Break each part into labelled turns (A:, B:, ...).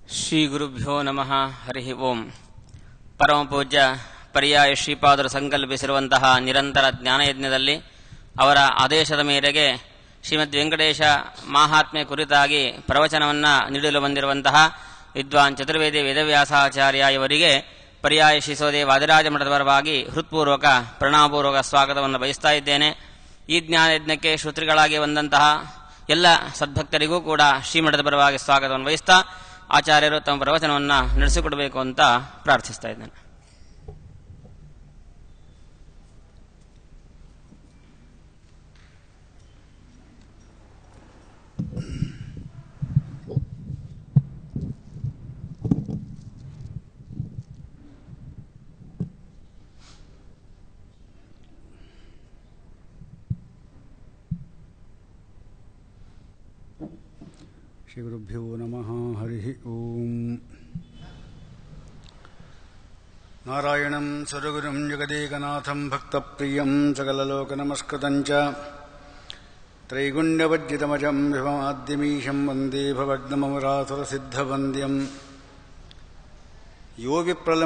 A: ಶ್ರೀ ಗುರುಭ್ಯೋ ನಮಃ ಹರಿ ಓಂ ಪರಮ ಪೂಜ್ಯ ಪರ್ಯಾಯ ಶ್ರೀಪಾದರು ಸಂಕಲ್ಪಿಸಿರುವಂತಹ ನಿರಂತರ ಜ್ಞಾನಯಜ್ಞದಲ್ಲಿ ಅವರ ಆದೇಶದ ಮೇರೆಗೆ ಶ್ರೀಮದ್ ವೆಂಕಟೇಶ ಮಾಹಾತ್ಮೆ ಕುರಿತಾಗಿ ಪ್ರವಚನವನ್ನು ನೀಡಲು ಬಂದಿರುವಂತಹ ವಿದ್ವಾನ್ ಚತುರ್ವೇದಿ ವೇದವ್ಯಾಸಾಚಾರ್ಯ ಇವರಿಗೆ ಪರ್ಯಾಯ ಶ್ರೀಸೋದೆ ವಾದಿರಾಜ ಮಠದ ಪರವಾಗಿ ಹೃತ್ಪೂರ್ವಕ ಪ್ರಣಾಮಪೂರ್ವಕ ಸ್ವಾಗತವನ್ನು ಬಯಸ್ತಾ ಇದ್ದೇನೆ ಈ ಜ್ಞಾನಯಜ್ಞಕ್ಕೆ ಶ್ರೋತೃಗಳಾಗಿ ಬಂದಂತಹ ಎಲ್ಲ ಸದ್ಭಕ್ತರಿಗೂ ಕೂಡ ಶ್ರೀಮಠದ ಪರವಾಗಿ ಸ್ವಾಗತವನ್ನು ವಹಿಸ್ತಾ ಆಚಾರ್ಯರು ತಮ್ಮ ಪ್ರವಚನವನ್ನು ನಡೆಸಿಕೊಡಬೇಕು ಅಂತ ಪ್ರಾರ್ಥಿಸ್ತಾ ಇದ್ದೇನೆ
B: श्रीगुरुभ्यो नमः हरिः ॐ नारायणं सुरगुरुं जगदेकनाथं भक्तप्रियं सकललोकनमस्कृतं च त्रैगुण्यवज्जितमजं विभमाद्यमीशं वन्दे भवग्नमरासुरसिद्धवन्द्यम् यो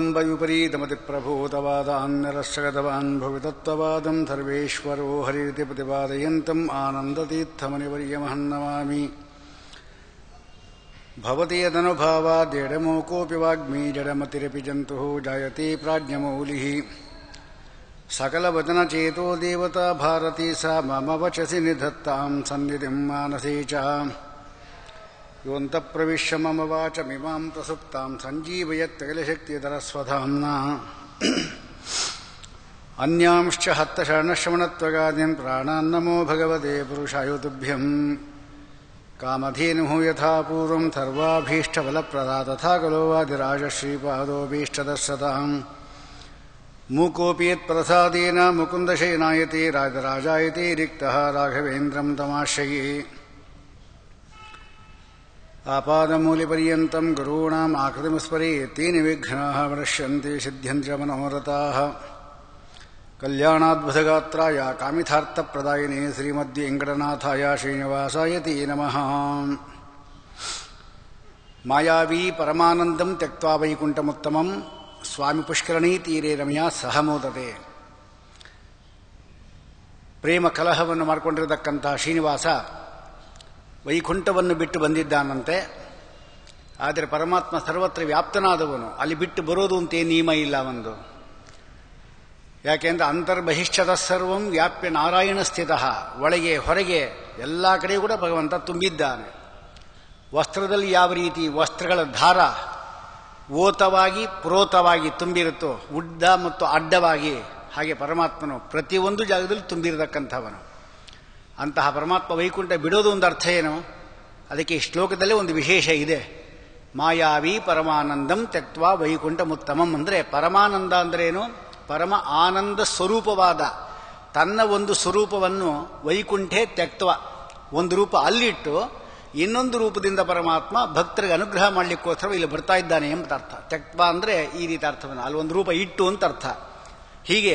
B: विप्रलम्बविपरीतमतिप्रभूतवादान्यरश्चगतवान् भवितत्त्ववादं सर्वेश्वरो हरिरिति प्रतिपादयन्तम् आनन्दतीर्थमनिवर्यमहन्नमामि भवति यदनुभावाद्यडमोकोऽपि वाग्मी जडमतिरपि जन्तुः जायते प्राज्ञमौलिः सकलवचनचेतो देवता भारती सा मम वचसि निधत्तां सन्निधिं मानसे च योऽन्तप्रविश्य मम वाचमिमां प्रसुप्तां सञ्जीवयत्तैलशक्तिधरस्वधाम्ना अन्यांश्च हस्तशरणश्रवणत्वगादीन् प्राणान्नमो भगवते पुरुषाय तुभ्यम् कामधेनुः यथा पूर्वं सर्वाभीष्टफलप्रदा तथा खलो वादिराजश्रीपादोऽभीष्टदर्शताम् मूकोऽपि यत्प्रसादेन मुकुन्दशयनायते राजराजायते रिक्तः राघवेन्द्रं तमाश्रये आपादमूलिपर्यन्तं गुरूणाम् आकृतिमस्मरे तेन विघ्नाः वृष्यन्ते सिद्ध्यन्ति च मनोरथाः कल्याणाद्भुतगात्राय कामितार्थप्रदायिने श्रीमद्वेङ्कटनाथाय श्रीनिवासाय ते नमः मायावी परमानन्दं त्यक्त्वा वैकुण्ठमुत्तमं ಸ್ವಾಮಿ ತೀರೆ ರಮ್ಯ ಸಹ ಮೋದತೆ ಪ್ರೇಮ ಕಲಹವನ್ನು ಮಾಡಿಕೊಂಡಿರತಕ್ಕಂಥ ಶ್ರೀನಿವಾಸ ವೈಕುಂಠವನ್ನು ಬಿಟ್ಟು ಬಂದಿದ್ದಾನಂತೆ ಆದರೆ ಪರಮಾತ್ಮ ಸರ್ವತ್ರ ವ್ಯಾಪ್ತನಾದವನು ಅಲ್ಲಿ ಬಿಟ್ಟು ಬರೋದು ಅಂತೇ ನಿಯಮ ಇಲ್ಲ ಒಂದು ಯಾಕೆಂದ್ರೆ ಅಂತರ್ಬಹಿಷ್ಠದ ಸರ್ವಂ ವ್ಯಾಪ್ಯ ನಾರಾಯಣ ಸ್ಥಿತ ಒಳಗೆ ಹೊರಗೆ ಎಲ್ಲ ಕಡೆ ಕೂಡ ಭಗವಂತ ತುಂಬಿದ್ದಾನೆ ವಸ್ತ್ರದಲ್ಲಿ ಯಾವ ರೀತಿ ವಸ್ತ್ರಗಳ ದಾರ ಓತವಾಗಿ ಪ್ರೋತವಾಗಿ ತುಂಬಿರುತ್ತೋ ಉಡ್ಡ ಮತ್ತು ಅಡ್ಡವಾಗಿ ಹಾಗೆ ಪರಮಾತ್ಮನು ಪ್ರತಿಯೊಂದು ಜಾಗದಲ್ಲಿ ತುಂಬಿರತಕ್ಕಂಥವನು ಅಂತಹ ಪರಮಾತ್ಮ ವೈಕುಂಠ ಬಿಡೋದು ಒಂದು ಅರ್ಥ ಏನು ಅದಕ್ಕೆ ಈ ಶ್ಲೋಕದಲ್ಲೇ ಒಂದು ವಿಶೇಷ ಇದೆ ಮಾಯಾವಿ ಪರಮಾನಂದಂ ತೆಕ್ವಾ ವೈಕುಂಠ ಮುತ್ತಮಂ ಅಂದರೆ ಪರಮಾನಂದ ಅಂದ್ರೇನು ಪರಮ ಆನಂದ ಸ್ವರೂಪವಾದ ತನ್ನ ಒಂದು ಸ್ವರೂಪವನ್ನು ವೈಕುಂಠೆ ತೆಕ್ತ್ವ ಒಂದು ರೂಪ ಅಲ್ಲಿಟ್ಟು ಇನ್ನೊಂದು ರೂಪದಿಂದ ಪರಮಾತ್ಮ ಭಕ್ತರಿಗೆ ಅನುಗ್ರಹ ಮಾಡಲಿಕ್ಕೋಸ್ಕರ ಇಲ್ಲಿ ಬರ್ತಾ ಇದ್ದಾನೆ ಎಂಬ ಅರ್ಥ ತೆಕ್ವ ಅಂದರೆ ಈ ರೀತಿ ಅರ್ಥವನ್ನು ಅಲ್ಲಿ ಒಂದು ರೂಪ ಇಟ್ಟು ಅಂತ ಅರ್ಥ ಹೀಗೆ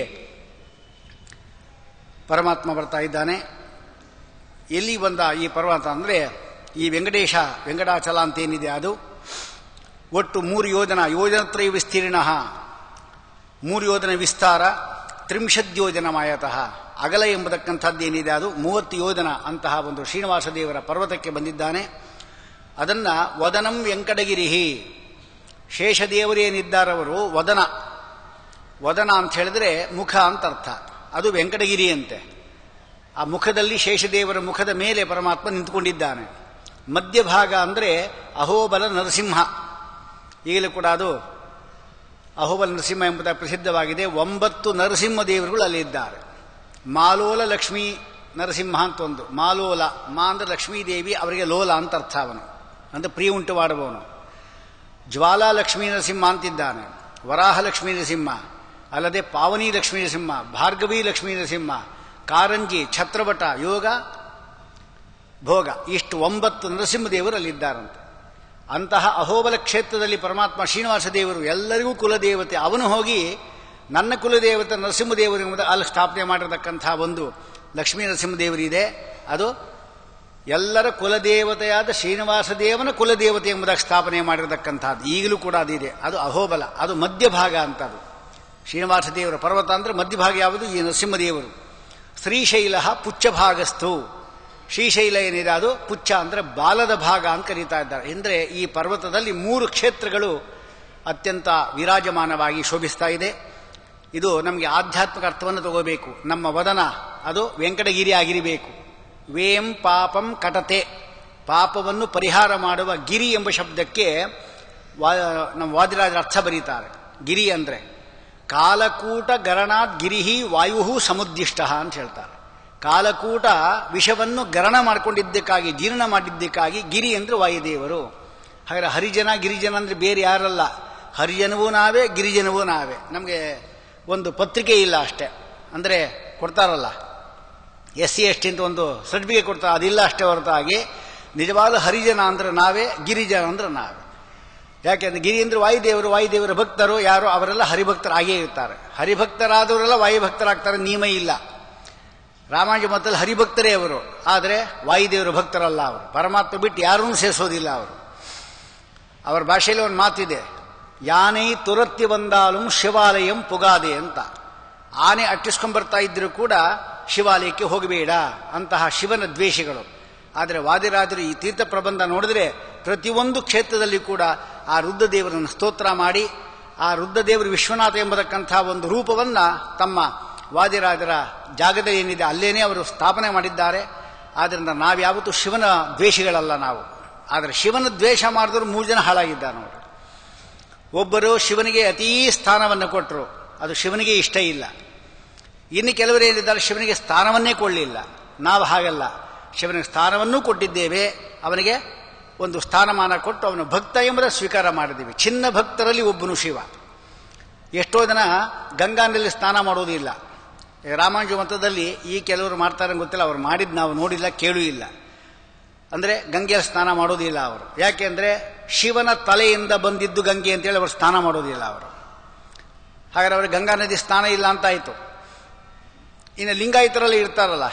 B: ಪರಮಾತ್ಮ ಬರ್ತಾ ಇದ್ದಾನೆ ಎಲ್ಲಿ ಬಂದ ಈ ಪರ್ವತ ಅಂದರೆ ಈ ವೆಂಕಟೇಶ ವೆಂಕಟಾಚಲ ಅಂತೇನಿದೆ ಅದು ಒಟ್ಟು ಮೂರು ಯೋಜನ ಯೋಜನತ್ರಯ ವಿಸ್ತೀರ್ಣ ಮೂರು ಯೋಜನ ವಿಸ್ತಾರ ತ್ರಿಂಶದ್ ಯೋಜನ ಮಾಯತಃ ಅಗಲ ಎಂಬತಕ್ಕಂಥದ್ದೇನಿದೆ ಅದು ಮೂವತ್ತು ಯೋಜನ ಅಂತಹ ಒಂದು ಶ್ರೀನಿವಾಸ ದೇವರ ಪರ್ವತಕ್ಕೆ ಬಂದಿದ್ದಾನೆ ಅದನ್ನ ವದನಂ ವೆಂಕಟಗಿರಿಹಿ ಶೇಷದೇವರೇನಿದ್ದಾರವರು ವದನ ವದನ ಅಂತ ಹೇಳಿದ್ರೆ ಮುಖ ಅಂತ ಅರ್ಥ ಅದು ವೆಂಕಟಗಿರಿ ಅಂತೆ ಆ ಮುಖದಲ್ಲಿ ಶೇಷದೇವರ ಮುಖದ ಮೇಲೆ ಪರಮಾತ್ಮ ನಿಂತುಕೊಂಡಿದ್ದಾನೆ ಮಧ್ಯಭಾಗ ಅಂದರೆ ಅಹೋಬಲ ನರಸಿಂಹ ಈಗಲೂ ಕೂಡ ಅದು ಅಹೋಬಲ ನರಸಿಂಹ ಎಂಬುದಾಗಿ ಪ್ರಸಿದ್ಧವಾಗಿದೆ ಒಂಬತ್ತು ನರಸಿಂಹ ದೇವರುಗಳು ಅಲ್ಲಿದ್ದಾರೆ ಮಾಲೋಲ ಲಕ್ಷ್ಮೀ ನರಸಿಂಹ ಅಂತ ಒಂದು ಮಾಲೋಲ ಮಾ ಅಂದ್ರೆ ಲಕ್ಷ್ಮೀದೇವಿ ಅವರಿಗೆ ಲೋಲ ಅಂತ ಅರ್ಥ ಅವನು ಅಂತ ಪ್ರಿಯ ಉಂಟು ಮಾಡುವವನು ಜ್ವಾಲಾ ಲಕ್ಷ್ಮೀ ನರಸಿಂಹ ಅಂತಿದ್ದಾನೆ ವರಾಹ ಲಕ್ಷ್ಮೀ ನರಸಿಂಹ ಅಲ್ಲದೆ ಪಾವನಿ ಲಕ್ಷ್ಮೀ ನರಸಿಂಹ ಭಾರ್ಗವಿ ಲಕ್ಷ್ಮೀ ನರಸಿಂಹ ಕಾರಂಜಿ ಛತ್ರವಟ ಯೋಗ ಭೋಗ ಇಷ್ಟು ಒಂಬತ್ತು ನರಸಿಂಹದೇವರು ಅಲ್ಲಿದ್ದಾರಂತೆ ಅಂತಹ ಅಹೋಬಲ ಕ್ಷೇತ್ರದಲ್ಲಿ ಪರಮಾತ್ಮ ಶ್ರೀನಿವಾಸ ದೇವರು ಎಲ್ಲರಿಗೂ ಕುಲದೇವತೆ ಅವನು ಹೋಗಿ ನನ್ನ ಕುಲದೇವತೆ ನರಸಿಂಹದೇವರು ಎಂಬುದು ಅಲ್ಲಿ ಸ್ಥಾಪನೆ ಮಾಡಿರತಕ್ಕಂಥ ಒಂದು ಲಕ್ಷ್ಮೀ ನರಸಿಂಹದೇವರಿದೆ ಅದು ಎಲ್ಲರ ಕುಲದೇವತೆಯಾದ ಶ್ರೀನಿವಾಸ ದೇವನ ಕುಲದೇವತೆ ಎಂಬುದಾಗಿ ಸ್ಥಾಪನೆ ಮಾಡಿರತಕ್ಕಂಥದ್ದು ಈಗಲೂ ಕೂಡ ಅದಿದೆ ಅದು ಅಹೋಬಲ ಅದು ಮಧ್ಯಭಾಗ ಅಂತ ಅದು ಶ್ರೀನಿವಾಸ ದೇವರ ಪರ್ವತ ಅಂದರೆ ಮಧ್ಯಭಾಗ ಯಾವುದು ಈ ನರಸಿಂಹದೇವರು ಶ್ರೀಶೈಲ ಪುಚ್ಚಭಾಗಸ್ಥು ಶ್ರೀಶೈಲ ಏನಿದೆ ಅದು ಪುಚ್ಚ ಅಂದರೆ ಬಾಲದ ಭಾಗ ಅಂತ ಕರೀತಾ ಇದ್ದಾರೆ ಅಂದರೆ ಈ ಪರ್ವತದಲ್ಲಿ ಮೂರು ಕ್ಷೇತ್ರಗಳು ಅತ್ಯಂತ ವಿರಾಜಮಾನವಾಗಿ ಶೋಭಿಸ್ತಾ ಇದೆ ಇದು ನಮಗೆ ಆಧ್ಯಾತ್ಮಿಕ ಅರ್ಥವನ್ನು ತಗೋಬೇಕು ನಮ್ಮ ವದನ ಅದು ವೆಂಕಟಗಿರಿ ಆಗಿರಬೇಕು ವೇಂ ಪಾಪಂ ಕಟತೆ ಪಾಪವನ್ನು ಪರಿಹಾರ ಮಾಡುವ ಗಿರಿ ಎಂಬ ಶಬ್ದಕ್ಕೆ ವಾ ನಮ್ಮ ವಾದಿರಾಜರ ಅರ್ಥ ಬರೀತಾರೆ ಗಿರಿ ಅಂದರೆ ಕಾಲಕೂಟ ಗರಣಾತ್ ಗಿರಿಹಿ ವಾಯು ಸಮುದ್ದಿಷ್ಟ ಅಂತ ಹೇಳ್ತಾರೆ ಕಾಲಕೂಟ ವಿಷವನ್ನು ಗರಣ ಮಾಡಿಕೊಂಡಿದ್ದಕ್ಕಾಗಿ ಜೀರ್ಣ ಮಾಡಿದ್ದಕ್ಕಾಗಿ ಗಿರಿ ಅಂದರೆ ವಾಯುದೇವರು ಹಾಗಾದ್ರೆ ಹರಿಜನ ಗಿರಿಜನ ಅಂದರೆ ಬೇರೆ ಯಾರಲ್ಲ ಹರಿಜನವೂ ನಾವೇ ಗಿರಿಜನವೂ ನಾವೇ ನಮಗೆ ಒಂದು ಪತ್ರಿಕೆ ಇಲ್ಲ ಅಷ್ಟೇ ಅಂದರೆ ಕೊಡ್ತಾರಲ್ಲ ಎಸ್ ಸಿ ಎಸ್ ಟಿ ಅಂತ ಒಂದು ಸರ್ಟಿಫಿಕೇಟ್ ಕೊಡ್ತಾರೆ ಅದಿಲ್ಲ ಅಷ್ಟೇ ಹೊರತಾಗಿ ನಿಜವಾದ ಹರಿಜನ ಅಂದ್ರೆ ನಾವೇ ಗಿರಿಜನ ಅಂದ್ರೆ ನಾವೇ ಯಾಕೆಂದ್ರೆ ಗಿರಿ ಅಂದ್ರೆ ವಾಯುದೇವರು ವಾಯುದೇವರ ಭಕ್ತರು ಯಾರು ಅವರೆಲ್ಲ ಹರಿಭಕ್ತರಾಗೇ ಇರ್ತಾರೆ ಹರಿಭಕ್ತರಾದವರೆಲ್ಲ ವಾಯುಭಕ್ತರಾಗ್ತಾರೆ ನಿಯಮ ಇಲ್ಲ ರಾಮಾನುಜ ಮತದಲ್ಲಿ ಹರಿಭಕ್ತರೇ ಅವರು ಆದರೆ ವಾಯುದೇವರ ಭಕ್ತರಲ್ಲ ಅವರು ಪರಮಾತ್ಮ ಬಿಟ್ಟು ಯಾರನ್ನೂ ಸೇರಿಸೋದಿಲ್ಲ ಅವರು ಅವರ ಭಾಷೆಯಲ್ಲಿ ಒಂದು ಮಾತಿದೆ ಯಾನೈ ತುರತ್ತಿ ಬಂದಾಲು ಶಿವಾಲಯಂ ಪುಗಾದೆ ಅಂತ ಆನೆ ಅಟ್ಟಿಸ್ಕೊಂಡ್ಬರ್ತಾ ಇದ್ರೂ ಕೂಡ ಶಿವಾಲಯಕ್ಕೆ ಹೋಗಬೇಡ ಅಂತಹ ಶಿವನ ದ್ವೇಷಗಳು ಆದರೆ ವಾದಿರಾಜರು ಈ ತೀರ್ಥ ಪ್ರಬಂಧ ನೋಡಿದ್ರೆ ಪ್ರತಿಯೊಂದು ಕ್ಷೇತ್ರದಲ್ಲಿ ಕೂಡ ಆ ರುದ್ರದೇವರನ್ನು ಸ್ತೋತ್ರ ಮಾಡಿ ಆ ರುದ್ರದೇವರು ವಿಶ್ವನಾಥ ಎಂಬತಕ್ಕಂಥ ಒಂದು ರೂಪವನ್ನ ತಮ್ಮ ವಾದಿರಾಜರ ಜಾಗದ ಏನಿದೆ ಅಲ್ಲೇನೇ ಅವರು ಸ್ಥಾಪನೆ ಮಾಡಿದ್ದಾರೆ ಆದ್ದರಿಂದ ನಾವ್ಯಾವತ್ತೂ ಶಿವನ ದ್ವೇಷಗಳಲ್ಲ ನಾವು ಆದರೆ ಶಿವನ ದ್ವೇಷ ಮಾಡಿದ್ರು ಮೂರು ಜನ ಹಾಳಾಗಿದ್ದಾರೆ ನೋಡಿ ಒಬ್ಬರು ಶಿವನಿಗೆ ಅತೀ ಸ್ಥಾನವನ್ನು ಕೊಟ್ಟರು ಅದು ಶಿವನಿಗೆ ಇಷ್ಟ ಇಲ್ಲ ಇನ್ನು ಕೆಲವರು ಏನಿದ್ದಾರೆ ಶಿವನಿಗೆ ಸ್ಥಾನವನ್ನೇ ಕೊಡಲಿಲ್ಲ ನಾವು ಹಾಗಲ್ಲ ಶಿವನಿಗೆ ಸ್ಥಾನವನ್ನೂ ಕೊಟ್ಟಿದ್ದೇವೆ ಅವನಿಗೆ ಒಂದು ಸ್ಥಾನಮಾನ ಕೊಟ್ಟು ಅವನು ಭಕ್ತ ಎಂಬುದ ಸ್ವೀಕಾರ ಮಾಡಿದ್ದೀವಿ ಚಿನ್ನ ಭಕ್ತರಲ್ಲಿ ಒಬ್ಬನು ಶಿವ ಎಷ್ಟೋ ಜನ ಗಂಗಾನಲ್ಲಿ ಸ್ನಾನ ಮಾಡೋದಿಲ್ಲ ರಾಮಾನುಜ ಮತದಲ್ಲಿ ಈ ಕೆಲವರು ಮಾಡ್ತಾರೆ ಗೊತ್ತಿಲ್ಲ ಅವ್ರು ಮಾಡಿದ್ದು ನಾವು ನೋಡಿಲ್ಲ ಕೇಳೂ ಇಲ್ಲ ಅಂದರೆ ಗಂಗೆಯಲ್ಲಿ ಸ್ನಾನ ಮಾಡೋದಿಲ್ಲ ಅವರು ಯಾಕೆಂದ್ರೆ ಶಿವನ ತಲೆಯಿಂದ ಬಂದಿದ್ದು ಗಂಗೆ ಅಂತೇಳಿ ಅವರು ಸ್ನಾನ ಮಾಡೋದಿಲ್ಲ ಅವರು ಹಾಗಾದ್ರೆ ಅವ್ರಿಗೆ ಗಂಗಾ ನದಿ ಸ್ನಾನ ಇಲ್ಲ ಅಂತ ಆಯಿತು ಇನ್ನು ಲಿಂಗಾಯತರಲ್ಲಿ ಇರ್ತಾರಲ್ಲ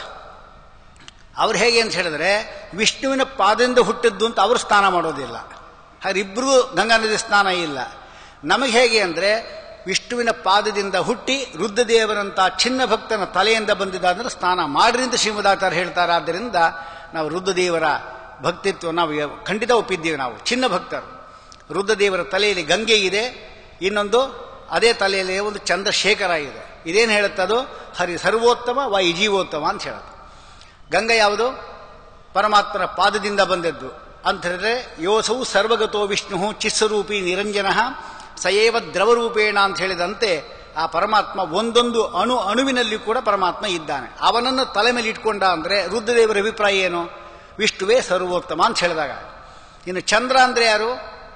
B: ಅವ್ರು ಹೇಗೆ ಅಂತ ಹೇಳಿದ್ರೆ ವಿಷ್ಣುವಿನ ಪಾದದಿಂದ ಹುಟ್ಟಿದ್ದು ಅಂತ ಅವರು ಸ್ನಾನ ಮಾಡೋದಿಲ್ಲ ಹಾಗೆ ಇಬ್ಬರಿಗೂ ಗಂಗಾ ನದಿ ಸ್ನಾನ ಇಲ್ಲ ನಮಗೆ ಹೇಗೆ ಅಂದರೆ ವಿಷ್ಣುವಿನ ಪಾದದಿಂದ ಹುಟ್ಟಿ ರುದ್ರದೇವರಂತ ಚಿನ್ನ ಭಕ್ತನ ತಲೆಯಿಂದ ಬಂದಿದ್ದಾದ್ರೆ ಸ್ನಾನ ಮಾಡ್ರಿ ಅಂತ ಶ್ರೀಮದಾಚಾರ್ಯ ಹೇಳ್ತಾರೆ ಆದ್ದರಿಂದ ನಾವು ರುದ್ರದೇವರ ಭಕ್ತಿತ್ವ ನಾವು ಖಂಡಿತ ಒಪ್ಪಿದ್ದೀವಿ ನಾವು ಚಿನ್ನ ಭಕ್ತರು ರುದ್ರದೇವರ ತಲೆಯಲ್ಲಿ ಗಂಗೆ ಇದೆ ಇನ್ನೊಂದು ಅದೇ ತಲೆಯಲ್ಲಿ ಒಂದು ಚಂದ್ರಶೇಖರ ಇದೆ ಇದೇನು ಹೇಳುತ್ತದು ಹರಿ ಸರ್ವೋತ್ತಮ ವಾಯು ಜೀವೋತ್ತಮ ಅಂತ ಹೇಳುತ್ತೆ ಗಂಗಾ ಯಾವುದು ಪರಮಾತ್ಮನ ಪಾದದಿಂದ ಬಂದದ್ದು ಅಂತ ಹೇಳಿದ್ರೆ ಯೋಸೌ ಸರ್ವಗತೋ ವಿಷ್ಣು ಚಿಸ್ವರೂಪಿ ನಿರಂಜನ ಸಯೇವ ದ್ರವರೂಪೇಣ ಅಂತ ಹೇಳಿದಂತೆ ಆ ಪರಮಾತ್ಮ ಒಂದೊಂದು ಅಣು ಅಣುವಿನಲ್ಲಿ ಕೂಡ ಪರಮಾತ್ಮ ಇದ್ದಾನೆ ಅವನನ್ನು ತಲೆ ಮೇಲೆ ಇಟ್ಕೊಂಡ ಅಂದ್ರೆ ರುದ್ರದೇವರ ಅಭಿಪ್ರಾಯ ಏನು ವಿಷ್ಣುವೇ ಸರ್ವೋತ್ತಮ ಅಂತ ಹೇಳಿದಾಗ ಇನ್ನು ಚಂದ್ರ ಅಂದ್ರೆ ಯಾರು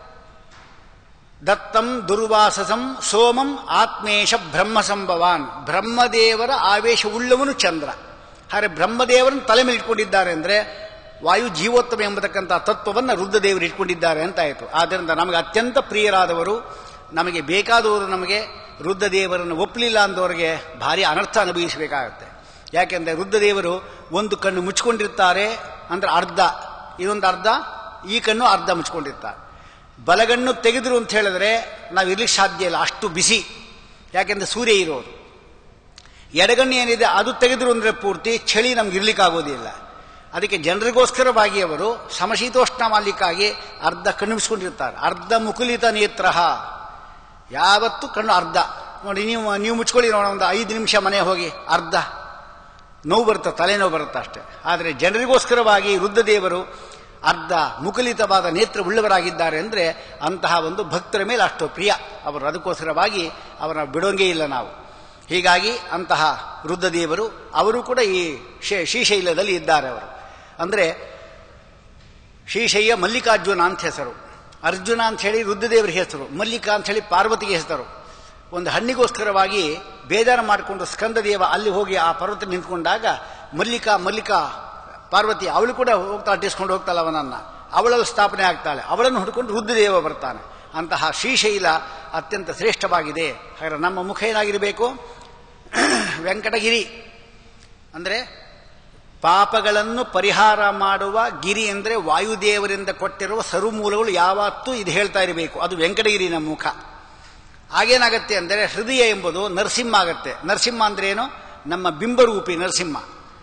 B: ದತ್ತಂ ದುರ್ವಾಸಸಂ ಸೋಮಂ ಆತ್ಮೇಶ ಬ್ರಹ್ಮ ಸಂಭವಾನ್ ಬ್ರಹ್ಮದೇವರ ಆವೇಶ ಉಳ್ಳವನು ಚಂದ್ರ ಹಾಗೆ ಬ್ರಹ್ಮದೇವರನ್ನು ತಲೆ ಮೇಲೆ ಇಟ್ಕೊಂಡಿದ್ದಾರೆ ಅಂದ್ರೆ ವಾಯು ಜೀವೋತ್ತಮ ಎಂಬತಕ್ಕಂಥ ತತ್ವವನ್ನು ರುದ್ರದೇವರು ಇಟ್ಕೊಂಡಿದ್ದಾರೆ ಅಂತ ಆಯಿತು ಆದ್ದರಿಂದ ನಮಗೆ ಅತ್ಯಂತ ಪ್ರಿಯರಾದವರು ನಮಗೆ ಬೇಕಾದವರು ನಮಗೆ ರುದ್ರದೇವರನ್ನು ಒಪ್ಪಲಿಲ್ಲ ಅಂದವರಿಗೆ ಭಾರಿ ಅನರ್ಥ ಅನುಭವಿಸಬೇಕಾಗುತ್ತೆ ಯಾಕೆಂದ್ರೆ ರುದ್ರದೇವರು ಒಂದು ಕಣ್ಣು ಮುಚ್ಕೊಂಡಿರ್ತಾರೆ ಅಂದ್ರೆ ಅರ್ಧ ಇದೊಂದು ಅರ್ಧ ಈ ಕಣ್ಣು ಅರ್ಧ ಮುಚ್ಕೊಂಡಿರ್ತಾರೆ ಬಲಗಣ್ಣು ತೆಗೆದ್ರು ಅಂತ ಹೇಳಿದ್ರೆ ನಾವು ಇರ್ಲಿಕ್ಕೆ ಸಾಧ್ಯ ಇಲ್ಲ ಅಷ್ಟು ಬಿಸಿ ಯಾಕೆಂದ್ರೆ ಸೂರ್ಯ ಇರೋದು ಎಡಗಣ್ಣು ಏನಿದೆ ಅದು ತೆಗೆದ್ರು ಅಂದ್ರೆ ಪೂರ್ತಿ ಚಳಿ ನಮ್ಗೆ ಇರ್ಲಿಕ್ಕಾಗೋದಿಲ್ಲ ಅದಕ್ಕೆ ಜನರಿಗೋಸ್ಕರವಾಗಿ ಅವರು ಸಮಶೀತೋಷ್ಣ ಮಾಲಿಕ್ಕಾಗಿ ಅರ್ಧ ಕಣ್ಣಿಸ್ಕೊಂಡಿರ್ತಾರೆ ಅರ್ಧ ಮುಕುಲಿತ ನೇತ್ರ ಯಾವತ್ತು ಕಣ್ಣು ಅರ್ಧ ನೋಡಿ ನೀವು ನೀವು ಮುಚ್ಕೊಳ್ಳಿ ನೋಡೋಣ ಒಂದು ಐದು ನಿಮಿಷ ಮನೆ ಹೋಗಿ ಅರ್ಧ ನೋವು ಬರುತ್ತೆ ತಲೆನೋವು ಬರುತ್ತೆ ಅಷ್ಟೇ ಆದರೆ ಜನರಿಗೋಸ್ಕರವಾಗಿ ರುದ್ರದೇವರು ಅರ್ಧ ಮುಕುಲಿತವಾದ ನೇತ್ರ ಉಳ್ಳವರಾಗಿದ್ದಾರೆ ಅಂದರೆ ಅಂತಹ ಒಂದು ಭಕ್ತರ ಮೇಲೆ ಅಷ್ಟು ಪ್ರಿಯ ಅವರು ಅದಕ್ಕೋಸ್ಕರವಾಗಿ ಅವರ ಬಿಡೋಂಗೇ ಇಲ್ಲ ನಾವು ಹೀಗಾಗಿ ಅಂತಹ ರುದ್ರದೇವರು ಅವರು ಕೂಡ ಈ ಶ್ರೀಶೈಲದಲ್ಲಿ ಇದ್ದಾರೆ ಅವರು ಅಂದರೆ ಶ್ರೀಶೈಯ ಮಲ್ಲಿಕಾರ್ಜುನ ಅಂತ ಹೆಸರು ಅರ್ಜುನ ಅಂತ ಹೇಳಿ ರುದ್ರದೇವರ ಹೆಸರು ಮಲ್ಲಿಕಾ ಅಂತ ಹೇಳಿ ಪಾರ್ವತಿಗೆ ಹೆಸರು ಒಂದು ಹಣ್ಣಿಗೋಸ್ಕರವಾಗಿ ಬೇಜಾರು ಮಾಡಿಕೊಂಡು ಸ್ಕಂದದೇವ ಅಲ್ಲಿ ಹೋಗಿ ಆ ಪರ್ವತ ನಿಂತ್ಕೊಂಡಾಗ ಮಲ್ಲಿಕಾ ಮಲ್ಲಿಕಾ ಪಾರ್ವತಿ ಅವಳು ಕೂಡ ಹೋಗ್ತಾ ಅಟ್ಟಿಸ್ಕೊಂಡು ಹೋಗ್ತಾಳೆ ಅವನನ್ನ ಅವಳಲ್ಲಿ ಸ್ಥಾಪನೆ ಆಗ್ತಾಳೆ ಅವಳನ್ನು ಹುಡ್ಕೊಂಡು ರುದ್ರದೇವ ಬರ್ತಾನೆ ಅಂತಹ ಶ್ರೀಶೈಲ ಅತ್ಯಂತ ಶ್ರೇಷ್ಠವಾಗಿದೆ ಹಾಗಾದ್ರೆ ನಮ್ಮ ಮುಖ ಏನಾಗಿರಬೇಕು ವೆಂಕಟಗಿರಿ ಅಂದರೆ ಪಾಪಗಳನ್ನು ಪರಿಹಾರ ಮಾಡುವ ಗಿರಿ ಅಂದರೆ ವಾಯುದೇವರಿಂದ ಕೊಟ್ಟಿರುವ ಸರುಮೂಲಗಳು ಯಾವತ್ತೂ ಇದು ಹೇಳ್ತಾ ಇರಬೇಕು ಅದು ವೆಂಕಟಗಿರಿನ ಮುಖ ಆಗೇನಾಗತ್ತೆ ಅಂದರೆ ಹೃದಯ ಎಂಬುದು ನರಸಿಂಹ ಆಗತ್ತೆ ನರಸಿಂಹ ಅಂದ್ರೆ ಏನು ನಮ್ಮ ಬಿಂಬರೂಪಿ ನರಸಿಂಹ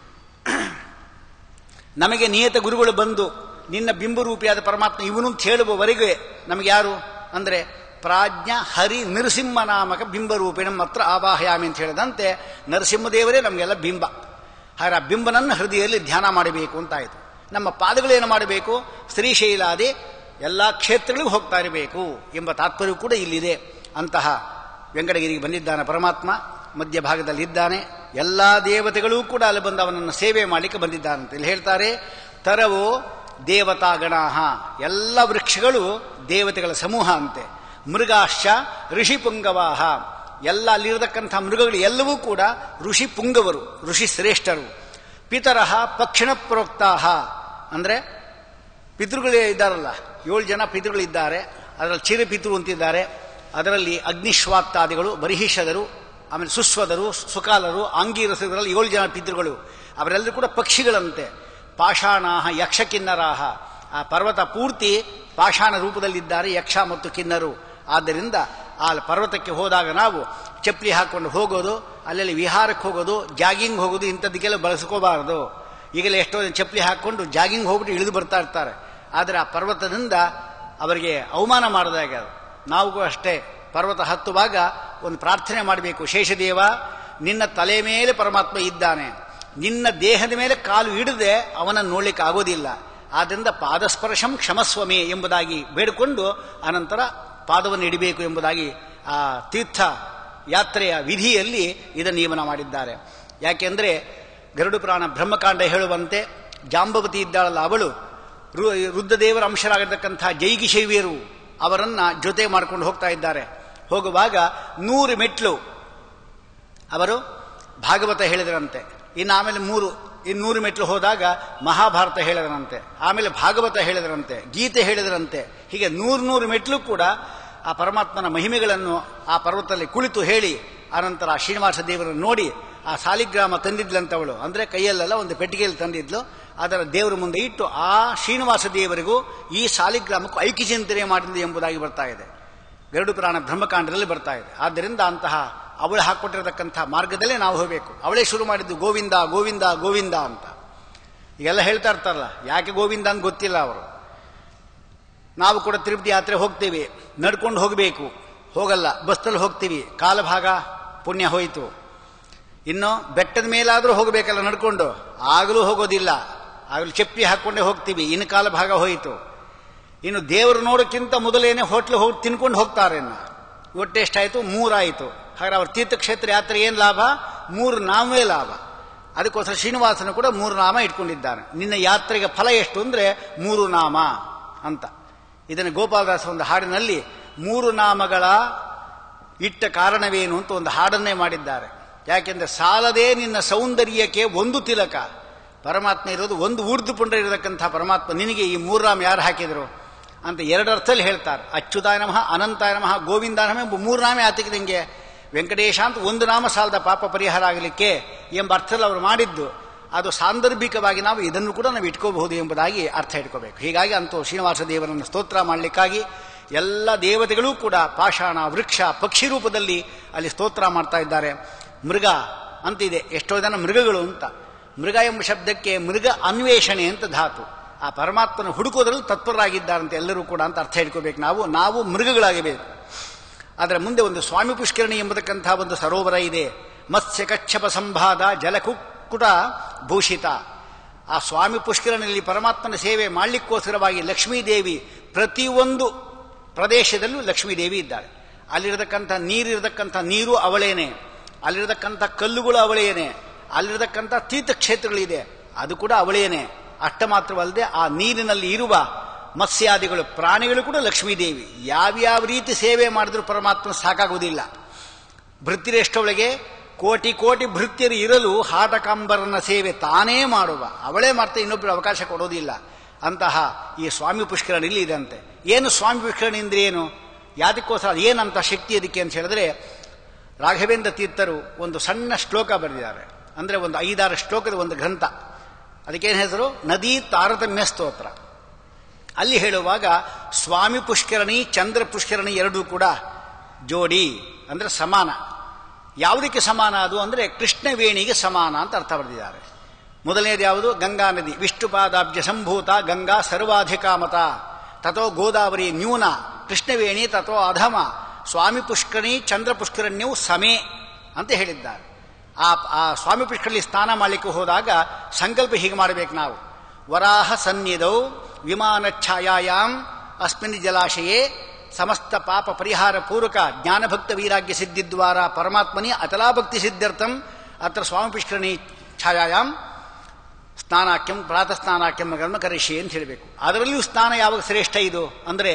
B: ನಮಗೆ ನಿಯತ ಗುರುಗಳು ಬಂದು ನಿನ್ನ ಬಿಂಬರೂಪಿಯಾದ ಪರಮಾತ್ಮ ಇವನು ಅಂತ ಹೇಳುವವರೆಗೆ ನಮಗೆ ಯಾರು ಅಂದರೆ ಪ್ರಾಜ್ಞ ಹರಿ ನರಸಿಂಹ ನಾಮಕ ಬಿಂಬರೂಪಿಣ ಮಾತ್ರ ಆವಾಹಯಾಮಿ ಅಂತ ಹೇಳಿದಂತೆ ನರಸಿಂಹದೇವರೇ ನಮಗೆಲ್ಲ ಬಿಂಬ ಹಾಗೆ ಆ ಬಿಂಬನನ್ನು ಹೃದಯದಲ್ಲಿ ಧ್ಯಾನ ಮಾಡಬೇಕು ಅಂತಾಯಿತು ನಮ್ಮ ಪಾದಗಳೇನು ಮಾಡಬೇಕು ಶ್ರೀಶೈಲಾದಿ ಎಲ್ಲ ಕ್ಷೇತ್ರಗಳಿಗೂ ಹೋಗ್ತಾ ಇರಬೇಕು ಎಂಬ ತಾತ್ಪರ್ಯ ಕೂಡ ಇಲ್ಲಿದೆ ಅಂತಹ ವೆಂಕಟಗಿರಿಗೆ ಬಂದಿದ್ದಾನೆ ಪರಮಾತ್ಮ ಮಧ್ಯಭಾಗದಲ್ಲಿದ್ದಾನೆ ಎಲ್ಲ ದೇವತೆಗಳೂ ಕೂಡ ಅಲ್ಲಿ ಬಂದು ಅವನನ್ನು ಸೇವೆ ಮಾಡಲಿಕ್ಕೆ ಬಂದಿದ್ದಾನಂತ ಇಲ್ಲಿ ಹೇಳ್ತಾರೆ ತರವೋ ದೇವತಾ ಗಣಾಹ ಎಲ್ಲ ವೃಕ್ಷಗಳು ದೇವತೆಗಳ ಸಮೂಹ ಅಂತೆ ಮೃಗಾಶ್ಚ ಋಷಿ ಪುಂಗವಾಹ ಎಲ್ಲ ಅಲ್ಲಿರತಕ್ಕಂಥ ಮೃಗಗಳು ಎಲ್ಲವೂ ಕೂಡ ಋಷಿ ಪುಂಗವರು ಋಷಿ ಶ್ರೇಷ್ಠರು ಪಿತರಹ ಪಕ್ಷಿಣ ಪ್ರೋಕ್ತಾಹ ಅಂದರೆ ಪಿತೃಗಳೇ ಇದ್ದಾರಲ್ಲ ಏಳು ಜನ ಪಿತೃಗಳಿದ್ದಾರೆ ಅದರಲ್ಲಿ ಚಿರಪಿತೃ ಅಂತಿದ್ದಾರೆ ಅದರಲ್ಲಿ ಅಗ್ನಿಶ್ವಾತ್ತಾದಿಗಳು ಬರಿಹಿಷದರು ಆಮೇಲೆ ಸುಸ್ವದರು ಸುಕಾಲರು ಆಂಗೀರಸರಲ್ಲಿ ಏಳು ಜನ ಪಿತೃಗಳು ಅವರೆಲ್ಲರೂ ಕೂಡ ಪಕ್ಷಿಗಳಂತೆ ಪಾಷಾಣಾಹ ಯಕ್ಷ ಕಿನ್ನರಾಹ ಆ ಪರ್ವತ ಪೂರ್ತಿ ಪಾಷಾಣ ರೂಪದಲ್ಲಿದ್ದಾರೆ ಯಕ್ಷ ಮತ್ತು ಕಿನ್ನರು ಆದ್ದರಿಂದ ಆ ಪರ್ವತಕ್ಕೆ ಹೋದಾಗ ನಾವು ಚಪ್ಪಲಿ ಹಾಕೊಂಡು ಹೋಗೋದು ಅಲ್ಲೆಲ್ಲಿ ವಿಹಾರಕ್ಕೆ ಹೋಗೋದು ಜಾಗಿಂಗ್ ಹೋಗೋದು ಇಂಥದ್ದಕ್ಕೆಲ್ಲ ಬಳಸ್ಕೋಬಾರದು ಈಗಲೇ ಎಷ್ಟೋ ಜನ ಚಪ್ಪಲಿ ಹಾಕ್ಕೊಂಡು ಜಾಗಿಂಗ್ ಹೋಗ್ಬಿಟ್ಟು ಇಳಿದು ಬರ್ತಾ ಇರ್ತಾರೆ ಆದರೆ ಆ ಪರ್ವತದಿಂದ ಅವರಿಗೆ ಅವಮಾನ ಮಾಡಿದಾಗ ನಾವು ಅಷ್ಟೇ ಪರ್ವತ ಹತ್ತುವಾಗ ಒಂದು ಪ್ರಾರ್ಥನೆ ಮಾಡಬೇಕು ಶೇಷದೇವ ನಿನ್ನ ತಲೆ ಮೇಲೆ ಪರಮಾತ್ಮ ಇದ್ದಾನೆ ನಿನ್ನ ದೇಹದ ಮೇಲೆ ಕಾಲು ಹಿಡದೆ ಅವನನ್ನು ನೋಡ್ಲಿಕ್ಕೆ ಆಗೋದಿಲ್ಲ ಆದ್ದರಿಂದ ಪಾದಸ್ಪರ್ಶಂ ಕ್ಷಮಸ್ವಮೇ ಎಂಬುದಾಗಿ ಬೇಡಿಕೊಂಡು ಅನಂತರ ಪಾದವನ್ನು ಇಡಬೇಕು ಎಂಬುದಾಗಿ ಆ ತೀರ್ಥ ಯಾತ್ರೆಯ ವಿಧಿಯಲ್ಲಿ ಇದನ್ನು ನಿಯಮನ ಮಾಡಿದ್ದಾರೆ ಯಾಕೆಂದರೆ ಗರುಡು ಪ್ರಾಣ ಬ್ರಹ್ಮಕಾಂಡ ಹೇಳುವಂತೆ ಜಾಂಬವತಿ ಇದ್ದಾಳಲ್ಲ ಅವಳು ರು- ರುದ್ರದೇವರ ಅಂಶರಾಗಿರ್ತಕ್ಕಂಥ ಜೈಗಿಶೈವಿಯರು ಅವರನ್ನ ಜೊತೆ ಮಾಡ್ಕೊಂಡು ಹೋಗ್ತಾ ಇದ್ದಾರೆ ಹೋಗುವಾಗ ನೂರು ಮೆಟ್ಲು ಅವರು ಭಾಗವತ ಹೇಳಿದರಂತೆ ಇನ್ನು ಆಮೇಲೆ ಮೂರು ಇನ್ನೂರು ಮೆಟ್ಲು ಹೋದಾಗ ಮಹಾಭಾರತ ಹೇಳಿದರಂತೆ ಆಮೇಲೆ ಭಾಗವತ ಹೇಳಿದರಂತೆ ಗೀತೆ ಹೇಳಿದರಂತೆ ಹೀಗೆ ನೂರು ನೂರು ಮೆಟ್ಲು ಕೂಡ ಆ ಪರಮಾತ್ಮನ ಮಹಿಮೆಗಳನ್ನು ಆ ಪರ್ವತದಲ್ಲಿ ಕುಳಿತು ಹೇಳಿ ಆನಂತರ ಆ ಶ್ರೀನಿವಾಸ ದೇವರನ್ನು ನೋಡಿ ಆ ಸಾಲಿಗ್ರಾಮ ತಂದಿದ್ಲಂತವಳು ಅಂದರೆ ಕೈಯಲ್ಲೆಲ್ಲ ಒಂದು ಪೆಟ್ಟಿಗೆಯಲ್ಲಿ ತಂದಿದ್ಲು ಅದರ ದೇವರ ಮುಂದೆ ಇಟ್ಟು ಆ ಶ್ರೀನಿವಾಸ ದೇವರಿಗೂ ಈ ಸಾಲಿಗ್ರಾಮಕ್ಕೂ ಐಕ್ಯ ಚಿಂತನೆ ಮಾಡಿದ್ಲು ಎಂಬುದಾಗಿ ಬರ್ತಾ ಇದೆ ಗರುಡು ಪುರಾಣ ಬ್ರಹ್ಮಕಾಂಡದಲ್ಲಿ ಬರ್ತಾ ಇದೆ ಆದ್ದರಿಂದ ಅಂತಹ ಅವಳು ಹಾಕೊಟ್ಟಿರತಕ್ಕಂಥ ಮಾರ್ಗದಲ್ಲೇ ನಾವು ಹೋಗಬೇಕು ಅವಳೇ ಶುರು ಮಾಡಿದ್ದು ಗೋವಿಂದ ಗೋವಿಂದ ಗೋವಿಂದ ಅಂತ ಈಗೆಲ್ಲ ಹೇಳ್ತಾ ಇರ್ತಾರಲ್ಲ ಯಾಕೆ ಗೋವಿಂದ ಅಂತ ಗೊತ್ತಿಲ್ಲ ಅವರು ನಾವು ಕೂಡ ತಿರುಪತಿ ಯಾತ್ರೆ ಹೋಗ್ತೀವಿ ನಡ್ಕೊಂಡು ಹೋಗಬೇಕು ಹೋಗಲ್ಲ ಬಸ್ನಲ್ಲಿ ಹೋಗ್ತೀವಿ ಕಾಲಭಾಗ ಪುಣ್ಯ ಹೋಯಿತು ಇನ್ನು ಬೆಟ್ಟದ ಮೇಲಾದರೂ ಹೋಗಬೇಕಲ್ಲ ನಡ್ಕೊಂಡು ಆಗಲೂ ಹೋಗೋದಿಲ್ಲ ಆಗಲೂ ಚಪ್ಪಿ ಹಾಕ್ಕೊಂಡೇ ಹೋಗ್ತೀವಿ ಇನ್ನು ಕಾಲ ಭಾಗ ಹೋಯಿತು ಇನ್ನು ದೇವರು ನೋಡೋಕ್ಕಿಂತ ಮೊದಲೇನೆ ಹೋಟ್ಲು ಹೋಗಿ ತಿನ್ಕೊಂಡು ಹೋಗ್ತಾರೆ ಇನ್ನು ಒಟ್ಟು ಎಷ್ಟಾಯಿತು ಮೂರಾಯಿತು ಹಾಗಾದ್ರೆ ಅವ್ರ ತೀರ್ಥಕ್ಷೇತ್ರ ಯಾತ್ರೆ ಏನು ಲಾಭ ಮೂರು ನಾಮವೇ ಲಾಭ ಅದಕ್ಕೋಸ್ಕರ ಶ್ರೀನಿವಾಸನು ಕೂಡ ಮೂರು ನಾಮ ಇಟ್ಕೊಂಡಿದ್ದಾನೆ ನಿನ್ನ ಯಾತ್ರೆಗೆ ಫಲ ಎಷ್ಟು ಅಂದರೆ ಮೂರು ನಾಮ ಅಂತ ಇದನ್ನು ಗೋಪಾಲದಾಸ ಒಂದು ಹಾಡಿನಲ್ಲಿ ಮೂರು ನಾಮಗಳ ಇಟ್ಟ ಕಾರಣವೇನು ಅಂತ ಒಂದು ಹಾಡನ್ನೇ ಮಾಡಿದ್ದಾರೆ ಯಾಕೆಂದ್ರೆ ಸಾಲದೇ ನಿನ್ನ ಸೌಂದರ್ಯಕ್ಕೆ ಒಂದು ತಿಲಕ ಪರಮಾತ್ಮ ಇರೋದು ಒಂದು ಊರ್ದು ಪುಂಡ್ರ ಇರತಕ್ಕಂಥ ಪರಮಾತ್ಮ ನಿನಗೆ ಈ ಮೂರು ನಾಮ ಯಾರು ಹಾಕಿದರು ಅಂತ ಎರಡು ಅರ್ಥದಲ್ಲಿ ಹೇಳ್ತಾರೆ ಅಚ್ಯುತಾಯ ನಮಃ ಅನಂತಾಯ ನಮಃ ಗೋವಿಂದ ನಮಃ ಎಂಬ ಮೂರು ನಾಮ ಆತಕ್ಕೆ ನಿಂಗೆ ವೆಂಕಟೇಶ ಅಂತ ಒಂದು ನಾಮ ಸಾಲದ ಪಾಪ ಪರಿಹಾರ ಆಗಲಿಕ್ಕೆ ಎಂಬ ಅರ್ಥದಲ್ಲಿ ಅವರು ಮಾಡಿದ್ದು ಅದು ಸಾಂದರ್ಭಿಕವಾಗಿ ನಾವು ಇದನ್ನು ಕೂಡ ನಾವು ಇಟ್ಕೋಬಹುದು ಎಂಬುದಾಗಿ ಅರ್ಥ ಇಟ್ಕೋಬೇಕು ಹೀಗಾಗಿ ಅಂತೂ ಶ್ರೀನಿವಾಸ ದೇವರನ್ನು ಸ್ತೋತ್ರ ಮಾಡಲಿಕ್ಕಾಗಿ ಎಲ್ಲ ದೇವತೆಗಳೂ ಕೂಡ ಪಾಷಾಣ ವೃಕ್ಷ ಪಕ್ಷಿ ರೂಪದಲ್ಲಿ ಅಲ್ಲಿ ಸ್ತೋತ್ರ ಮಾಡ್ತಾ ಇದ್ದಾರೆ ಮೃಗ ಅಂತಿದೆ ಎಷ್ಟೋ ಜನ ಮೃಗಗಳು ಅಂತ ಮೃಗ ಎಂಬ ಶಬ್ದಕ್ಕೆ ಮೃಗ ಅನ್ವೇಷಣೆ ಅಂತ ಧಾತು ಆ ಪರಮಾತ್ಮನ ಹುಡುಕೋದ್ರಲ್ಲಿ ತತ್ಪರರಾಗಿದ್ದಾರಂತೆ ಎಲ್ಲರೂ ಕೂಡ ಅಂತ ಅರ್ಥ ಇಟ್ಕೋಬೇಕು ನಾವು ನಾವು ಮೃಗಗಳಾಗಬೇಕು ಅದರ ಮುಂದೆ ಒಂದು ಸ್ವಾಮಿ ಪುಷ್ಕರಣಿ ಎಂಬತಕ್ಕಂಥ ಒಂದು ಸರೋವರ ಇದೆ ಮತ್ಸ್ಯ ಕಚ್ಚಪ ಸಂಭಾದ ಜಲಕುಕ್ಕುಟ ಭೂಷಿತ ಆ ಸ್ವಾಮಿ ಪುಷ್ಕರಣಿಯಲ್ಲಿ ಪರಮಾತ್ಮನ ಸೇವೆ ಮಾಡಲಿಕ್ಕೋಸ್ಕರವಾಗಿ ಲಕ್ಷ್ಮೀದೇವಿ ಪ್ರತಿಯೊಂದು ಪ್ರದೇಶದಲ್ಲೂ ಲಕ್ಷ್ಮೀದೇವಿ ಇದ್ದಾಳೆ ಅಲ್ಲಿರತಕ್ಕಂಥ ನೀರಿರತಕ್ಕಂಥ ನೀರು ಅವಳೇನೆ ಅಲ್ಲಿರತಕ್ಕಂಥ ಕಲ್ಲುಗಳು ಅವಳೇನೆ ಅಲ್ಲಿರತಕ್ಕಂಥ ತೀರ್ಥಕ್ಷೇತ್ರಗಳಿದೆ ಅದು ಕೂಡ ಅವಳೇನೆ ಅಷ್ಟ ಮಾತ್ರವಲ್ಲದೆ ಆ ನೀರಿನಲ್ಲಿ ಇರುವ ಮತ್ಸ್ಯಾದಿಗಳು ಪ್ರಾಣಿಗಳು ಕೂಡ ಲಕ್ಷ್ಮೀದೇವಿ ಯಾವ್ಯಾವ ರೀತಿ ಸೇವೆ ಮಾಡಿದ್ರೂ ಪರಮಾತ್ಮ ಸಾಕಾಗುವುದಿಲ್ಲ ಭೃತ್ಯರೆಷ್ಟವಳಿಗೆ ಕೋಟಿ ಕೋಟಿ ಭೃತ್ಯರು ಇರಲು ಹಾಟಕಾಂಬರನ ಸೇವೆ ತಾನೇ ಮಾಡುವ ಅವಳೇ ಮಾಡ್ತಾ ಇನ್ನೊಬ್ಬರು ಅವಕಾಶ ಕೊಡೋದಿಲ್ಲ ಅಂತಹ ಈ ಸ್ವಾಮಿ ಪುಷ್ಕರಣಿಲಿ ಇದಂತೆ ಏನು ಸ್ವಾಮಿ ಪುಷ್ಕರಣಿ ಅಂದ್ರೆ ಏನು ಯಾದಕ್ಕೋಸ್ಕರ ಏನಂತ ಶಕ್ತಿ ಅದಕ್ಕೆ ಅಂತ ಹೇಳಿದ್ರೆ ರಾಘವೇಂದ್ರ ತೀರ್ಥರು ಒಂದು ಸಣ್ಣ ಶ್ಲೋಕ ಬರೆದಿದ್ದಾರೆ ಅಂದರೆ ಒಂದು ಐದಾರು ಶ್ಲೋಕದ ಒಂದು ಗ್ರಂಥ ಅದಕ್ಕೇನು ಹೆಸರು ನದಿ ತಾರತಮ್ಯ ಸ್ತೋತ್ರ ಅಲ್ಲಿ ಹೇಳುವಾಗ ಸ್ವಾಮಿ ಪುಷ್ಕರಣಿ ಚಂದ್ರ ಪುಷ್ಕರಣಿ ಎರಡೂ ಕೂಡ ಜೋಡಿ ಅಂದರೆ ಸಮಾನ ಯಾವುದಕ್ಕೆ ಸಮಾನ ಅದು ಅಂದರೆ ಕೃಷ್ಣವೇಣಿಗೆ ಸಮಾನ ಅಂತ ಅರ್ಥ ಬರೆದಿದ್ದಾರೆ ಮೊದಲನೇದು ಯಾವುದು ಗಂಗಾ ನದಿ ವಿಷ್ಣುಪಾದಾಬ್ಜ ಸಂಭೂತ ಗಂಗಾ ಸರ್ವಾಧಿಕಾಮತ ತಥೋ ಗೋದಾವರಿ ನ್ಯೂನ ಕೃಷ್ಣವೇಣಿ ತಥೋ ಅಧಮ ಸ್ವಾಮಿ ಪುಷ್ಕರಣಿ ಚಂದ್ರ ಪುಷ್ಕರಣ್ಯವು ಸಮೇ ಅಂತ ಹೇಳಿದ್ದಾರೆ ಆ ಆ ಸ್ವಾಮಿ ಪುಷ್ಕರಣಿ ಸ್ನಾನ ಮಾಡಲಿಕ್ಕೆ ಹೋದಾಗ ಸಂಕಲ್ಪ ಹೀಗೆ ಮಾಡಬೇಕು ನಾವು ವರಾಹ ಸನ್ನಿಧೌ ವಿಮಾನ ಛಾಯಾಯಾಮ್ ಅಸ್ಮಿನ್ ಜಲಾಶಯೇ ಸಮಸ್ತ ಪಾಪ ಪರಿಹಾರ ಪೂರ್ವಕ ಜ್ಞಾನಭಕ್ತ ವೈರಾಗ್ಯ ಸಿದ್ಧಿದ್ವಾರ ಪರಮಾತ್ಮನಿ ಅತಲಾಭಕ್ತಿ ಸಿದ್ಧರ್ಥಂ ಅತ್ರ ಸ್ವಾಮಿ ಪುಷ್ಕರಣಿ ಛಾಯಾಯಾಮ್ ಸ್ನಾನಾಕ್ಯಂ ಪ್ರಾತಃ ಸ್ನಾನಾಕ್ಯಂಗಳನ್ನು ಕರಿಷಿ ಅಂತ ಹೇಳಬೇಕು ಅದರಲ್ಲಿಯೂ ಸ್ನಾನ ಯಾವಾಗ ಶ್ರೇಷ್ಠ ಇದು ಅಂದರೆ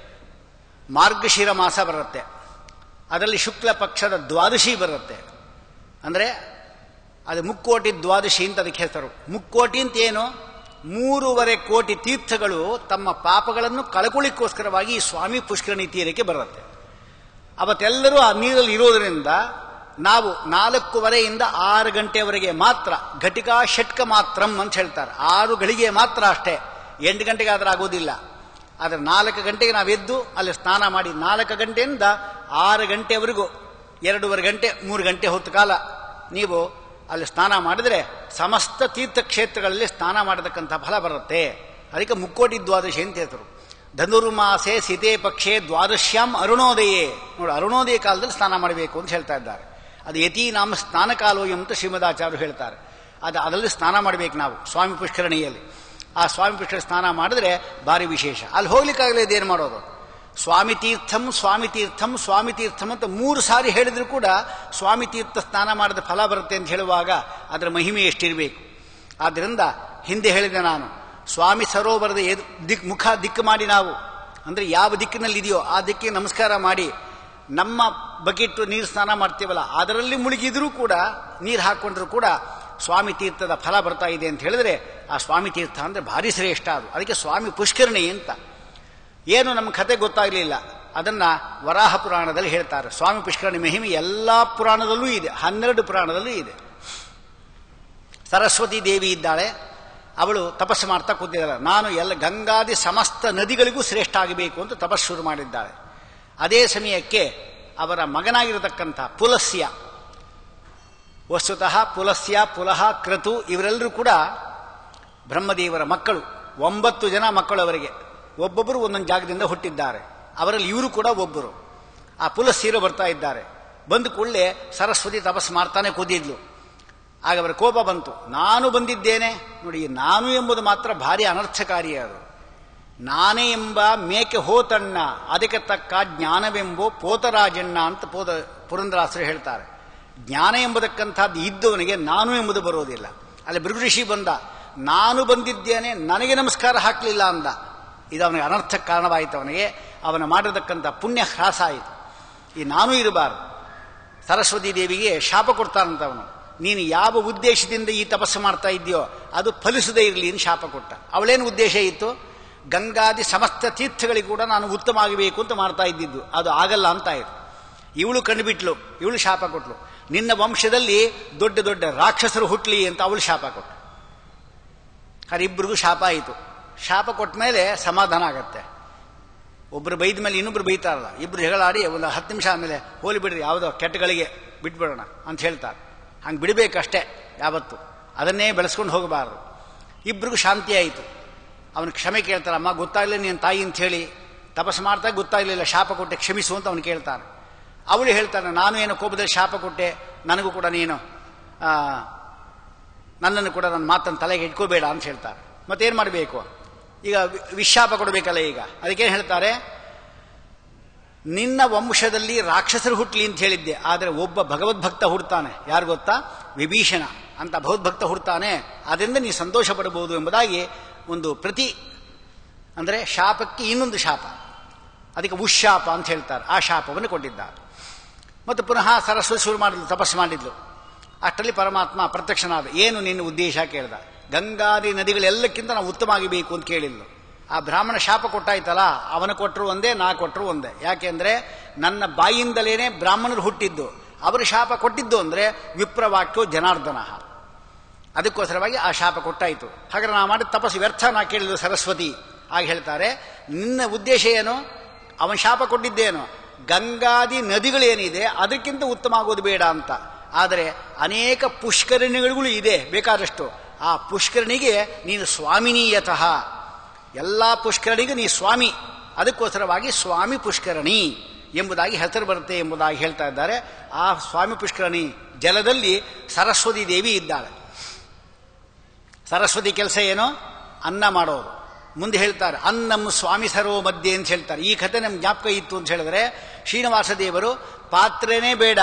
B: ಮಾರ್ಗಶಿರ ಮಾಸ ಬರುತ್ತೆ ಅದರಲ್ಲಿ ಶುಕ್ಲ ಪಕ್ಷದ ದ್ವಾದಶಿ ಬರುತ್ತೆ ಅಂದರೆ ಅದು ಮುಕ್ಕೋಟಿ ದ್ವಾದಶಿ ಅಂತ ಅದಕ್ಕೆ ಹೆಸರು ಮುಕ್ಕೋಟಿ ಅಂತ ಏನು ಮೂರುವರೆ ಕೋಟಿ ತೀರ್ಥಗಳು ತಮ್ಮ ಪಾಪಗಳನ್ನು ಕಳಕೊಳ್ಳಿಕ್ಕೋಸ್ಕರವಾಗಿ ಈ ಸ್ವಾಮಿ ಪುಷ್ಕರಣಿ ತೀರಕ್ಕೆ ಬರುತ್ತೆ ಅವತ್ತೆಲ್ಲರೂ ಆ ನೀರಲ್ಲಿ ಇರೋದರಿಂದ ನಾವು ನಾಲ್ಕೂವರೆಯಿಂದ ಆರು ಗಂಟೆವರೆಗೆ ಮಾತ್ರ ಘಟಿಕಾ ಷಟ್ಕ ಮಾತ್ರಂ ಅಂತ ಹೇಳ್ತಾರೆ ಆರು ಗಳಿಗೆ ಮಾತ್ರ ಅಷ್ಟೇ ಎಂಟು ಗಂಟೆಗೆ ಆದ್ರೆ ಆಗೋದಿಲ್ಲ ಆದರೆ ನಾಲ್ಕು ಗಂಟೆಗೆ ನಾವು ಎದ್ದು ಅಲ್ಲಿ ಸ್ನಾನ ಮಾಡಿ ನಾಲ್ಕು ಗಂಟೆಯಿಂದ ಆರು ಗಂಟೆವರೆಗೂ ಎರಡೂವರೆ ಗಂಟೆ ಮೂರು ಗಂಟೆ ಹೊತ್ತು ಕಾಲ ನೀವು ಅಲ್ಲಿ ಸ್ನಾನ ಮಾಡಿದರೆ ಸಮಸ್ತ ತೀರ್ಥಕ್ಷೇತ್ರಗಳಲ್ಲಿ ಸ್ನಾನ ಮಾಡತಕ್ಕಂಥ ಫಲ ಬರುತ್ತೆ ಅದಕ್ಕೆ ಮುಕ್ಕೋಟಿ ದ್ವಾದಶಿ ಅಂತ ಹೇಳ್ತಾರೆ ಧನುರ್ಮಾಸೆ ಸೀತೆ ಪಕ್ಷೆ ದ್ವಾದಶ್ಯಾಂ ಅರುಣೋದಯೇ ನೋಡಿ ಅರುಣೋದಯ ಕಾಲದಲ್ಲಿ ಸ್ನಾನ ಮಾಡಬೇಕು ಅಂತ ಹೇಳ್ತಾ ಇದ್ದಾರೆ ಅದು ಯತಿ ನಾಮ ಸ್ನಾನ ಕಾಲೋ ಅಂತ ಶ್ರೀಮದಾಚಾರ್ಯರು ಹೇಳ್ತಾರೆ ಅದು ಅದರಲ್ಲಿ ಸ್ನಾನ ಮಾಡಬೇಕು ನಾವು ಸ್ವಾಮಿ ಪುಷ್ಕರಣಿಯಲ್ಲಿ ಆ ಸ್ವಾಮಿ ಪುಷ್ಕರ ಸ್ನಾನ ಮಾಡಿದ್ರೆ ಭಾರಿ ವಿಶೇಷ ಅಲ್ಲಿ ಹೋಗ್ಲಿಕ್ಕಾಗಲಿ ಇದೇನು ಮಾಡೋದು ಸ್ವಾಮಿ ತೀರ್ಥಂ ಸ್ವಾಮಿ ತೀರ್ಥಂ ಸ್ವಾಮಿ ತೀರ್ಥಂ ಅಂತ ಮೂರು ಸಾರಿ ಹೇಳಿದ್ರು ಕೂಡ ಸ್ವಾಮಿ ತೀರ್ಥ ಸ್ನಾನ ಮಾಡಿದ ಫಲ ಬರುತ್ತೆ ಅಂತ ಹೇಳುವಾಗ ಅದರ ಮಹಿಮೆ ಎಷ್ಟಿರಬೇಕು ಆದ್ದರಿಂದ ಹಿಂದೆ ಹೇಳಿದೆ ನಾನು ಸ್ವಾಮಿ ಸರೋವರದ ಎದು ದಿಕ್ ಮುಖ ದಿಕ್ಕು ಮಾಡಿ ನಾವು ಅಂದರೆ ಯಾವ ದಿಕ್ಕಿನಲ್ಲಿ ಇದೆಯೋ ಆ ದಿಕ್ಕಿಗೆ ನಮಸ್ಕಾರ ಮಾಡಿ ನಮ್ಮ ಬಕೆಟ್ ನೀರು ಸ್ನಾನ ಮಾಡ್ತೀವಲ್ಲ ಅದರಲ್ಲಿ ಮುಳುಗಿದ್ರೂ ಕೂಡ ನೀರು ಹಾಕ್ಕೊಂಡ್ರು ಕೂಡ ಸ್ವಾಮಿ ತೀರ್ಥದ ಫಲ ಬರ್ತಾ ಇದೆ ಅಂತ ಹೇಳಿದ್ರೆ ಆ ಸ್ವಾಮಿ ತೀರ್ಥ ಅಂದರೆ ಭಾರಿ ಶ್ರೇಷ್ಠ ಅದು ಅದಕ್ಕೆ ಸ್ವಾಮಿ ಪುಷ್ಕರಣಿ ಅಂತ ಏನು ನಮ್ಮ ಕತೆ ಗೊತ್ತಾಗಲಿಲ್ಲ ಅದನ್ನ ವರಾಹ ಪುರಾಣದಲ್ಲಿ ಹೇಳ್ತಾರೆ ಸ್ವಾಮಿ ಪುಷ್ಕರಣಿ ಮಹಿಮೆ ಎಲ್ಲ ಪುರಾಣದಲ್ಲೂ ಇದೆ ಹನ್ನೆರಡು ಪುರಾಣದಲ್ಲೂ ಇದೆ ಸರಸ್ವತಿ ದೇವಿ ಇದ್ದಾಳೆ ಅವಳು ತಪಸ್ಸು ಮಾಡ್ತಾ ಕೂತಿದ್ದಾಳೆ ನಾನು ಎಲ್ಲ ಗಂಗಾದಿ ಸಮಸ್ತ ನದಿಗಳಿಗೂ ಶ್ರೇಷ್ಠ ಆಗಬೇಕು ಅಂತ ತಪಸ್ಸು ಶುರು ಮಾಡಿದ್ದಾಳೆ ಅದೇ ಸಮಯಕ್ಕೆ ಅವರ ಮಗನಾಗಿರತಕ್ಕಂಥ ಪುಲಸ್ಯ ವಸ್ತುತಃ ಪುಲಸ್ಯ ಪುಲಹ ಕ್ರತು ಇವರೆಲ್ಲರೂ ಕೂಡ ಬ್ರಹ್ಮದೇವರ ಮಕ್ಕಳು ಒಂಬತ್ತು ಜನ ಮಕ್ಕಳು ಅವರಿಗೆ ಒಬ್ಬೊಬ್ಬರು ಒಂದೊಂದು ಜಾಗದಿಂದ ಹುಟ್ಟಿದ್ದಾರೆ ಅವರಲ್ಲಿ ಇವರು ಕೂಡ ಒಬ್ಬರು ಆ ಪುಲಸ್ಯರು ಬರ್ತಾ ಇದ್ದಾರೆ ಬಂದ ಕೂಡಲೇ ಸರಸ್ವತಿ ತಪಸ್ಸು ಮಾಡ್ತಾನೆ ಕೂದಿದ್ಲು ಆಗ ಅವರ ಕೋಪ ಬಂತು ನಾನು ಬಂದಿದ್ದೇನೆ ನೋಡಿ ನಾನು ಎಂಬುದು ಮಾತ್ರ ಭಾರಿ ಅನರ್ಥಕಾರಿ ಅದು ನಾನೇ ಎಂಬ ಮೇಕೆ ಹೋತಣ್ಣ ಅದಕ್ಕೆ ತಕ್ಕ ಜ್ಞಾನವೆಂಬೋ ಪೋತರಾಜಣ್ಣ ಅಂತ ಪೋದ ಪುರಂದರಾಸರು ಹೇಳ್ತಾರೆ ಜ್ಞಾನ ಎಂಬುದಕ್ಕಂಥದ್ದು ಇದ್ದವನಿಗೆ ನಾನು ಎಂಬುದು ಬರೋದಿಲ್ಲ ಅಲ್ಲಿ ಭೃಗುಋಷಿ ಬಂದ ನಾನು ಬಂದಿದ್ದೇನೆ ನನಗೆ ನಮಸ್ಕಾರ ಹಾಕಲಿಲ್ಲ ಅಂದ ಇದು ಅವನಿಗೆ ಅನರ್ಥಕ್ಕೆ ಕಾರಣವಾಯಿತು ಅವನಿಗೆ ಅವನ ಮಾಡಿರತಕ್ಕಂಥ ಪುಣ್ಯ ಹ್ರಾಸ ಆಯಿತು ಈ ನಾನು ಇರಬಾರದು ಸರಸ್ವತಿ ದೇವಿಗೆ ಶಾಪ ಕೊಡ್ತಾನಂತವನು ನೀನು ಯಾವ ಉದ್ದೇಶದಿಂದ ಈ ತಪಸ್ಸು ಮಾಡ್ತಾ ಇದೆಯೋ ಅದು ಫಲಿಸದೇ ಇರಲಿ ಅಂತ ಶಾಪ ಕೊಟ್ಟ ಅವಳೇನು ಉದ್ದೇಶ ಇತ್ತು ಗಂಗಾದಿ ಸಮಸ್ತ ತೀರ್ಥಗಳಿಗೆ ಕೂಡ ನಾನು ಉತ್ತಮ ಆಗಬೇಕು ಅಂತ ಮಾಡ್ತಾ ಇದ್ದಿದ್ದು ಅದು ಆಗಲ್ಲ ಅಂತ ಆಯಿತು ಇವಳು ಕಂಡುಬಿಟ್ಲು ಇವಳು ಶಾಪ ಕೊಟ್ಲು ನಿನ್ನ ವಂಶದಲ್ಲಿ ದೊಡ್ಡ ದೊಡ್ಡ ರಾಕ್ಷಸರು ಹುಟ್ಲಿ ಅಂತ ಅವಳು ಶಾಪ ಕೊಟ್ಟು ಇಬ್ಬರಿಗೂ ಶಾಪ ಆಯಿತು ಶಾಪ ಕೊಟ್ಟ ಮೇಲೆ ಸಮಾಧಾನ ಆಗತ್ತೆ ಒಬ್ಬರು ಬೈದ ಮೇಲೆ ಇನ್ನೊಬ್ರು ಬೈತಾರಲ್ಲ ಇಬ್ರು ಜಗಳಾಡಿ ಒಂದು ಹತ್ತು ನಿಮಿಷ ಆದಮೇಲೆ ಹೋಲಿ ಬಿಡ್ರಿ ಯಾವುದೋ ಕೆಟ್ಟಗಳಿಗೆ ಬಿಟ್ಬಿಡೋಣ ಅಂತ ಹೇಳ್ತಾರೆ ಹಂಗೆ ಬಿಡಬೇಕಷ್ಟೇ ಯಾವತ್ತು ಅದನ್ನೇ ಬೆಳೆಸ್ಕೊಂಡು ಹೋಗಬಾರದು ಇಬ್ರಿಗೂ ಶಾಂತಿ ಆಯಿತು ಅವನು ಕ್ಷಮೆ ಕೇಳ್ತಾರೆ ಅಮ್ಮ ಗೊತ್ತಾಗಲಿಲ್ಲ ನೀನು ತಾಯಿ ಅಂತ ಹೇಳಿ ತಪಸ್ಸು ಮಾಡ್ತಾ ಗೊತ್ತಾಗಲಿಲ್ಲ ಶಾಪ ಕೊಟ್ಟೆ ಕ್ಷಮಿಸು ಅಂತ ಅವನು ಕೇಳ್ತಾನೆ ಅವಳು ಹೇಳ್ತಾನೆ ನಾನು ಏನೋ ಕೋಪದಲ್ಲಿ ಶಾಪ ಕೊಟ್ಟೆ ನನಗೂ ಕೂಡ ನೀನು ನನ್ನನ್ನು ಕೂಡ ನನ್ನ ಮಾತನ್ನು ತಲೆಗೆ ಇಟ್ಕೋಬೇಡ ಅಂತ ಹೇಳ್ತಾರೆ ಮತ್ತೇನು ಮಾಡಬೇಕು ಈಗ ವಿಶಾಪ ಕೊಡಬೇಕಲ್ಲ ಈಗ ಅದಕ್ಕೇನು ಹೇಳ್ತಾರೆ ನಿನ್ನ ವಂಶದಲ್ಲಿ ರಾಕ್ಷಸರು ಹುಟ್ಟಲಿ ಅಂತ ಹೇಳಿದ್ದೆ ಆದರೆ ಒಬ್ಬ ಭಗವದ್ಭಕ್ತ ಹುಡ್ತಾನೆ ಯಾರು ಗೊತ್ತಾ ವಿಭೀಷಣ ಅಂತ ಭಗವದ್ಭಕ್ತ ಹುಡ್ತಾನೆ ಅದರಿಂದ ನೀ ಸಂತೋಷ ಪಡಬಹುದು ಎಂಬುದಾಗಿ ಒಂದು ಪ್ರತಿ ಅಂದರೆ ಶಾಪಕ್ಕೆ ಇನ್ನೊಂದು ಶಾಪ ಅದಕ್ಕೆ ಉಶಾಪ ಅಂತ ಹೇಳ್ತಾರೆ ಆ ಶಾಪವನ್ನು ಕೊಟ್ಟಿದ್ದಾರೆ ಮತ್ತು ಪುನಃ ಸರಸ್ವತಿ ಶುರು ಮಾಡಿದ್ಲು ತಪಸ್ಸು ಮಾಡಿದ್ಲು ಅಷ್ಟರಲ್ಲಿ ಪರಮಾತ್ಮ ಪ್ರತ್ಯಕ್ಷನಾದ ಏನು ನಿನ್ನ ಉದ್ದೇಶ ಕೇಳ್ದ ಗಂಗಾದಿ ನದಿಗಳೆಲ್ಲಕ್ಕಿಂತ ನಾವು ಉತ್ತಮ ಆಗಬೇಕು ಅಂತ ಕೇಳಿಲ್ಲ ಆ ಬ್ರಾಹ್ಮಣ ಶಾಪ ಕೊಟ್ಟಾಯ್ತಲ್ಲ ಅವನ ಕೊಟ್ಟರು ಒಂದೇ ನಾ ಕೊಟ್ಟರು ಒಂದೇ ಯಾಕೆಂದ್ರೆ ನನ್ನ ಬಾಯಿಂದಲೇನೆ ಬ್ರಾಹ್ಮಣರು ಹುಟ್ಟಿದ್ದು ಅವರು ಶಾಪ ಕೊಟ್ಟಿದ್ದು ಅಂದ್ರೆ ವಿಪ್ರವಾಕ್ಯೋ ಜನಾರ್ದನ ಅದಕ್ಕೋಸ್ಕರವಾಗಿ ಆ ಶಾಪ ಕೊಟ್ಟಾಯಿತು ಹಾಗಾದ್ರೆ ನಾ ಮಾಡಿದ ತಪಸ್ಸು ವ್ಯರ್ಥ ನಾ ಕೇಳಿದ್ರು ಸರಸ್ವತಿ ಆಗ ಹೇಳ್ತಾರೆ ನಿನ್ನ ಉದ್ದೇಶ ಏನು ಅವನ ಶಾಪ ಕೊಟ್ಟಿದ್ದೇನು ಗಂಗಾದಿ ನದಿಗಳೇನಿದೆ ಅದಕ್ಕಿಂತ ಉತ್ತಮ ಆಗೋದು ಬೇಡ ಅಂತ ಆದರೆ ಅನೇಕ ಪುಷ್ಕರಣಿಗಳು ಇದೆ ಬೇಕಾದಷ್ಟು ಆ ಪುಷ್ಕರಣಿಗೆ ನೀನು ಸ್ವಾಮಿನೀಯತಃ ಎಲ್ಲ ಪುಷ್ಕರಣಿಗೂ ನೀ ಸ್ವಾಮಿ ಅದಕ್ಕೋಸ್ಕರವಾಗಿ ಸ್ವಾಮಿ ಪುಷ್ಕರಣಿ ಎಂಬುದಾಗಿ ಹೆಸರು ಬರುತ್ತೆ ಎಂಬುದಾಗಿ ಹೇಳ್ತಾ ಇದ್ದಾರೆ ಆ ಸ್ವಾಮಿ ಪುಷ್ಕರಣಿ ಜಲದಲ್ಲಿ ಸರಸ್ವತಿ ದೇವಿ ಇದ್ದಾಳೆ ಸರಸ್ವತಿ ಕೆಲಸ ಏನು ಅನ್ನ ಮಾಡೋರು ಮುಂದೆ ಹೇಳ್ತಾರೆ ಅನ್ನಂ ಸ್ವಾಮಿ ಸರೋ ಮಧ್ಯೆ ಅಂತ ಹೇಳ್ತಾರೆ ಈ ಕಥೆ ನಮ್ಗೆ ಜ್ಞಾಪಕ ಇತ್ತು ಅಂತ ಹೇಳಿದ್ರೆ ಶ್ರೀನಿವಾಸ ದೇವರು ಪಾತ್ರೆನೇ ಬೇಡ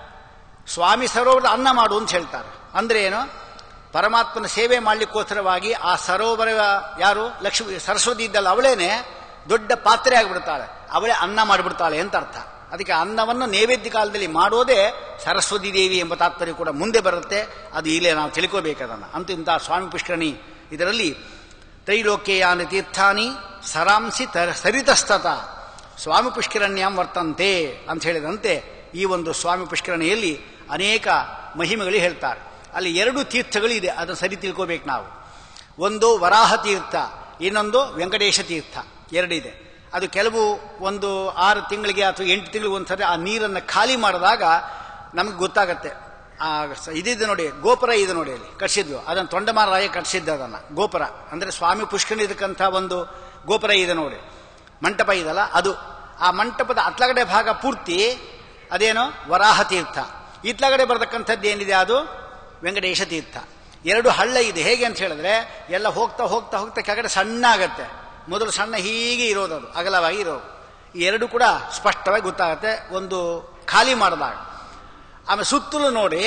B: ಸ್ವಾಮಿ ಸರೋವರದ ಅನ್ನ ಮಾಡು ಅಂತ ಹೇಳ್ತಾರೆ ಅಂದ್ರೆ ಏನು ಪರಮಾತ್ಮನ ಸೇವೆ ಮಾಡಲಿಕ್ಕೋಸ್ಕರವಾಗಿ ಆ ಸರೋವರ ಯಾರು ಲಕ್ಷ್ಮಿ ಸರಸ್ವತಿ ಇದ್ದಲ್ಲ ಅವಳೇನೆ ದೊಡ್ಡ ಪಾತ್ರೆ ಆಗಿಬಿಡ್ತಾಳೆ ಅವಳೇ ಅನ್ನ ಮಾಡಿಬಿಡ್ತಾಳೆ ಅಂತ ಅರ್ಥ ಅದಕ್ಕೆ ಅನ್ನವನ್ನು ನೈವೇದ್ಯ ಕಾಲದಲ್ಲಿ ಮಾಡೋದೇ ಸರಸ್ವತಿ ದೇವಿ ಎಂಬ ತಾತ್ಪರ್ಯ ಕೂಡ ಮುಂದೆ ಬರುತ್ತೆ ಅದು ಇಲ್ಲೇ ನಾವು ತಿಳ್ಕೋಬೇಕದನ್ನು ಅಂತೂ ಇಂಥ ಸ್ವಾಮಿ ಪುಷ್ಕರಣಿ ಇದರಲ್ಲಿ ತ್ರೈಲೋಕ್ಯಯಾನ ತೀರ್ಥಾನಿ ಸರಾಂಸಿ ತರ ಸರಿತಸ್ತತ ಸ್ವಾಮಿ ಪುಷ್ಕರಣ್ಯಾಂ ವರ್ತಂತೆ ಅಂತ ಹೇಳಿದಂತೆ ಈ ಒಂದು ಸ್ವಾಮಿ ಪುಷ್ಕರಣಿಯಲ್ಲಿ ಅನೇಕ ಮಹಿಮೆಗಳು ಹೇಳ್ತಾರೆ ಅಲ್ಲಿ ಎರಡು ತೀರ್ಥಗಳಿದೆ ಅದನ್ನು ಸರಿ ತಿಳ್ಕೋಬೇಕು ನಾವು ಒಂದು ವರಾಹ ತೀರ್ಥ ಇನ್ನೊಂದು ವೆಂಕಟೇಶ ತೀರ್ಥ ಎರಡಿದೆ ಅದು ಕೆಲವು ಒಂದು ಆರು ತಿಂಗಳಿಗೆ ಅಥವಾ ಎಂಟು ತಿಂಗಳಿಗೆ ಒಂದ್ಸರಿ ಆ ನೀರನ್ನು ಖಾಲಿ ಮಾಡಿದಾಗ ನಮಗೆ ಗೊತ್ತಾಗತ್ತೆ ಆ ಸ- ಇದಿದೆ ನೋಡಿ ಗೋಪುರ ಇದೆ ನೋಡಿ ಅಲ್ಲಿ ಕಟ್ಸಿದ್ವು ಅದನ್ನು ತೊಂಡಮಾರಾಯ ಕಟ್ಸಿದ್ದ ಅದನ್ನು ಗೋಪುರ ಅಂದರೆ ಸ್ವಾಮಿ ಪುಷ್ಕರಣ ಇದಕ್ಕಂಥ ಒಂದು ಗೋಪುರ ಇದೆ ನೋಡಿ ಮಂಟಪ ಇದಲ್ಲ ಅದು ಆ ಮಂಟಪದ ಅತ್ಲಗಡೆ ಭಾಗ ಪೂರ್ತಿ ಅದೇನು ವರಾಹ ತೀರ್ಥ ಇತ್ಲಗಡೆ ಬರತಕ್ಕಂಥದ್ದು ಏನಿದೆ ಅದು ವೆಂಕಟೇಶ ತೀರ್ಥ ಎರಡು ಹಳ್ಳ ಇದೆ ಹೇಗೆ ಅಂತ ಹೇಳಿದ್ರೆ ಎಲ್ಲ ಹೋಗ್ತಾ ಹೋಗ್ತಾ ಹೋಗ್ತಾ ಕೆಳಗಡೆ ಸಣ್ಣ ಆಗತ್ತೆ ಮೊದಲು ಸಣ್ಣ ಹೀಗೆ ಇರೋದು ಅದು ಅಗಲವಾಗಿ ಇರೋದು ಈ ಎರಡು ಕೂಡ ಸ್ಪಷ್ಟವಾಗಿ ಗೊತ್ತಾಗುತ್ತೆ ಒಂದು ಖಾಲಿ ಮಾಡಿದಾಗ ಆಮೇಲೆ ಸುತ್ತಲೂ ನೋಡಿ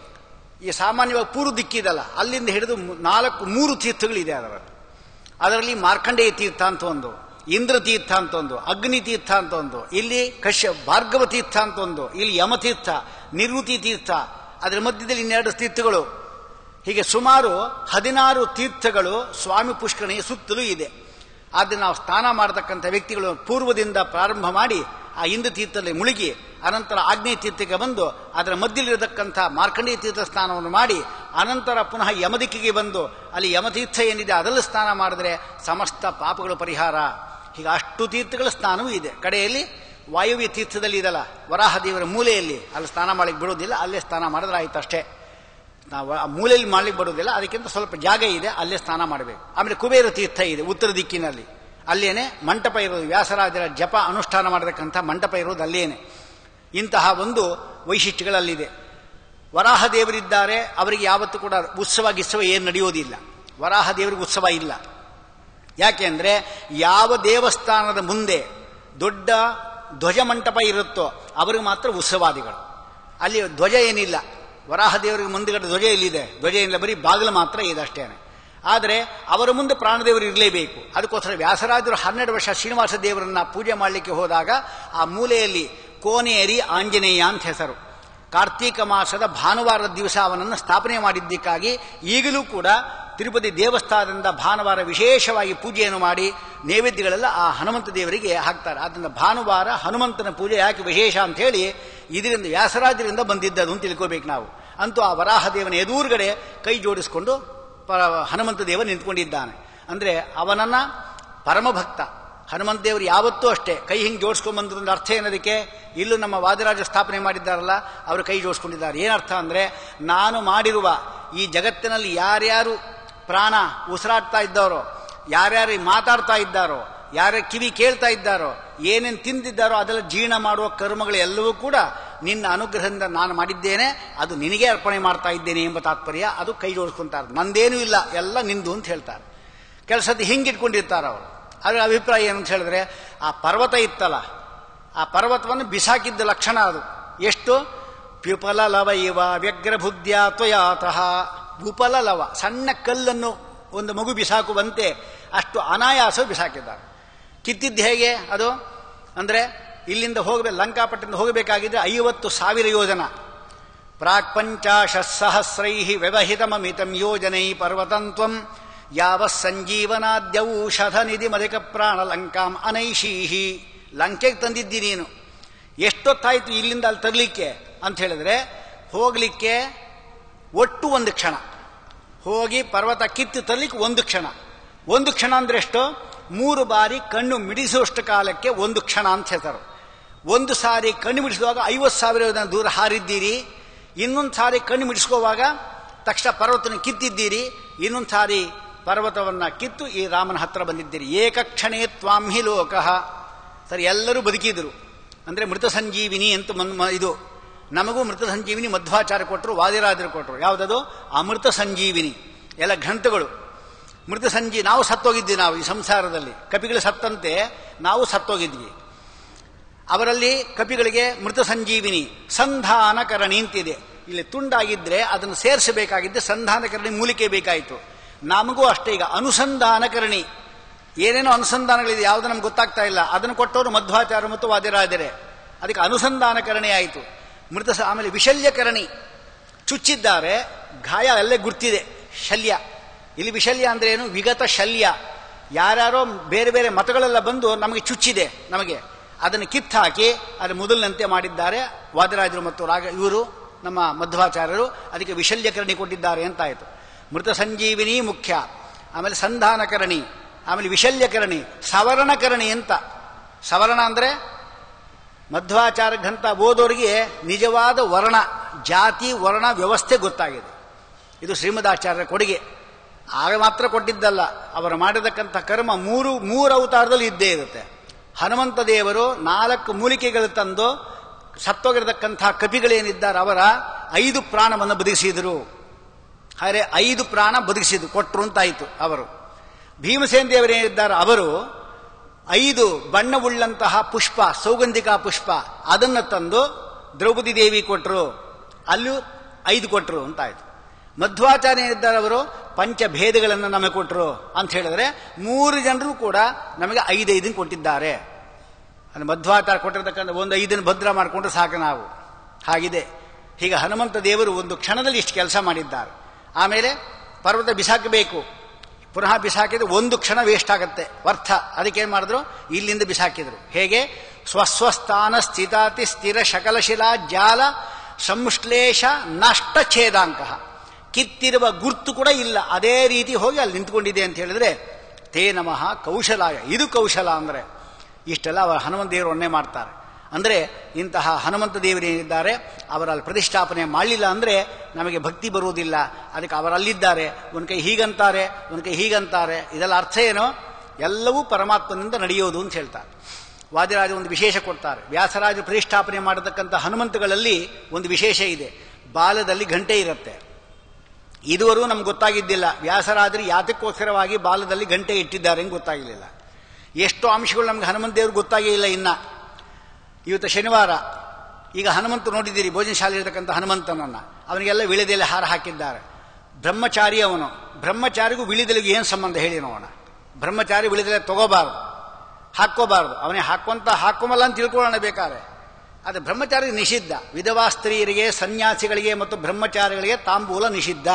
B: ಈ ಸಾಮಾನ್ಯವಾಗಿ ಪೂರ್ವ ದಿಕ್ಕಿದಲ್ಲ ಅಲ್ಲಿಂದ ಹಿಡಿದು ಮು- ನಾಲ್ಕು ಮೂರು ತೀರ್ಥಗಳಿದೆ ಅದರಲ್ಲಿ ಅದರಲ್ಲಿ ಮಾರ್ಕಂಡೇಯ ತೀರ್ಥ ಅಂತ ಒಂದು ಇಂದ್ರ ತೀರ್ಥ ಅಂತ ಒಂದು ಅಗ್ನಿ ತೀರ್ಥ ಅಂತ ಒಂದು ಇಲ್ಲಿ ಕಶ್ಯ ಭಾರ್ಗವ ತೀರ್ಥ ಅಂತ ಒಂದು ಇಲ್ಲಿ ಯಮತೀರ್ಥ ನಿವೃತ್ತಿ ತೀರ್ಥ ಅದರ ಮಧ್ಯದಲ್ಲಿ ಇನ್ನೆರಡು ತೀರ್ಥಗಳು ಹೀಗೆ ಸುಮಾರು ಹದಿನಾರು ತೀರ್ಥಗಳು ಸ್ವಾಮಿ ಪುಷ್ಕರಣಿಯ ಸುತ್ತಲೂ ಇದೆ ಆದ್ದರಿಂದ ನಾವು ಸ್ನಾನ ಮಾಡತಕ್ಕಂಥ ವ್ಯಕ್ತಿಗಳು ಪೂರ್ವದಿಂದ ಪ್ರಾರಂಭ ಮಾಡಿ ಆ ಇಂದ್ರ ತೀರ್ಥದಲ್ಲಿ ಮುಳುಗಿ ಅನಂತರ ಆಗ್ನೇಯ ತೀರ್ಥಕ್ಕೆ ಬಂದು ಅದರ ಮಧ್ಯದಲ್ಲಿರತಕ್ಕಂಥ ಮಾರ್ಕಂಡೇಯ ತೀರ್ಥ ಸ್ನಾನವನ್ನು ಮಾಡಿ ಅನಂತರ ಪುನಃ ಯಮದಿಕ್ಕಿಗೆ ಬಂದು ಅಲ್ಲಿ ಯಮತೀರ್ಥ ಏನಿದೆ ಅದರಲ್ಲಿ ಸ್ನಾನ ಮಾಡಿದ್ರೆ ಸಮಸ್ತ ಪಾಪಗಳು ಪರಿಹಾರ ಹೀಗೆ ಅಷ್ಟು ತೀರ್ಥಗಳ ಸ್ನಾನವೂ ಇದೆ ಕಡೆಯಲ್ಲಿ ವಾಯುವ್ಯ ತೀರ್ಥದಲ್ಲಿ ಇದಲ್ಲ ವರಾಹ ದೇವರ ಮೂಲೆಯಲ್ಲಿ ಅಲ್ಲಿ ಸ್ನಾನ ಮಾಡಲಿಕ್ಕೆ ಬಿಡೋದಿಲ್ಲ ಅಲ್ಲೇ ಸ್ನಾನ ಮಾಡಿದ್ರೆ ಆಯ್ತು ಅಷ್ಟೇ ನಾವು ಆ ಮೂಲೆಯಲ್ಲಿ ಮಾಡ್ಲಿಕ್ಕೆ ಬರೋದಿಲ್ಲ ಅದಕ್ಕಿಂತ ಸ್ವಲ್ಪ ಜಾಗ ಇದೆ ಅಲ್ಲೇ ಸ್ನಾನ ಮಾಡಬೇಕು ಆಮೇಲೆ ಕುಬೇರ ತೀರ್ಥ ಇದೆ ಉತ್ತರ ದಿಕ್ಕಿನಲ್ಲಿ ಅಲ್ಲೇನೆ ಮಂಟಪ ಇರೋದು ವ್ಯಾಸರಾಜರ ಜಪ ಅನುಷ್ಠಾನ ಮಾಡತಕ್ಕಂಥ ಮಂಟಪ ಇರೋದು ಅಲ್ಲೇನೆ ಇಂತಹ ಒಂದು ವೈಶಿಷ್ಟ್ಯಗಳಲ್ಲಿದೆ ವರಾಹ ದೇವರಿದ್ದಾರೆ ಅವರಿಗೆ ಯಾವತ್ತೂ ಕೂಡ ಉತ್ಸವ ಗಿತ್ಸವ ಏನು ನಡೆಯೋದಿಲ್ಲ ವರಾಹ ದೇವರಿಗೆ ಉತ್ಸವ ಇಲ್ಲ ಯಾಕೆಂದ್ರೆ ಯಾವ ದೇವಸ್ಥಾನದ ಮುಂದೆ ದೊಡ್ಡ ಧ್ವಜ ಮಂಟಪ ಇರುತ್ತೋ ಅವರಿಗೆ ಮಾತ್ರ ಉತ್ಸವಾದಿಗಳು ಅಲ್ಲಿ ಧ್ವಜ ಏನಿಲ್ಲ ವರಾಹ ದೇವರಿಗೆ ಮುಂದುಗಡೆ ಧ್ವಜ ಎಲ್ಲಿದೆ ಧ್ವಜ ಏನಿಲ್ಲ ಬರೀ ಬಾಗಿಲು ಮಾತ್ರ ಇದೆ ಅಷ್ಟೇನೆ ಆದರೆ ಅವರ ಮುಂದೆ ಪ್ರಾಣದೇವರು ಇರಲೇಬೇಕು ಅದಕ್ಕೋಸ್ಕರ ವ್ಯಾಸರಾಜರು ಹನ್ನೆರಡು ವರ್ಷ ಶ್ರೀನಿವಾಸ ದೇವರನ್ನ ಪೂಜೆ ಮಾಡಲಿಕ್ಕೆ ಹೋದಾಗ ಆ ಮೂಲೆಯಲ್ಲಿ ಕೋನೇರಿ ಆಂಜನೇಯ ಅಂತ ಹೆಸರು ಕಾರ್ತೀಕ ಮಾಸದ ಭಾನುವಾರದ ದಿವಸ ಅವನನ್ನು ಸ್ಥಾಪನೆ ಮಾಡಿದ್ದಕ್ಕಾಗಿ ಈಗಲೂ ಕೂಡ ತಿರುಪತಿ ದೇವಸ್ಥಾನದಿಂದ ಭಾನುವಾರ ವಿಶೇಷವಾಗಿ ಪೂಜೆಯನ್ನು ಮಾಡಿ ನೈವೇದ್ಯಗಳೆಲ್ಲ ಆ ಹನುಮಂತ ದೇವರಿಗೆ ಹಾಕ್ತಾರೆ ಆದ್ದರಿಂದ ಭಾನುವಾರ ಹನುಮಂತನ ಪೂಜೆ ಯಾಕೆ ವಿಶೇಷ ಅಂತ ಹೇಳಿ ಇದರಿಂದ ವ್ಯಾಸರಾಜರಿಂದ ಬಂದಿದ್ದದು ಅಂತ ತಿಳ್ಕೋಬೇಕು ನಾವು ಅಂತೂ ಆ ವರಾಹ ದೇವನ ಎದುರುಗಡೆ ಕೈ ಜೋಡಿಸಿಕೊಂಡು ಪ ಹನುಮಂತ ದೇವ ನಿಂತ್ಕೊಂಡಿದ್ದಾನೆ ಅಂದರೆ ಅವನನ್ನ ಪರಮಭಕ್ತ ಹನುಮಂತ ದೇವರು ಯಾವತ್ತೂ ಅಷ್ಟೇ ಕೈ ಹಿಂಗೆ ಜೋಡಿಸ್ಕೊಂಡ್ಬಂದ್ರಿಂದ ಅರ್ಥ ಏನದಕ್ಕೆ ಇಲ್ಲೂ ನಮ್ಮ ವಾದಿರಾಜ ಸ್ಥಾಪನೆ ಮಾಡಿದ್ದಾರಲ್ಲ ಅವರು ಕೈ ಜೋಡಿಸ್ಕೊಂಡಿದ್ದಾರೆ ಏನರ್ಥ ಅಂದರೆ ನಾನು ಮಾಡಿರುವ ಈ ಜಗತ್ತಿನಲ್ಲಿ ಯಾರ್ಯಾರು ಪ್ರಾಣ ಉಸಿರಾಡ್ತಾ ಇದ್ದಾರೋ ಯಾರ್ಯಾರು ಮಾತಾಡ್ತಾ ಇದ್ದಾರೋ ಯಾರ್ಯಾರು ಕಿವಿ ಕೇಳ್ತಾ ಇದ್ದಾರೋ ಏನೇನು ತಿಂದಿದ್ದಾರೋ ಅದೆಲ್ಲ ಜೀರ್ಣ ಮಾಡುವ ಕರ್ಮಗಳು ಎಲ್ಲವೂ ಕೂಡ ನಿನ್ನ ಅನುಗ್ರಹದಿಂದ ನಾನು ಮಾಡಿದ್ದೇನೆ ಅದು ನಿನಗೆ ಅರ್ಪಣೆ ಮಾಡ್ತಾ ಇದ್ದೇನೆ ಎಂಬ ತಾತ್ಪರ್ಯ ಅದು ಕೈ ಜೋಡಿಸ್ಕೊಂತಾರೆ ನಂದೇನೂ ಇಲ್ಲ ಎಲ್ಲ ನಿಂದು ಅಂತ ಹೇಳ್ತಾರೆ ಕೆಲಸದ ಹಿಂಗಿಟ್ಕೊಂಡಿರ್ತಾರೆ ಅವರು ಅದರ ಅಭಿಪ್ರಾಯ ಏನು ಅಂತ ಹೇಳಿದ್ರೆ ಆ ಪರ್ವತ ಇತ್ತಲ್ಲ ಆ ಪರ್ವತವನ್ನು ಬಿಸಾಕಿದ್ದ ಲಕ್ಷಣ ಅದು ಎಷ್ಟು ಪ್ಯುಪಲ ಲವ ಇವ ವ್ಯಗ್ರಭುದ್ಯ ತ್ವಯಾತಃ ಉಪಲ ಲವ ಸಣ್ಣ ಕಲ್ಲನ್ನು ಒಂದು ಮಗು ಬಿಸಾಕುವಂತೆ ಅಷ್ಟು ಅನಾಯಾಸ ಬಿಸಾಕಿದ್ದಾರೆ ಕಿತ್ತಿದ್ದು ಹೇಗೆ ಅದು ಅಂದರೆ ಇಲ್ಲಿಂದ ಹೋಗಬೇಕು ಲಂಕಾಪಟ್ಟಣದಿಂದ ಹೋಗಬೇಕಾಗಿದ್ರೆ ಐವತ್ತು ಸಾವಿರ ಯೋಜನ ಪ್ರಾಕ್ ಪಂಚಾಶತ್ಸಹಸ್ರೈ ವ್ಯವಹಿತಮಮಿತಂ ಯೋಜನೈ ಪರ್ವತಂತ್ವಂ ಯಾವ ಸಂಜೀವನಾದ್ಯೌಷಧ ನಿಧಿ ಮಧಿಕ ಪ್ರಾಣ ಲಂಕಾಂ ಅನೈಷೀಹಿ ಲಂಕೆಗೆ ತಂದಿದ್ದಿ ನೀನು ಎಷ್ಟೊತ್ತಾಯ್ತು ಇಲ್ಲಿಂದ ಅಲ್ಲಿ ತರಲಿಕ್ಕೆ ಅಂತ ಹೇಳಿದ್ರೆ ಹೋಗಲಿಕ್ಕೆ ಒಟ್ಟು ಒಂದು ಕ್ಷಣ ಹೋಗಿ ಪರ್ವತ ಕಿತ್ತು ತರಲಿಕ್ಕೆ ಒಂದು ಕ್ಷಣ ಒಂದು ಕ್ಷಣ ಅಂದ್ರೆ ಎಷ್ಟು ಮೂರು ಬಾರಿ ಕಣ್ಣು ಮಿಡಿಸುವಷ್ಟು ಕಾಲಕ್ಕೆ ಒಂದು ಕ್ಷಣ ಅಂತ ಹೇಳ್ತಾರೆ ಒಂದು ಸಾರಿ ಕಣ್ಣು ಮಿಡಿಸುವಾಗ ಐವತ್ತು ಸಾವಿರ ದೂರ ಹಾರಿದ್ದೀರಿ ಇನ್ನೊಂದು ಸಾರಿ ಕಣ್ಣು ಮಿಡಿಸ್ಕೋವಾಗ ತಕ್ಷಣ ಪರ್ವತನ ಕಿತ್ತಿದ್ದೀರಿ ಇನ್ನೊಂದು ಸಾರಿ ಪರ್ವತವನ್ನ ಕಿತ್ತು ಈ ರಾಮನ ಹತ್ರ ಬಂದಿದ್ದೀರಿ ಏಕಕ್ಷಣೇ ತ್ವಾಂಹಿ ಲೋಕಃ ಸರಿ ಎಲ್ಲರೂ ಬದುಕಿದ್ರು ಅಂದ್ರೆ ಮೃತ ಸಂಜೀವಿನಿ ಅಂತ ಮನ್- ಮ- ಇದು ನಮಗೂ ಮೃತ ಸಂಜೀವಿನಿ ಮಧ್ವಾಚಾರ್ಯ ಕೊಟ್ಟರು ವಾದಿರಾಜರು ಕೊಟ್ಟರು ಯಾವುದದು ಅಮೃತ ಸಂಜೀವಿನಿ ಎಲ್ಲ ಗ್ರಂಥಗಳು ಮೃತ ಸಂಜೀವಿ ನಾವು ಸತ್ತೋಗಿದ್ವಿ ನಾವು ಈ ಸಂಸಾರದಲ್ಲಿ ಕಪಿಗಳು ಸತ್ತಂತೆ ನಾವು ಸತ್ತೋಗಿದ್ವಿ ಅವರಲ್ಲಿ ಕಪಿಗಳಿಗೆ ಮೃತ ಸಂಜೀವಿನಿ ಸಂಧಾನಕರಣಿ ಅಂತಿದೆ ಇಲ್ಲಿ ತುಂಡಾಗಿದ್ರೆ ಅದನ್ನು ಸೇರಿಸಬೇಕಾಗಿದ್ದೆ ಸಂಧಾನಕರಣಿ ಮೂಲಿಕೆ ಬೇಕಾಯಿತು ನಮಗೂ ಅಷ್ಟೇ ಈಗ ಅನುಸಂಧಾನಕರಣಿ ಏನೇನೋ ಅನುಸಂಧಾನಗಳಿದೆ ಯಾವುದು ನಮ್ಗೆ ಗೊತ್ತಾಗ್ತಾ ಇಲ್ಲ ಅದನ್ನು ಕೊಟ್ಟವರು ಮಧ್ವಾಚಾರ್ಯ ಮತ್ತು ವಾದಿರಾಜರೇ ಅದಕ್ಕೆ ಅನುಸಂಧಾನಕರಣಿ ಆಯಿತು ಮೃತ ಸ- ಆಮೇಲೆ ವಿಶಲ್ಯಕರಣಿ ಚುಚ್ಚಿದ್ದಾರೆ ಗಾಯ ಅಲ್ಲೇ ಗುರ್ತಿದೆ ಶಲ್ಯ ಇಲ್ಲಿ ವಿಶಲ್ಯ ಅಂದ್ರೆ ಏನು ವಿಗತ ಶಲ್ಯ ಯಾರ್ಯಾರೋ ಬೇರೆ ಬೇರೆ ಮತಗಳೆಲ್ಲ ಬಂದು ನಮಗೆ ಚುಚ್ಚಿದೆ ನಮಗೆ ಅದನ್ನು ಕಿತ್ತಾಕಿ ಅದು ಮೊದಲಿನಂತೆ ಮಾಡಿದ್ದಾರೆ ವಾದರಾಜರು ಮತ್ತು ರಾಗ ಇವರು ನಮ್ಮ ಮಧ್ವಾಚಾರ್ಯರು ಅದಕ್ಕೆ ವಿಶಲ್ಯಕರಣಿ ಕೊಟ್ಟಿದ್ದಾರೆ ಅಂತಾಯಿತು ಮೃತ ಸಂಜೀವಿನಿ ಮುಖ್ಯ ಆಮೇಲೆ ಸಂಧಾನಕರಣಿ ಆಮೇಲೆ ವಿಶಲ್ಯಕರಣಿ ಸವರ್ಣಕರಣಿ ಅಂತ ಸವರ್ಣ ಅಂದ್ರೆ ಮಧ್ವಾಚಾರ ಗ್ರಂಥ ಓದೋರಿಗೆ ನಿಜವಾದ ವರ್ಣ ಜಾತಿ ವರ್ಣ ವ್ಯವಸ್ಥೆ ಗೊತ್ತಾಗಿದೆ ಇದು ಶ್ರೀಮದಾಚಾರ್ಯರ ಕೊಡುಗೆ ಆಗ ಮಾತ್ರ ಕೊಟ್ಟಿದ್ದಲ್ಲ ಅವರು ಮಾಡಿರತಕ್ಕಂಥ ಕರ್ಮ ಮೂರು ಮೂರು ಅವತಾರದಲ್ಲಿ ಇದ್ದೇ ಇರುತ್ತೆ ಹನುಮಂತ ದೇವರು ನಾಲ್ಕು ಮೂಲಿಕೆಗಳು ತಂದು ಸತ್ತೋಗಿರತಕ್ಕಂಥ ಕಪಿಗಳೇನಿದ್ದಾರೆ ಅವರ ಐದು ಪ್ರಾಣವನ್ನು ಬದುಕಿಸಿದರು ಹಾಗೆ ಐದು ಪ್ರಾಣ ಬದುಕಿಸಿದ್ರು ಕೊಟ್ಟರು ಅಂತಾಯಿತು ಅವರು ಭೀಮಸೇನ ದೇವರೇನಿದ್ದಾರೆ ಅವರು ಐದು ಬಣ್ಣವುಳ್ಳಂತಹ ಪುಷ್ಪ ಸೌಗಂಧಿಕ ಪುಷ್ಪ ಅದನ್ನು ತಂದು ದ್ರೌಪದಿ ದೇವಿ ಕೊಟ್ಟರು ಅಲ್ಲೂ ಐದು ಕೊಟ್ಟರು ಅಂತಾಯ್ತು ಮಧ್ವಾಚಾರ್ಯ ಏನಿದ್ದಾರೆ ಅವರು ಪಂಚಭೇದಗಳನ್ನು ನಮಗೆ ಕೊಟ್ಟರು ಅಂತ ಹೇಳಿದ್ರೆ ಮೂರು ಜನರು ಕೂಡ ನಮಗೆ ಐದೈದನ್ನು ಕೊಟ್ಟಿದ್ದಾರೆ ಅದು ಮಧ್ವಾಚಾರ ಕೊಟ್ಟಿರ್ತಕ್ಕಂಥ ಒಂದು ಐದನ್ನು ಭದ್ರ ಮಾಡಿಕೊಂಡ್ರೆ ಸಾಕು ನಾವು ಹಾಗಿದೆ ಹೀಗೆ ಹನುಮಂತ ದೇವರು ಒಂದು ಕ್ಷಣದಲ್ಲಿ ಇಷ್ಟು ಕೆಲಸ ಮಾಡಿದ್ದಾರೆ ಆಮೇಲೆ ಪರ್ವತ ಬಿಸಾಕಬೇಕು ಪುನಃ ಬಿಸಾಕಿದ್ರೆ ಒಂದು ಕ್ಷಣ ವೇಸ್ಟ್ ಆಗುತ್ತೆ ವ್ಯರ್ಥ ಅದಕ್ಕೆ ಏನು ಮಾಡಿದ್ರು ಇಲ್ಲಿಂದ ಬಿಸಾಕಿದ್ರು ಹೇಗೆ ಸ್ವಸ್ವಸ್ಥಾನ ಸ್ಥಿತಾತಿ ಸ್ಥಿರ ಶಕಲಶಿಲಾ ಜಾಲ ಸಂಶ್ಲೇಷ ನಷ್ಟ ಛೇದಾಂಕ ಕಿತ್ತಿರುವ ಗುರ್ತು ಕೂಡ ಇಲ್ಲ ಅದೇ ರೀತಿ ಹೋಗಿ ಅಲ್ಲಿ ನಿಂತ್ಕೊಂಡಿದೆ ಅಂತ ಹೇಳಿದ್ರೆ ತೇ ನಮಃ ಕೌಶಲಾಯ ಇದು ಕೌಶಲ ಅಂದರೆ ಇಷ್ಟೆಲ್ಲ ಅವರ ಹನುಮಂತ ದೇವರನ್ನೇ ಮಾಡ್ತಾರೆ ಅಂದರೆ ಇಂತಹ ಹನುಮಂತ ದೇವರೇನಿದ್ದಾರೆ ಅವರಲ್ಲಿ ಪ್ರತಿಷ್ಠಾಪನೆ ಮಾಡಲಿಲ್ಲ ಅಂದರೆ ನಮಗೆ ಭಕ್ತಿ ಬರುವುದಿಲ್ಲ ಅದಕ್ಕೆ ಅವರಲ್ಲಿದ್ದಾರೆ ಒಂದು ಕೈ ಹೀಗಂತಾರೆ ಒಂದು ಕೈ ಹೀಗಂತಾರೆ ಇದೆಲ್ಲ ಅರ್ಥ ಏನು ಎಲ್ಲವೂ ಪರಮಾತ್ಮನಿಂದ ನಡೆಯೋದು ಅಂತ ಹೇಳ್ತಾರೆ ವಾದಿರಾಜ ಒಂದು ವಿಶೇಷ ಕೊಡ್ತಾರೆ ವ್ಯಾಸರಾಜ ಪ್ರತಿಷ್ಠಾಪನೆ ಮಾಡತಕ್ಕಂಥ ಹನುಮಂತಗಳಲ್ಲಿ ಒಂದು ವಿಶೇಷ ಇದೆ ಬಾಲದಲ್ಲಿ ಗಂಟೆ ಇರುತ್ತೆ ಇದುವರೆಗೂ ನಮ್ಗೆ ಗೊತ್ತಾಗಿದ್ದಿಲ್ಲ ವ್ಯಾಸರಾಜರು ಯಾತಕ್ಕೋಸ್ಕರವಾಗಿ ಬಾಲದಲ್ಲಿ ಗಂಟೆ ಇಟ್ಟಿದ್ದಾರೆ ಅಂತ ಗೊತ್ತಾಗಲಿಲ್ಲ ಎಷ್ಟೋ ಅಂಶಗಳು ನಮ್ಗೆ ಹನುಮಂತ ದೇವ್ರು ಗೊತ್ತಾಗೇ ಇಲ್ಲ ಇನ್ನ ಇವತ್ತು ಶನಿವಾರ ಈಗ ಹನುಮಂತ ನೋಡಿದ್ದೀರಿ ಭೋಜನ ಶಾಲೆ ಇರತಕ್ಕಂಥ ಹನುಮಂತನನ್ನ ಅವನಿಗೆಲ್ಲ ವಿಳಿದೆಲೆ ಹಾರ ಹಾಕಿದ್ದಾರೆ ಬ್ರಹ್ಮಚಾರಿ ಅವನು ಬ್ರಹ್ಮಚಾರಿಗೂ ವಿಳಿದೆಲೆಗೂ ಏನು ಸಂಬಂಧ ಹೇಳಿ ನೋಡೋಣ ಬ್ರಹ್ಮಚಾರಿ ವಿಳಿದೆಲೆ ತಗೋಬಾರದು ಹಾಕ್ಕೋಬಾರದು ಅವನೇ ಹಾಕುವಂತ ಹಾಕೋಮಲ್ಲ ಅಂತ ತಿಳ್ಕೊಳ್ಳೋಣ ಬೇಕಾದ್ರೆ ಅದು ಬ್ರಹ್ಮಚಾರಿ ನಿಷಿದ್ಧ ವಿಧವಾ ಸ್ತ್ರೀಯರಿಗೆ ಸನ್ಯಾಸಿಗಳಿಗೆ ಮತ್ತು ಬ್ರಹ್ಮಚಾರಿಗಳಿಗೆ ತಾಂಬೂಲ ನಿಷಿದ್ಧ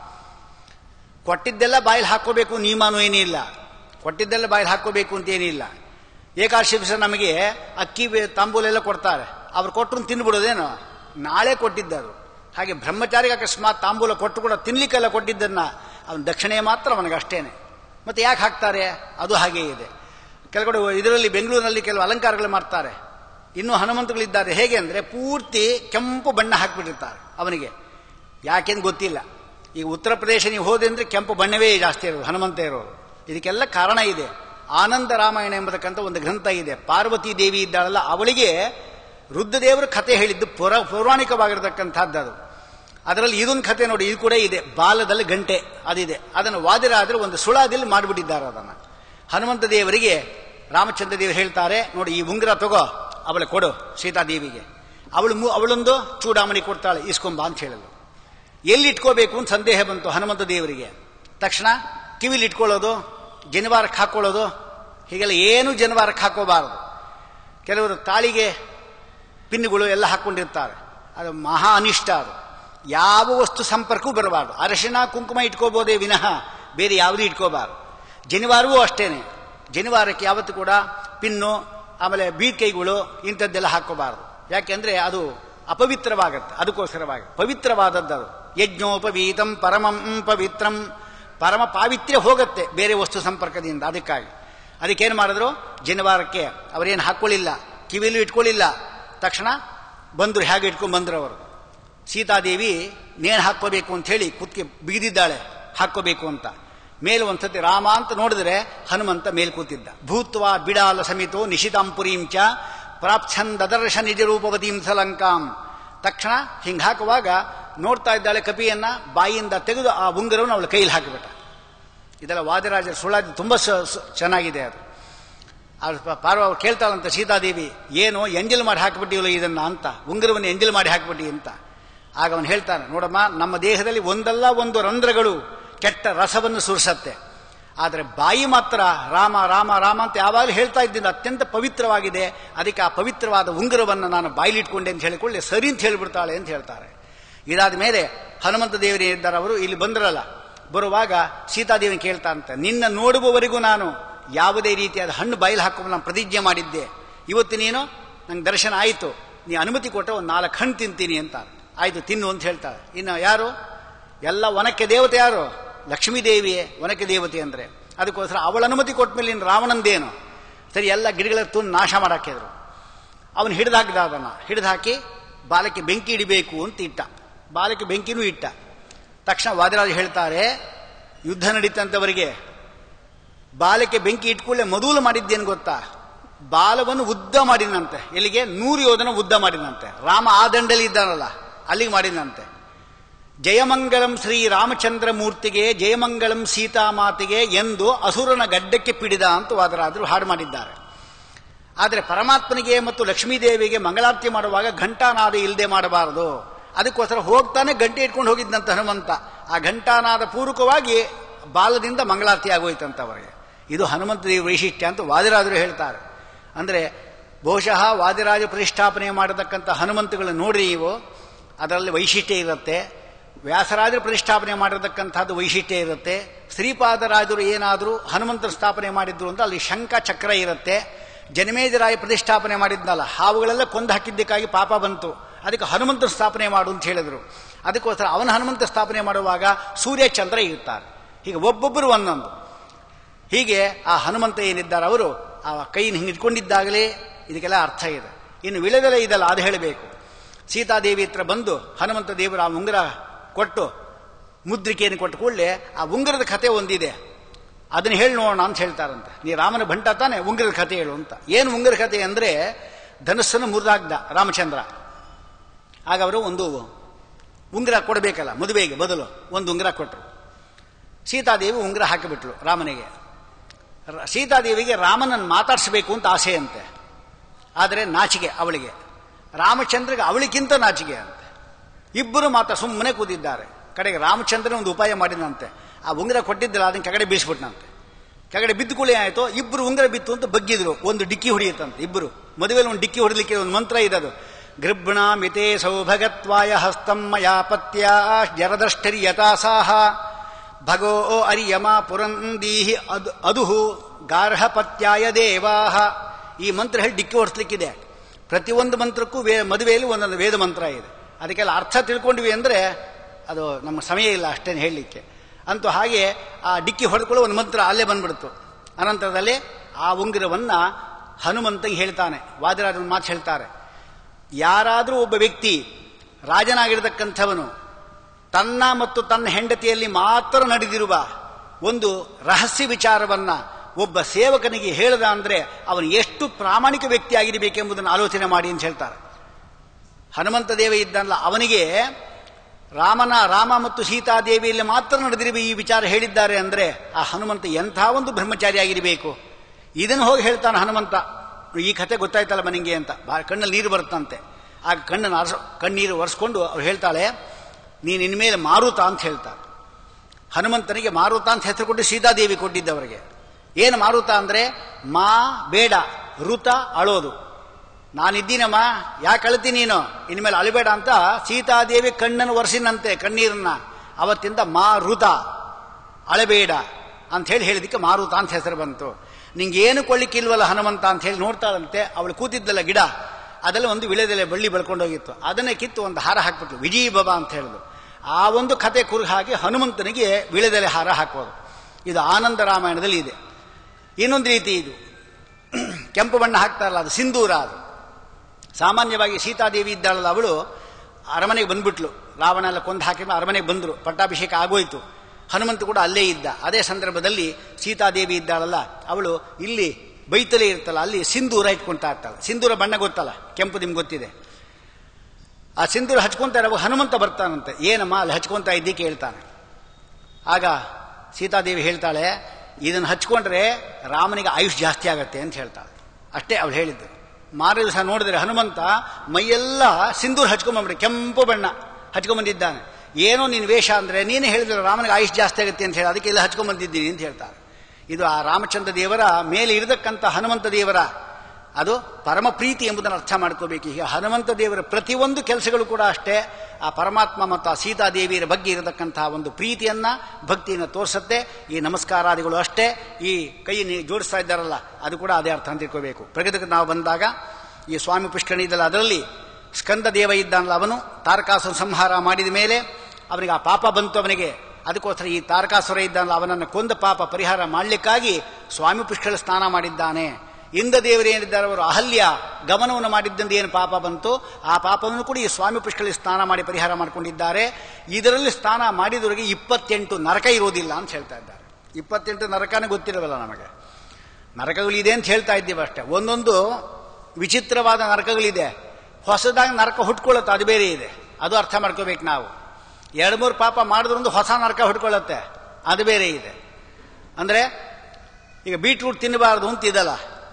B: ಕೊಟ್ಟಿದ್ದೆಲ್ಲ ಬಾಯಲ್ಲಿ ಹಾಕೋಬೇಕು ನಿಯಮನೂ ಏನಿಲ್ಲ ಕೊಟ್ಟಿದ್ದೆಲ್ಲ ಬಾಯಲ್ಲಿ ಹಾಕೋಬೇಕು ಅಂತ ಏನಿಲ್ಲ ಏಕಾದಶಿ ದಿವಸ ನಮಗೆ ಅಕ್ಕಿ ಬೆ- ತಾಂಬೂಲ ಎಲ್ಲ ಕೊಡ್ತಾರೆ ಅವ್ರು ಕೊಟ್ಟರು ತಿನ್ಬಿಡೋದೇನು ನಾಳೆ ಕೊಟ್ಟಿದ್ದರು ಹಾಗೆ ಬ್ರಹ್ಮಚಾರಿಗೆ ಅಕಸ್ಮಾತ್ ತಾಂಬೂಲ ಕೊಟ್ಟು ಕೂಡ ತಿನ್ಲಿಕ್ಕೆಲ್ಲ ಕೊಟ್ಟಿದ್ದನ್ನ ಅವನ ದಕ್ಷಿಣೆ ಮಾತ್ರ ಅವನಿಗೆ ಅಷ್ಟೇನೆ ಮತ್ತೆ ಯಾಕೆ ಹಾಕ್ತಾರೆ ಅದು ಹಾಗೇ ಇದೆ ಕೆಲಗಡೆ ಇದರಲ್ಲಿ ಬೆಂಗಳೂರಿನಲ್ಲಿ ಕೆಲವು ಅಲಂಕಾರಗಳು ಮಾಡ್ತಾರೆ ಇನ್ನೂ ಹನುಮಂತಗಳಿದ್ದಾರೆ ಹೇಗೆ ಅಂದರೆ ಪೂರ್ತಿ ಕೆಂಪು ಬಣ್ಣ ಹಾಕಿಬಿಟ್ಟಿರ್ತಾರೆ ಅವನಿಗೆ ಯಾಕೆಂದು ಗೊತ್ತಿಲ್ಲ ಈಗ ಉತ್ತರ ಪ್ರದೇಶ ನೀವು ಹೋದೆ ಅಂದರೆ ಕೆಂಪು ಬಣ್ಣವೇ ಜಾಸ್ತಿ ಇರೋದು ಹನುಮಂತ ಇರೋದು ಇದಕ್ಕೆಲ್ಲ ಕಾರಣ ಇದೆ ಆನಂದ ರಾಮಾಯಣ ಎಂಬತಕ್ಕಂಥ ಒಂದು ಗ್ರಂಥ ಇದೆ ಪಾರ್ವತಿ ದೇವಿ ಇದ್ದಾಳಲ್ಲ ಅವಳಿಗೆ ರುದ್ರದೇವರು ಕಥೆ ಹೇಳಿದ್ದು ಪುರ ಪೌರಾಣಿಕವಾಗಿರತಕ್ಕಂಥದ್ದು ಅದು ಅದರಲ್ಲಿ ಇದೊಂದು ಕಥೆ ನೋಡಿ ಇದು ಕೂಡ ಇದೆ ಬಾಲದಲ್ಲಿ ಗಂಟೆ ಅದಿದೆ ಅದನ್ನು ವಾದಿರಾದ್ರೆ ಒಂದು ಸುಳಾದಲ್ಲಿ ಮಾಡಿಬಿಟ್ಟಿದ್ದಾರೆ ಅದನ್ನು ಹನುಮಂತ ದೇವರಿಗೆ ರಾಮಚಂದ್ರ ದೇವರು ಹೇಳ್ತಾರೆ ನೋಡಿ ಈ ಉಂಗುರ ತಗೋ ಅವಳ ಕೊಡು ಸೀತಾದೇವಿಗೆ ಅವಳು ಮು- ಅವಳೊಂದು ಚೂಡಾಮಣಿ ಕೊಡ್ತಾಳೆ ಇಸ್ಕೊಂಬ ಅಂತ ಹೇಳಿದ್ರು ಎಲ್ಲಿ ಇಟ್ಕೋಬೇಕು ಅಂತ ಸಂದೇಹ ಬಂತು ಹನುಮಂತ ದೇವರಿಗೆ ತಕ್ಷಣ ಕಿವಿಲಿ ಇಟ್ಕೊಳ್ಳೋದು ಜನಿವಾರಕ್ಕೆ ಹಾಕೊಳ್ಳೋದು ಹೀಗೆಲ್ಲ ಏನು ಜನಿವಾರಕ್ಕೆ ಹಾಕೋಬಾರದು ಕೆಲವರು ತಾಳಿಗೆ ಪಿನ್ನುಗಳು ಎಲ್ಲ ಹಾಕ್ಕೊಂಡಿರ್ತಾರೆ ಅದು ಮಹಾ ಅನಿಷ್ಟ ಅದು ಯಾವ ವಸ್ತು ಸಂಪರ್ಕವೂ ಬರಬಾರ್ದು ಅರಶಿನ ಕುಂಕುಮ ಇಟ್ಕೋಬೋದೇ ವಿನಃ ಬೇರೆ ಯಾವುದೂ ಇಟ್ಕೋಬಾರ್ದು ಜನಿವಾರವೂ ಅಷ್ಟೇನೆ ಜನಿವಾರಕ್ಕೆ ಯಾವತ್ತೂ ಕೂಡ ಪಿನ್ನು ಆಮೇಲೆ ಬೀರ್ಕೈಗಳು ಇಂಥದ್ದೆಲ್ಲ ಹಾಕೋಬಾರ್ದು ಯಾಕೆಂದ್ರೆ ಅದು ಅಪವಿತ್ರವಾಗತ್ತೆ ಅದಕ್ಕೋಸ್ಕರವಾಗಿ ಪವಿತ್ರವಾದದ್ದು ಅದು ಯಜ್ಞೋಪವೀತಂ ಪರಮಂ ಪವಿತ್ರಂ ಪರಮ ಪಾವಿತ್ರ್ಯ ಹೋಗುತ್ತೆ ಬೇರೆ ವಸ್ತು ಸಂಪರ್ಕದಿಂದ ಅದಕ್ಕಾಗಿ ಅದಕ್ಕೇನು ಮಾಡಿದ್ರು ಜನಿವಾರಕ್ಕೆ ಅವರೇನು ಹಾಕ್ಕೊಳ್ಳಿಲ್ಲ ಕಿವಿಲೂ ಇಟ್ಕೊಳ್ಳಿಲ್ಲ ತಕ್ಷಣ ಬಂದರು ಹೇಗೆ ಇಟ್ಕೊಂಡು ಬಂದರು ಅವರು ಸೀತಾದೇವಿ ನೇಣು ಹಾಕ್ಕೋಬೇಕು ಅಂತ ಹೇಳಿ ಕುತ್ತಿಗೆ ಬಿಗಿದಿದ್ದಾಳೆ ಹಾಕ್ಕೋಬೇಕು ಅಂತ ಮೇಲೆ ಒಂದ್ಸತಿ ರಾಮ ಅಂತ ನೋಡಿದ್ರೆ ಹನುಮಂತ ಮೇಲ್ ಕೂತಿದ್ದ ಭೂತ್ವ ಬಿಡಾಲ ಸಮಿತೋ ನಿಶಿತಾಂಪುರೀಂ ಚ ಪ್ರಾಪ್ಛನ್ ದದರ್ಶ ನಿಜ ರೂಪವತೀಂ ಸಲಂಕಾಂ ತಕ್ಷಣ ಹಿಂಗೆ ಹಾಕುವಾಗ ನೋಡ್ತಾ ಇದ್ದಾಳೆ ಕಪಿಯನ್ನ ಬಾಯಿಯಿಂದ ತೆಗೆದು ಆ ಉಂಗುರವನ್ನು ಅವಳ ಕೈಲಿ ಹಾಕಿಬಿಟ್ಟ ಇದೆಲ್ಲ ವಾದಿರಾಜರ ಸುಳ್ಳಾದಿ ತುಂಬ ಸ- ಸ- ಚೆನ್ನಾಗಿದೆ ಅದು ಅವ್ರು ಪ- ಪಾರ್ವ ಅವ್ರು ಕೇಳ್ತಾಳಂತ ಸೀತಾದೇವಿ ಏನು ಎಂಜಲ್ ಮಾಡಿ ಹಾಕಿಬಿಟ್ಟಿವಲ್ಲ ಇದನ್ನ ಅಂತ ಉಂಗುರವನ್ನು ಎಂಜಲ್ ಮಾಡಿ ಹಾಕಿಬಿಟ್ಟಿ ಅಂತ ಆಗ ಅವನು ಹೇಳ್ತಾನೆ ನೋಡಮ್ಮ ನಮ್ಮ ದೇಹದಲ್ಲಿ ಒಂದಲ್ಲ ಒಂದು ರಂಧ್ರಗಳು ಕೆಟ್ಟ ರಸವನ್ನು ಸುರಿಸತ್ತೆ ಆದರೆ ಬಾಯಿ ಮಾತ್ರ ರಾಮ ರಾಮ ರಾಮ ಅಂತ ಯಾವಾಗಲೂ ಹೇಳ್ತಾ ಇದ್ದೀನಿ ಅತ್ಯಂತ ಪವಿತ್ರವಾಗಿದೆ ಅದಕ್ಕೆ ಆ ಪವಿತ್ರವಾದ ಉಂಗುರವನ್ನು ನಾನು ಬಾಯಿಲಿಟ್ಕೊಂಡೆ ಅಂತ ಹೇಳಿಕೊಳ್ಳಿ ಸರಿ ಅಂತ ಹೇಳಿಬಿಡ್ತಾಳೆ ಅಂತ ಹೇಳ್ತಾರೆ ಇದಾದ ಮೇಲೆ ಹನುಮಂತ ದೇವರು ಏನಿದ್ದಾರೆ ಅವರು ಇಲ್ಲಿ ಬಂದ್ರಲ್ಲ ಬರುವಾಗ ಸೀತಾದೇವಿ ಕೇಳ್ತಾ ಅಂತ ನಿನ್ನ ನೋಡುವವರೆಗೂ ನಾನು ಯಾವುದೇ ರೀತಿಯಾದ ಹಣ್ಣು ಬಾಯಿಲ್ ಹಾಕುವ ನಾನು ಪ್ರತಿಜ್ಞೆ ಮಾಡಿದ್ದೆ ಇವತ್ತು ನೀನು ನಂಗೆ ದರ್ಶನ ಆಯಿತು ನೀ ಅನುಮತಿ ಕೊಟ್ಟ ಒಂದು ನಾಲ್ಕು ಹಣ್ಣು ತಿಂತೀನಿ ಅಂತ ಆಯಿತು ತಿನ್ನು ಅಂತ ಹೇಳ್ತಾಳೆ ಇನ್ನು ಯಾರು ಎಲ್ಲ ವನಕ್ಕೆ ದೇವತೆ ಯಾರು ಲಕ್ಷ್ಮೀ ದೇವಿಯೇ ವನಕ್ಕೆ ದೇವತೆ ಅಂದರೆ ಅದಕ್ಕೋಸ್ಕರ ಅವಳ ಅನುಮತಿ ಕೊಟ್ಟ ಮೇಲೆ ಇನ್ನು ರಾವಣಂದೇನು ಸರಿ ಎಲ್ಲ ಗಿಡಗಳ ತುನ್ ನಾಶ ಮಾಡಾಕಿದ್ರು ಅವನು ಹಿಡಿದಾಕಿದ ಅದನ್ನು ಹಿಡಿದು ಹಾಕಿ ಬಾಲಕ್ಕೆ ಬೆಂಕಿ ಇಡಬೇಕು ಅಂತ ಇಟ್ಟ ಬಾಲಕ್ಕೆ ಬೆಂಕಿನೂ ಇಟ್ಟ ತಕ್ಷಣ ವಾದಿರಾಜು ಹೇಳ್ತಾರೆ ಯುದ್ಧ ನಡೀತಂತವರಿಗೆ ಬಾಲಕ್ಕೆ ಬೆಂಕಿ ಇಟ್ಕೊಳ್ಳೆ ಮೊದಲು ಮಾಡಿದ್ದೇನು ಗೊತ್ತಾ ಬಾಲವನ್ನು ಉದ್ದ ಮಾಡಿದಂತೆ ಎಲ್ಲಿಗೆ ನೂರು ಯೋಧನ ಉದ್ದ ಮಾಡಿದಂತೆ ರಾಮ ಆ ದಂಡಲ್ಲಿ ಇದ್ದಾನಲ್ಲ ಅಲ್ಲಿಗೆ ಮಾಡಿದಂತೆ ಜಯಮಂಗಳಂ ಶ್ರೀ ರಾಮಚಂದ್ರ ಮೂರ್ತಿಗೆ ಜಯಮಂಗಳಂ ಸೀತಾಮಾತೆಗೆ ಎಂದು ಅಸುರನ ಗಡ್ಡಕ್ಕೆ ಪಿಡಿದ ಅಂತ ವಾದರಾದರು ಹಾಡು ಮಾಡಿದ್ದಾರೆ ಆದರೆ ಪರಮಾತ್ಮನಿಗೆ ಮತ್ತು ಲಕ್ಷ್ಮೀದೇವಿಗೆ ಮಂಗಳಾರತಿ ಮಾಡುವಾಗ ಘಂಟಾನಾದ ಇಲ್ಲದೆ ಮಾಡಬಾರದು ಅದಕ್ಕೋಸ್ಕರ ಹೋಗ್ತಾನೆ ಗಂಟೆ ಇಟ್ಕೊಂಡು ಹೋಗಿದ್ದಂತ ಹನುಮಂತ ಆ ಘಂಟಾನಾದ ಪೂರ್ವಕವಾಗಿ ಬಾಲದಿಂದ ಮಂಗಳಾರತಿ ಆಗೋಯ್ತಂತ ಅವರಿಗೆ ಇದು ಹನುಮಂತ ದೇವ ವೈಶಿಷ್ಟ್ಯ ಅಂತ ವಾದಿರಾಜರು ಹೇಳ್ತಾರೆ ಅಂದರೆ ಬಹುಶಃ ವಾದಿರಾಜ ಪ್ರತಿಷ್ಠಾಪನೆ ಮಾಡತಕ್ಕಂಥ ಹನುಮಂತಗಳನ್ನು ನೋಡ್ರಿ ನೀವು ಅದರಲ್ಲಿ ವೈಶಿಷ್ಟ್ಯ ಇರುತ್ತೆ ವ್ಯಾಸರಾಜರು ಪ್ರತಿಷ್ಠಾಪನೆ ಮಾಡಿರತಕ್ಕಂಥದ್ದು ವೈಶಿಷ್ಟ್ಯ ಇರುತ್ತೆ ಶ್ರೀಪಾದರಾಜರು ಏನಾದರೂ ಹನುಮಂತರ ಸ್ಥಾಪನೆ ಮಾಡಿದ್ರು ಅಂತ ಅಲ್ಲಿ ಶಂಖ ಚಕ್ರ ಇರುತ್ತೆ ಜನಮೇಜರಾಯ ಪ್ರತಿಷ್ಠಾಪನೆ ಮಾಡಿದ್ನಲ್ಲ ಹಾವುಗಳೆಲ್ಲ ಕೊಂದು ಹಾಕಿದ್ದಕ್ಕಾಗಿ ಪಾಪ ಬಂತು ಅದಕ್ಕೆ ಹನುಮಂತರ ಸ್ಥಾಪನೆ ಮಾಡು ಅಂತ ಹೇಳಿದರು ಅದಕ್ಕೋಸ್ಕರ ಅವನ ಹನುಮಂತ ಸ್ಥಾಪನೆ ಮಾಡುವಾಗ ಸೂರ್ಯ ಚಂದ್ರ ಇರ್ತಾರೆ ಹೀಗೆ ಒಬ್ಬೊಬ್ಬರು ಒಂದೊಂದು ಹೀಗೆ ಆ ಹನುಮಂತ ಏನಿದ್ದಾರೆ ಅವರು ಆ ಕೈಯನ್ನು ಹಿಂಗೆ ಇಟ್ಕೊಂಡಿದ್ದಾಗಲೇ ಇದಕ್ಕೆಲ್ಲ ಅರ್ಥ ಇದೆ ಇನ್ನು ವಿಳೆದೆಲೆ ಇದಲ್ಲ ಅದು ಹೇಳಬೇಕು ಸೀತಾದೇವಿ ಹತ್ರ ಬಂದು ಹನುಮಂತ ದೇವರು ಆ ಉಂಗುರ ಕೊಟ್ಟು ಮುದ್ರಿಕೆಯನ್ನು ಕೊಟ್ಟ ಕೂಡಲೇ ಆ ಉಂಗುರದ ಕಥೆ ಒಂದಿದೆ ಅದನ್ನ ಹೇಳಿ ನೋಡೋಣ ಅಂತ ಹೇಳ್ತಾರಂತೆ ನೀ ರಾಮನ ಭಂಟ ತಾನೆ ಉಂಗುರದ ಕಥೆ ಹೇಳು ಅಂತ ಏನು ಉಂಗುರ ಕಥೆ ಅಂದರೆ ಧನಸ್ಸನ್ನು ಮುರಿದಾಗ್ದ ರಾಮಚಂದ್ರ ಆಗ ಅವರು ಒಂದು ಉಂಗುರ ಕೊಡಬೇಕಲ್ಲ ಮದುವೆಗೆ ಬದಲು ಒಂದು ಉಂಗುರ ಕೊಟ್ಟರು ಸೀತಾದೇವಿ ಉಂಗುರ ಹಾಕಿಬಿಟ್ಲು ರಾಮನಿಗೆ ರ- ಸೀತಾದೇವಿಗೆ ರಾಮನನ್ನು ಮಾತಾಡಿಸ್ಬೇಕು ಅಂತ ಆಸೆ ಅಂತೆ ಆದರೆ ನಾಚಿಕೆ ಅವಳಿಗೆ ರಾಮಚಂದ್ರಗೆ ಅವಳಿಗಿಂತ ನಾಚಿಕೆ ಅಂತೆ ಇಬ್ಬರು ಮಾತ್ರ ಸುಮ್ಮನೆ ಕೂತಿದ್ದಾರೆ ಕಡೆಗೆ ರಾಮಚಂದ್ರನ ಒಂದು ಉಪಾಯ ಮಾಡಿದಂತೆ ಆ ಉಂಗುರ ಕೊಟ್ಟಿದ್ದಿಲ್ಲ ಅದನ್ನ ಕೆಳಗಡೆ ಬೀಳಿಸ್ಬಿಟ್ನಂತೆ ಕೆಳಗಡೆ ಬಿದ್ದುಕೊಳ್ಳಿ ಆಯಿತು ಇಬ್ಬರು ಉಂಗುರ ಬಿತ್ತು ಅಂತ ಬಗ್ಗಿದ್ರು ಒಂದು ಡಿಕ್ಕಿ ಹೊಡೆಯುತ್ತಂತೆ ಇಬ್ಬರು ಮದುವೆಯಲ್ಲಿ ಒಂದು ಡಿಕ್ಕಿ ಹೊಡಲಿಕ್ಕೆ ಒಂದು ಮಂತ್ರ ಇದದು ಗೃಭ್ಣ ಮಿತೆ ಸೌಭಗತ್ವಾಯ ಹಸ್ತಂ ಮಯಾಪತ್ಯ ಜರದಷ್ಟರಿ ಯಥಾಸಾಹ ಭಗೋ ಅರಿಯಮ ಪುರಂದೀಹಿ ಅದು ಅದುಹು ಗಾರ್ಹಪತ್ಯಾಯ ದೇವಾಹ ಈ ಮಂತ್ರ ಹೇಳಿ ಡಿಕ್ಕಿ ಹೊಡಿಸ್ಲಿಕ್ಕಿದೆ ಪ್ರತಿಯೊಂದು ಮಂತ್ರಕ್ಕೂ ವೇ ಮದುವೆಯಲ್ಲಿ ಒಂದೊಂದು ವೇದ ಮಂತ್ರ ಇದೆ ಅದಕ್ಕೆಲ್ಲ ಅರ್ಥ ತಿಳ್ಕೊಂಡ್ವಿ ಅಂದರೆ ಅದು ನಮ್ಮ ಸಮಯ ಇಲ್ಲ ಅಷ್ಟೇನು ಹೇಳಲಿಕ್ಕೆ ಅಂತೂ ಹಾಗೆ ಆ ಡಿಕ್ಕಿ ಹೊಡೆದುಕೊಳ್ಳೋ ಒಂದು ಮಂತ್ರ ಅಲ್ಲೇ ಬಂದ್ಬಿಡ್ತು ಅನಂತರದಲ್ಲಿ ಆ ಉಂಗುರವನ್ನ ಹನುಮಂತಗೆ ಹೇಳ್ತಾನೆ ವಾದಿರಾಜ ಒಂದು ಮಾತು ಹೇಳ್ತಾರೆ ಯಾರಾದರೂ ಒಬ್ಬ ವ್ಯಕ್ತಿ ರಾಜನಾಗಿರತಕ್ಕಂಥವನು ತನ್ನ ಮತ್ತು ತನ್ನ ಹೆಂಡತಿಯಲ್ಲಿ ಮಾತ್ರ ನಡೆದಿರುವ ಒಂದು ರಹಸ್ಯ ವಿಚಾರವನ್ನ ಒಬ್ಬ ಸೇವಕನಿಗೆ ಹೇಳದ ಅಂದ್ರೆ ಅವನು ಎಷ್ಟು ಪ್ರಾಮಾಣಿಕ ವ್ಯಕ್ತಿ ಆಗಿರಬೇಕೆಂಬುದನ್ನು ಆಲೋಚನೆ ಮಾಡಿ ಅಂತ ಹೇಳ್ತಾರೆ ಹನುಮಂತ ದೇವ ಇದ್ದಲ್ಲ ಅವನಿಗೆ ರಾಮನ ರಾಮ ಮತ್ತು ಸೀತಾದೇವಿಯಲ್ಲಿ ಮಾತ್ರ ನಡೆದಿರುವ ಈ ವಿಚಾರ ಹೇಳಿದ್ದಾರೆ ಅಂದ್ರೆ ಆ ಹನುಮಂತ ಎಂಥ ಒಂದು ಬ್ರಹ್ಮಚಾರಿ ಆಗಿರಬೇಕು ಇದನ್ನು ಹೋಗಿ ಹೇಳ್ತಾನೆ ಹನುಮಂತ ಈ ಕಥೆ ಗೊತ್ತಾಯ್ತಲ್ಲ ಮನಿಗೆ ಅಂತ ಬಾ ಕಣ್ಣಲ್ಲಿ ನೀರು ಬರುತ್ತಂತೆ ಆಗ ಕಣ್ಣನ್ನು ಅರಸ ಕಣ್ಣೀರು ಒರೆಸ್ಕೊಂಡು ಅವ್ರು ಹೇಳ್ತಾಳೆ ನೀನು ಇನ್ಮೇಲೆ ಮಾರುತ ಅಂತ ಹೇಳ್ತಾರೆ ಹನುಮಂತನಿಗೆ ಮಾರುತ ಅಂತ ಹೆಸರು ಕೊಟ್ಟು ಸೀತಾದೇವಿ ಕೊಟ್ಟಿದ್ದವರಿಗೆ ಏನು ಮಾರುತ ಅಂದ್ರೆ ಮಾ ಬೇಡ ಋತ ಅಳೋದು ನಾನಿದ್ದೀನಮ್ಮ ಯಾಕೆ ಅಳ್ತಿ ನೀನು ಇನ್ಮೇಲೆ ಅಳಬೇಡ ಅಂತ ಸೀತಾದೇವಿ ಕಣ್ಣನ್ನು ಒರೆಸಿನಂತೆ ಕಣ್ಣೀರನ್ನ ಅವತ್ತಿಂದ ಮಾ ಋತ ಅಳಬೇಡ ಅಂತ ಹೇಳಿ ಹೇಳಿದಕ್ಕೆ ಮಾರುತ ಅಂತ ಹೆಸರು ಬಂತು ನಿಂಗೆ ಏನು ಕೊಳ್ಳಿಕ್ಕಿಲ್ವಲ್ಲ ಹನುಮಂತ ಅಂತ ಹೇಳಿ ನೋಡ್ತಾಳಂತೆ ಅವಳು ಕೂತಿದ್ದಲ್ಲ ಗಿಡ ಅದೆಲ್ಲ ಒಂದು ವಿಳೆದೆಲೆ ಬಳ್ಳಿ ಬೆಳ್ಕೊಂಡೋಗಿತ್ತು ಅದನ್ನೇ ಕಿತ್ತು ಒಂದು ಹಾರ ಹಾಕ್ಬಿಟ್ಲು ವಿಜಯ್ ಬಾಬಾ ಅಂತ ಹೇಳಿದ್ರು ಆ ಒಂದು ಕತೆ ಕುರು ಹಾಗೆ ಹನುಮಂತನಿಗೆ ವಿಳೆದೆಲೆ ಹಾರ ಹಾಕೋದು ಇದು ಆನಂದ ರಾಮಾಯಣದಲ್ಲಿ ಇದೆ ಇನ್ನೊಂದು ರೀತಿ ಇದು ಕೆಂಪು ಬಣ್ಣ ಹಾಕ್ತಾರಲ್ಲ ಅದು ಸಿಂಧೂರ ಅದು ಸಾಮಾನ್ಯವಾಗಿ ಸೀತಾದೇವಿ ಇದ್ದಾಳಲ್ಲ ಅವಳು ಅರಮನೆಗೆ ಬಂದ್ಬಿಟ್ಲು ರಾವಣ ಎಲ್ಲ ಕೊಂದು ಹಾಕಿ ಅರಮನೆಗೆ ಬಂದರು ಪಟ್ಟಾಭಿಷೇಕ ಆಗೋಯ್ತು ಹನುಮಂತ ಕೂಡ ಅಲ್ಲೇ ಇದ್ದ ಅದೇ ಸಂದರ್ಭದಲ್ಲಿ ಸೀತಾದೇವಿ ಇದ್ದಾಳಲ್ಲ ಅವಳು ಇಲ್ಲಿ ಬೈತಲೇ ಇರ್ತಲ್ಲ ಅಲ್ಲಿ ಸಿಂಧೂರ ಇಟ್ಕೊಂತಾ ಇರ್ತಾಳೆ ಸಿಂಧೂರ ಬಣ್ಣ ಗೊತ್ತಲ್ಲ ಕೆಂಪು ನಿಮ್ಗೆ ಗೊತ್ತಿದೆ ಆ ಸಿಂಧೂರ ಹಚ್ಕೊಂತ ಇರುವಾಗ ಹನುಮಂತ ಬರ್ತಾನಂತೆ ಏನಮ್ಮ ಅಲ್ಲಿ ಹಚ್ಕೊಂತ ಇದ್ದಿ ಕೇಳ್ತಾನೆ ಆಗ ಸೀತಾದೇವಿ ಹೇಳ್ತಾಳೆ ಇದನ್ನು ಹಚ್ಕೊಂಡ್ರೆ ರಾಮನಿಗೆ ಆಯುಷ್ ಜಾಸ್ತಿ ಆಗತ್ತೆ ಅಂತ ಹೇಳ್ತಾಳೆ ಅಷ್ಟೇ ಅವಳು ಹೇಳಿದ್ದು ಮಾರ ದಿವಸ ನೋಡಿದ್ರೆ ಹನುಮಂತ ಮೈಯೆಲ್ಲ ಸಿಂಧೂರ್ ಹಚ್ಕೊಂಬಂಬಿಡಿ ಕೆಂಪು ಬಣ್ಣ ಹಚ್ಕೊಂಬಂದಿದ್ದಾನೆ ಏನೋ ನೀನು ವೇಷ ಅಂದರೆ ನೀನೇ ಹೇಳಿದ್ರೆ ರಾಮನಿಗೆ ಆಯುಷ್ ಜಾಸ್ತಿ ಆಗುತ್ತೆ ಅಂತ ಹೇಳಿ ಅದಕ್ಕೆ ಎಲ್ಲ ಹಚ್ಕೊಂಬಂದಿದ್ದೀನಿ ಅಂತ ಹೇಳ್ತಾರೆ ಇದು ಆ ರಾಮಚಂದ್ರ ದೇವರ ಮೇಲೆ ಇರತಕ್ಕಂಥ ಹನುಮಂತ ದೇವರ ಅದು ಪರಮ ಪ್ರೀತಿ ಎಂಬುದನ್ನು ಅರ್ಥ ಮಾಡ್ಕೋಬೇಕು ಈಗ ಹನುಮಂತ ದೇವರ ಪ್ರತಿಯೊಂದು ಕೆಲಸಗಳು ಕೂಡ ಅಷ್ಟೇ ಆ ಪರಮಾತ್ಮ ಮತ್ತು ಆ ಸೀತಾದೇವಿಯರ ಬಗ್ಗೆ ಇರತಕ್ಕಂತಹ ಒಂದು ಪ್ರೀತಿಯನ್ನ ಭಕ್ತಿಯನ್ನು ತೋರಿಸುತ್ತೆ ಈ ನಮಸ್ಕಾರಾದಿಗಳು ಅಷ್ಟೇ ಈ ಕೈ ನಿ- ಜೋಡಿಸ್ತಾ ಇದ್ದಾರಲ್ಲ ಅದು ಕೂಡ ಅದೇ ಅರ್ಥ ಅಂತ ತಿಳ್ಕೋಬೇಕು ಪ್ರಗತಿಗೆ ನಾವು ಬಂದಾಗ ಈ ಸ್ವಾಮಿ ಪುಷ್ಕರಣಿ ಇದಲ್ಲ ಅದರಲ್ಲಿ ಸ್ಕಂದ ದೇವ ಇದ್ದಾನಲ್ಲ ಅವನು ತಾರಕಾಸುರ ಸಂಹಾರ ಮಾಡಿದ ಮೇಲೆ ಅವನಿಗೆ ಆ ಪಾಪ ಬಂತು ಅವನಿಗೆ ಅದಕ್ಕೋಸ್ಕರ ಈ ತಾರಕಾಸುರ ಇದ್ದಾನಲ್ಲ ಅವನನ್ನು ಕೊಂದ ಪಾಪ ಪರಿಹಾರ ಮಾಡಲಿಕ್ಕಾಗಿ ಸ್ವಾಮಿ ಪುಷ್ಕರ ಸ್ನಾನ ಮಾಡಿದ್ದಾನೆ ಇಂದ ದೇವರೇನಿದ್ದಾರೆ ಅವರು ಅಹಲ್ಯ ಗಮನವನ್ನು ಮಾಡಿದ್ದಂತ ಏನು ಪಾಪ ಬಂತು ಆ ಪಾಪವನ್ನು ಕೂಡ ಈ ಸ್ವಾಮಿ ಪುಷ್ಕರಲ್ಲಿ ಸ್ನಾನ ಮಾಡಿ ಪರಿಹಾರ ಮಾಡಿಕೊಂಡಿದ್ದಾರೆ ಇದರಲ್ಲಿ ಸ್ನಾನ ಮಾಡಿದವರಿಗೆ ಇಪ್ಪತ್ತೆಂಟು ನರಕ ಇರೋದಿಲ್ಲ ಅಂತ ಹೇಳ್ತಾ ಇದ್ದಾರೆ ಇಪ್ಪತ್ತೆಂಟು ನರಕನೇ ಗೊತ್ತಿರವಲ್ಲ ನಮಗೆ ನರಕಗಳಿದೆ ಅಂತ ಹೇಳ್ತಾ ಇದ್ದೀವಿ ಅಷ್ಟೇ ಒಂದೊಂದು ವಿಚಿತ್ರವಾದ ನರಕಗಳಿದೆ ಹೊಸದಾಗಿ ನರಕ ಹುಟ್ಕೊಳ್ಳುತ್ತೆ ಅದು ಬೇರೆ ಇದೆ ಅದು ಅರ್ಥ ಮಾಡ್ಕೋಬೇಕು ನಾವು ಎರಡು ಮೂರು ಪಾಪ ಮಾಡಿದ್ರೊಂದು ಹೊಸ ನರಕ ಹುಟ್ಕೊಳ್ಳುತ್ತೆ ಅದು ಬೇರೆ ಇದೆ ಅಂದರೆ ಈಗ ಬೀಟ್ರೂಟ್ ತಿನ್ನಬಾರ್ದು ಅಂತ ಇದಲ್ಲ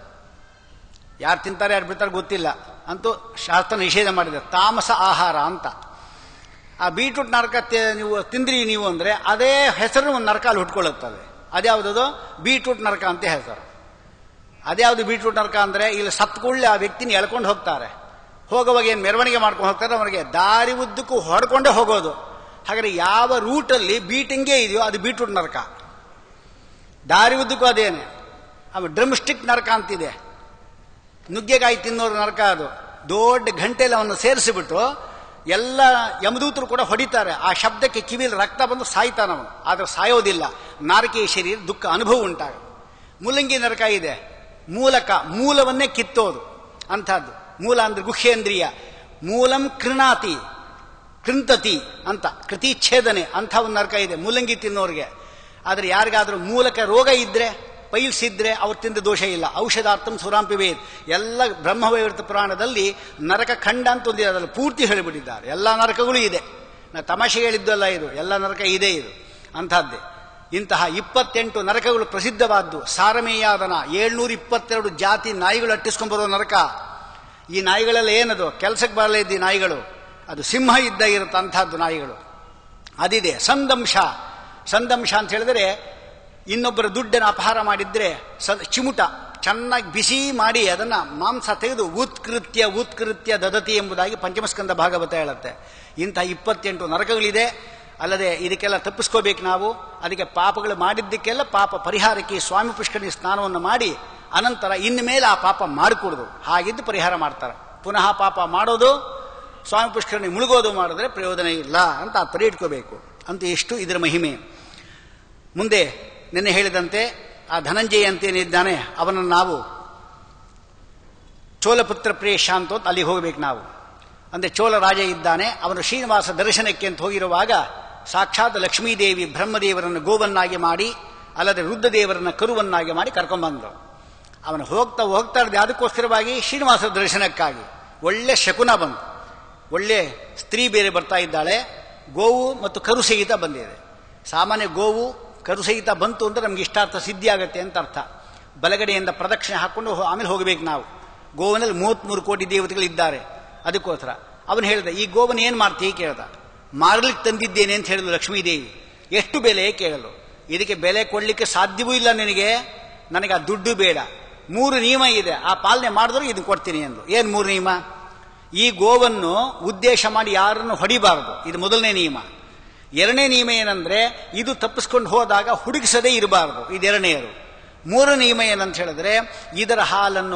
B: ಯಾರು ತಿಂತಾರೆ ಯಾರು ಬಿಡ್ತಾರೆ ಗೊತ್ತಿಲ್ಲ ಅಂತೂ ಶಾಸ್ತ್ರ ನಿಷೇಧ ಮಾಡಿದೆ ತಾಮಸ ಆಹಾರ ಅಂತ ಆ ಬೀಟ್ರೂಟ್ ನರಕ ತಿ- ನೀವು ತಿಂದ್ರಿ ನೀವು ಅಂದರೆ ಅದೇ ಹೆಸರು ಒಂದು ನರಕ ಅಲ್ಲಿ ಹುಟ್ಕೊಳ್ಳುತ್ತದೆ ಅದ್ಯಾವುದದು ಬೀಟ್ರೂಟ್ ನರಕ ಅಂತ ಹೆಸರು ಅದ್ಯಾವುದು ಬೀಟ್ರೂಟ್ ನರಕ ಅಂದರೆ ಇಲ್ಲಿ ಸತ್ಕೊಳ್ಳಿ ಆ ವ್ಯಕ್ತಿನ ಎಳ್ಕೊಂಡು ಹೋಗ್ತಾರೆ ಹೋಗುವಾಗ ಏನು ಮೆರವಣಿಗೆ ಮಾಡ್ಕೊಂಡು ಹೋಗ್ತಾರೆ ಅವರಿಗೆ ದಾರಿ ಉದ್ದಕ್ಕೂ ಹೊಡ್ಕೊಂಡೇ ಹೋಗೋದು ಹಾಗಾದ್ರೆ ಯಾವ ರೂಟಲ್ಲಿ ಬೀಟಿಂಗೇ ಇದೆಯೋ ಅದು ಬೀಟ್ರೂಟ್ ನರಕ ದಾರಿ ಉದ್ದಕ್ಕೂ ಅದೇನೆ ಆಮೇಲೆ ಡ್ರಮ್ ಸ್ಟಿಕ್ ನರಕ ಅಂತಿದೆ ನುಗ್ಗೆಕಾಯಿ ತಿನ್ನೋರು ನರಕ ಅದು ದೊಡ್ಡ ಗಂಟೆಲಿ ಅವನ್ನ ಸೇರಿಸಿಬಿಟ್ಟು ಎಲ್ಲ ಯಮದೂತರು ಕೂಡ ಹೊಡಿತಾರೆ ಆ ಶಬ್ದಕ್ಕೆ ಕಿವಿಯಲ್ಲಿ ರಕ್ತ ಬಂದು ಸಾಯ್ತಾನವನು ಆದ್ರೆ ಸಾಯೋದಿಲ್ಲ ನಾರಕೀಯ ಶರೀರ ದುಃಖ ಅನುಭವ ಉಂಟಾಗ ಮುಲ್ಲಂಗಿ ನರಕ ಇದೆ ಮೂಲಕ ಮೂಲವನ್ನೇ ಕಿತ್ತೋದು ಅಂಥದ್ದು ಮೂಲ ಅಂದ್ರೆ ಗುಹ್ಯೇಂದ್ರಿಯ ಮೂಲಂ ಕೃಣಾತಿ ಕೃಂತತಿ ಅಂತ ಕೃತಿಚ್ಛೇದನೆ ಅಂಥ ಒಂದು ನರಕ ಇದೆ ಮೂಲಂಗಿ ತಿನ್ನೋರಿಗೆ ಆದರೆ ಯಾರಿಗಾದ್ರೂ ಮೂಲಕ ರೋಗ ಇದ್ರೆ ಪೈಲ್ಸ್ ಇದ್ರೆ ಅವ್ರು ತಿಂದ ದೋಷ ಇಲ್ಲ ಔಷಧಾರ್ಥಂ ಸುರಾಂಪಿವೇದ್ ಎಲ್ಲ ಬ್ರಹ್ಮವೈವೃತ ಪುರಾಣದಲ್ಲಿ ನರಕ ಖಂಡ ಅಂತ ಒಂದಿದೆ ಅದರಲ್ಲಿ ಪೂರ್ತಿ ಹೇಳಿಬಿಟ್ಟಿದ್ದಾರೆ ಎಲ್ಲ ನರಕಗಳು ಇದೆ ನಾ ತಮಾಷೆ ಹೇಳಿದ್ದಲ್ಲ ಇದು ಎಲ್ಲ ನರಕ ಇದೆ ಇದು ಅಂಥದ್ದೇ ಇಂತಹ ಇಪ್ಪತ್ತೆಂಟು ನರಕಗಳು ಪ್ರಸಿದ್ಧವಾದ್ದು ಸಾರಮೇಯಾದನ ಏಳ್ನೂರ ಇಪ್ಪತ್ತೆರಡು ಜಾತಿ ನಾಯಿಗಳು ಅಟ್ಟಿಸ್ಕೊಂಡ್ಬರೋ ನರಕ ಈ ನಾಯಿಗಳೆಲ್ಲ ಏನದು ಕೆಲಸಕ್ಕೆ ಬರಲೇ ಇದ್ದ ಈ ನಾಯಿಗಳು ಅದು ಸಿಂಹ ಇದ್ದ ಇರುತ್ತೆ ಅಂಥದ್ದು ನಾಯಿಗಳು ಅದಿದೆ ಸಂದಂಶ ಸಂದಂಶ ಅಂತ ಹೇಳಿದ್ರೆ ಇನ್ನೊಬ್ಬರ ದುಡ್ಡನ್ನು ಅಪಹಾರ ಮಾಡಿದ್ರೆ ಸ ಚಿಮುಟ ಚೆನ್ನಾಗಿ ಬಿಸಿ ಮಾಡಿ ಅದನ್ನ ಮಾಂಸ ತೆಗೆದು ಉತ್ಕೃತ್ಯ ಉತ್ಕೃತ್ಯ ದದತಿ ಎಂಬುದಾಗಿ ಪಂಚಮಸ್ಕಂದ ಭಾಗವತ ಹೇಳುತ್ತೆ ಇಂಥ ಇಪ್ಪತ್ತೆಂಟು ನರಕಗಳಿದೆ ಅಲ್ಲದೆ ಇದಕ್ಕೆಲ್ಲ ತಪ್ಪಿಸ್ಕೋಬೇಕು ನಾವು ಅದಕ್ಕೆ ಪಾಪಗಳು ಮಾಡಿದ್ದಕ್ಕೆಲ್ಲ ಪಾಪ ಪರಿಹಾರಕ್ಕೆ ಈ ಸ್ವಾಮಿ ಪುಷ್ಕರಣಿ ಸ್ನಾನವನ್ನು ಮಾಡಿ ಅನಂತರ ಇನ್ನು ಮೇಲೆ ಆ ಪಾಪ ಮಾಡಿಕೊಡುದು ಹಾಗಿದ್ದು ಪರಿಹಾರ ಮಾಡ್ತಾರೆ ಪುನಃ ಪಾಪ ಮಾಡೋದು ಸ್ವಾಮಿ ಪುಷ್ಕರಣಿ ಮುಳುಗೋದು ಮಾಡಿದ್ರೆ ಪ್ರಯೋಜನ ಇಲ್ಲ ಅಂತ ಪರಿ ಇಟ್ಕೋಬೇಕು ಅಂತ ಎಷ್ಟು ಇದರ ಮಹಿಮೆ ಮುಂದೆ ನಿನ್ನೆ ಹೇಳಿದಂತೆ ಆ ಧನಂಜಯ ಅಂತೇನಿದ್ದಾನೆ ಅವನನ್ನು ನಾವು ಚೋಲಪುತ್ರ ಪ್ರೇಷ ಅಂತ ಅಲ್ಲಿಗೆ ಹೋಗ್ಬೇಕು ನಾವು ಅಂದರೆ ಚೋಳ ರಾಜ ಇದ್ದಾನೆ ಅವನು ಶ್ರೀನಿವಾಸ ದರ್ಶನಕ್ಕೆ ಅಂತ ಹೋಗಿರುವಾಗ ಸಾಕ್ಷಾತ್ ಲಕ್ಷ್ಮೀದೇವಿ ಬ್ರಹ್ಮದೇವರನ್ನು ಗೋವನ್ನಾಗಿ ಮಾಡಿ ಅಲ್ಲದೆ ರುದ್ರದೇವರನ್ನ ಕರುವನ್ನಾಗಿ ಮಾಡಿ ಕರ್ಕೊಂಡ್ಬಂದರು ಅವನು ಹೋಗ್ತಾ ಹೋಗ್ತಾ ಇದ್ದ ಅದಕ್ಕೋಸ್ಕರವಾಗಿ ಶ್ರೀನಿವಾಸ ದರ್ಶನಕ್ಕಾಗಿ ಒಳ್ಳೆ ಶಕುನ ಬಂತು ಒಳ್ಳೆ ಸ್ತ್ರೀ ಬೇರೆ ಬರ್ತಾ ಇದ್ದಾಳೆ ಗೋವು ಮತ್ತು ಕರು ಸಹಿತ ಬಂದಿದೆ ಸಾಮಾನ್ಯ ಗೋವು ಕರು ಸಹಿತ ಬಂತು ಅಂದ್ರೆ ನಮ್ಗೆ ಇಷ್ಟಾರ್ಥ ಸಿದ್ಧಿ ಆಗತ್ತೆ ಅಂತ ಅರ್ಥ ಬಲಗಡೆಯಿಂದ ಪ್ರದಕ್ಷಿಣೆ ಹಾಕೊಂಡು ಹೋ- ಆಮೇಲೆ ಹೋಗಬೇಕು ನಾವು ಗೋವಿನಲ್ಲಿ ಮೂವತ್ಮೂರು ಕೋಟಿ ದೇವತೆಗಳಿದ್ದಾರೆ ಅದಕ್ಕೋಸ್ಕರ ಅವನು ಹೇಳಿದ ಈ ಗೋವನ ಏನು ಮಾಡ್ತೀಯ ಕೇಳ್ದ ಮಾರ್ಲಿಕ್ಕೆ ತಂದಿದ್ದೇನೆ ಅಂತ ಹೇಳಿದ್ಲು ಲಕ್ಷ್ಮೀದೇವಿ ಎಷ್ಟು ಬೆಲೆ ಕೇಳಲು ಇದಕ್ಕೆ ಬೆಲೆ ಕೊಡ್ಲಿಕ್ಕೆ ಸಾಧ್ಯವೂ ಇಲ್ಲ ನಿನಗೆ ನನಗೆ ಆ ದುಡ್ಡು ಬೇಡ ಮೂರು ನಿಯಮ ಇದೆ ಆ ಪಾಲನೆ ಮಾಡಿದ್ರು ಇದನ್ನು ಕೊಡ್ತೀನಿ ಅಂದ್ರು ಏನು ಮೂರು ನಿಯಮ ಈ ಗೋವನ್ನು ಉದ್ದೇಶ ಮಾಡಿ ಯಾರನ್ನು ಹೊಡಿಬಾರದು ಇದು ಮೊದಲನೇ ನಿಯಮ ಎರಡನೇ ನಿಯಮ ಏನಂದ್ರೆ ಇದು ತಪ್ಪಿಸ್ಕೊಂಡು ಹೋದಾಗ ಹುಡುಗಿಸದೇ ಇರಬಾರದು ಇದೆರಡನೆಯದು ಮೂರನೇ ನಿಯಮ ಏನಂತ ಹೇಳಿದ್ರೆ ಇದರ ಹಾಲನ್ನು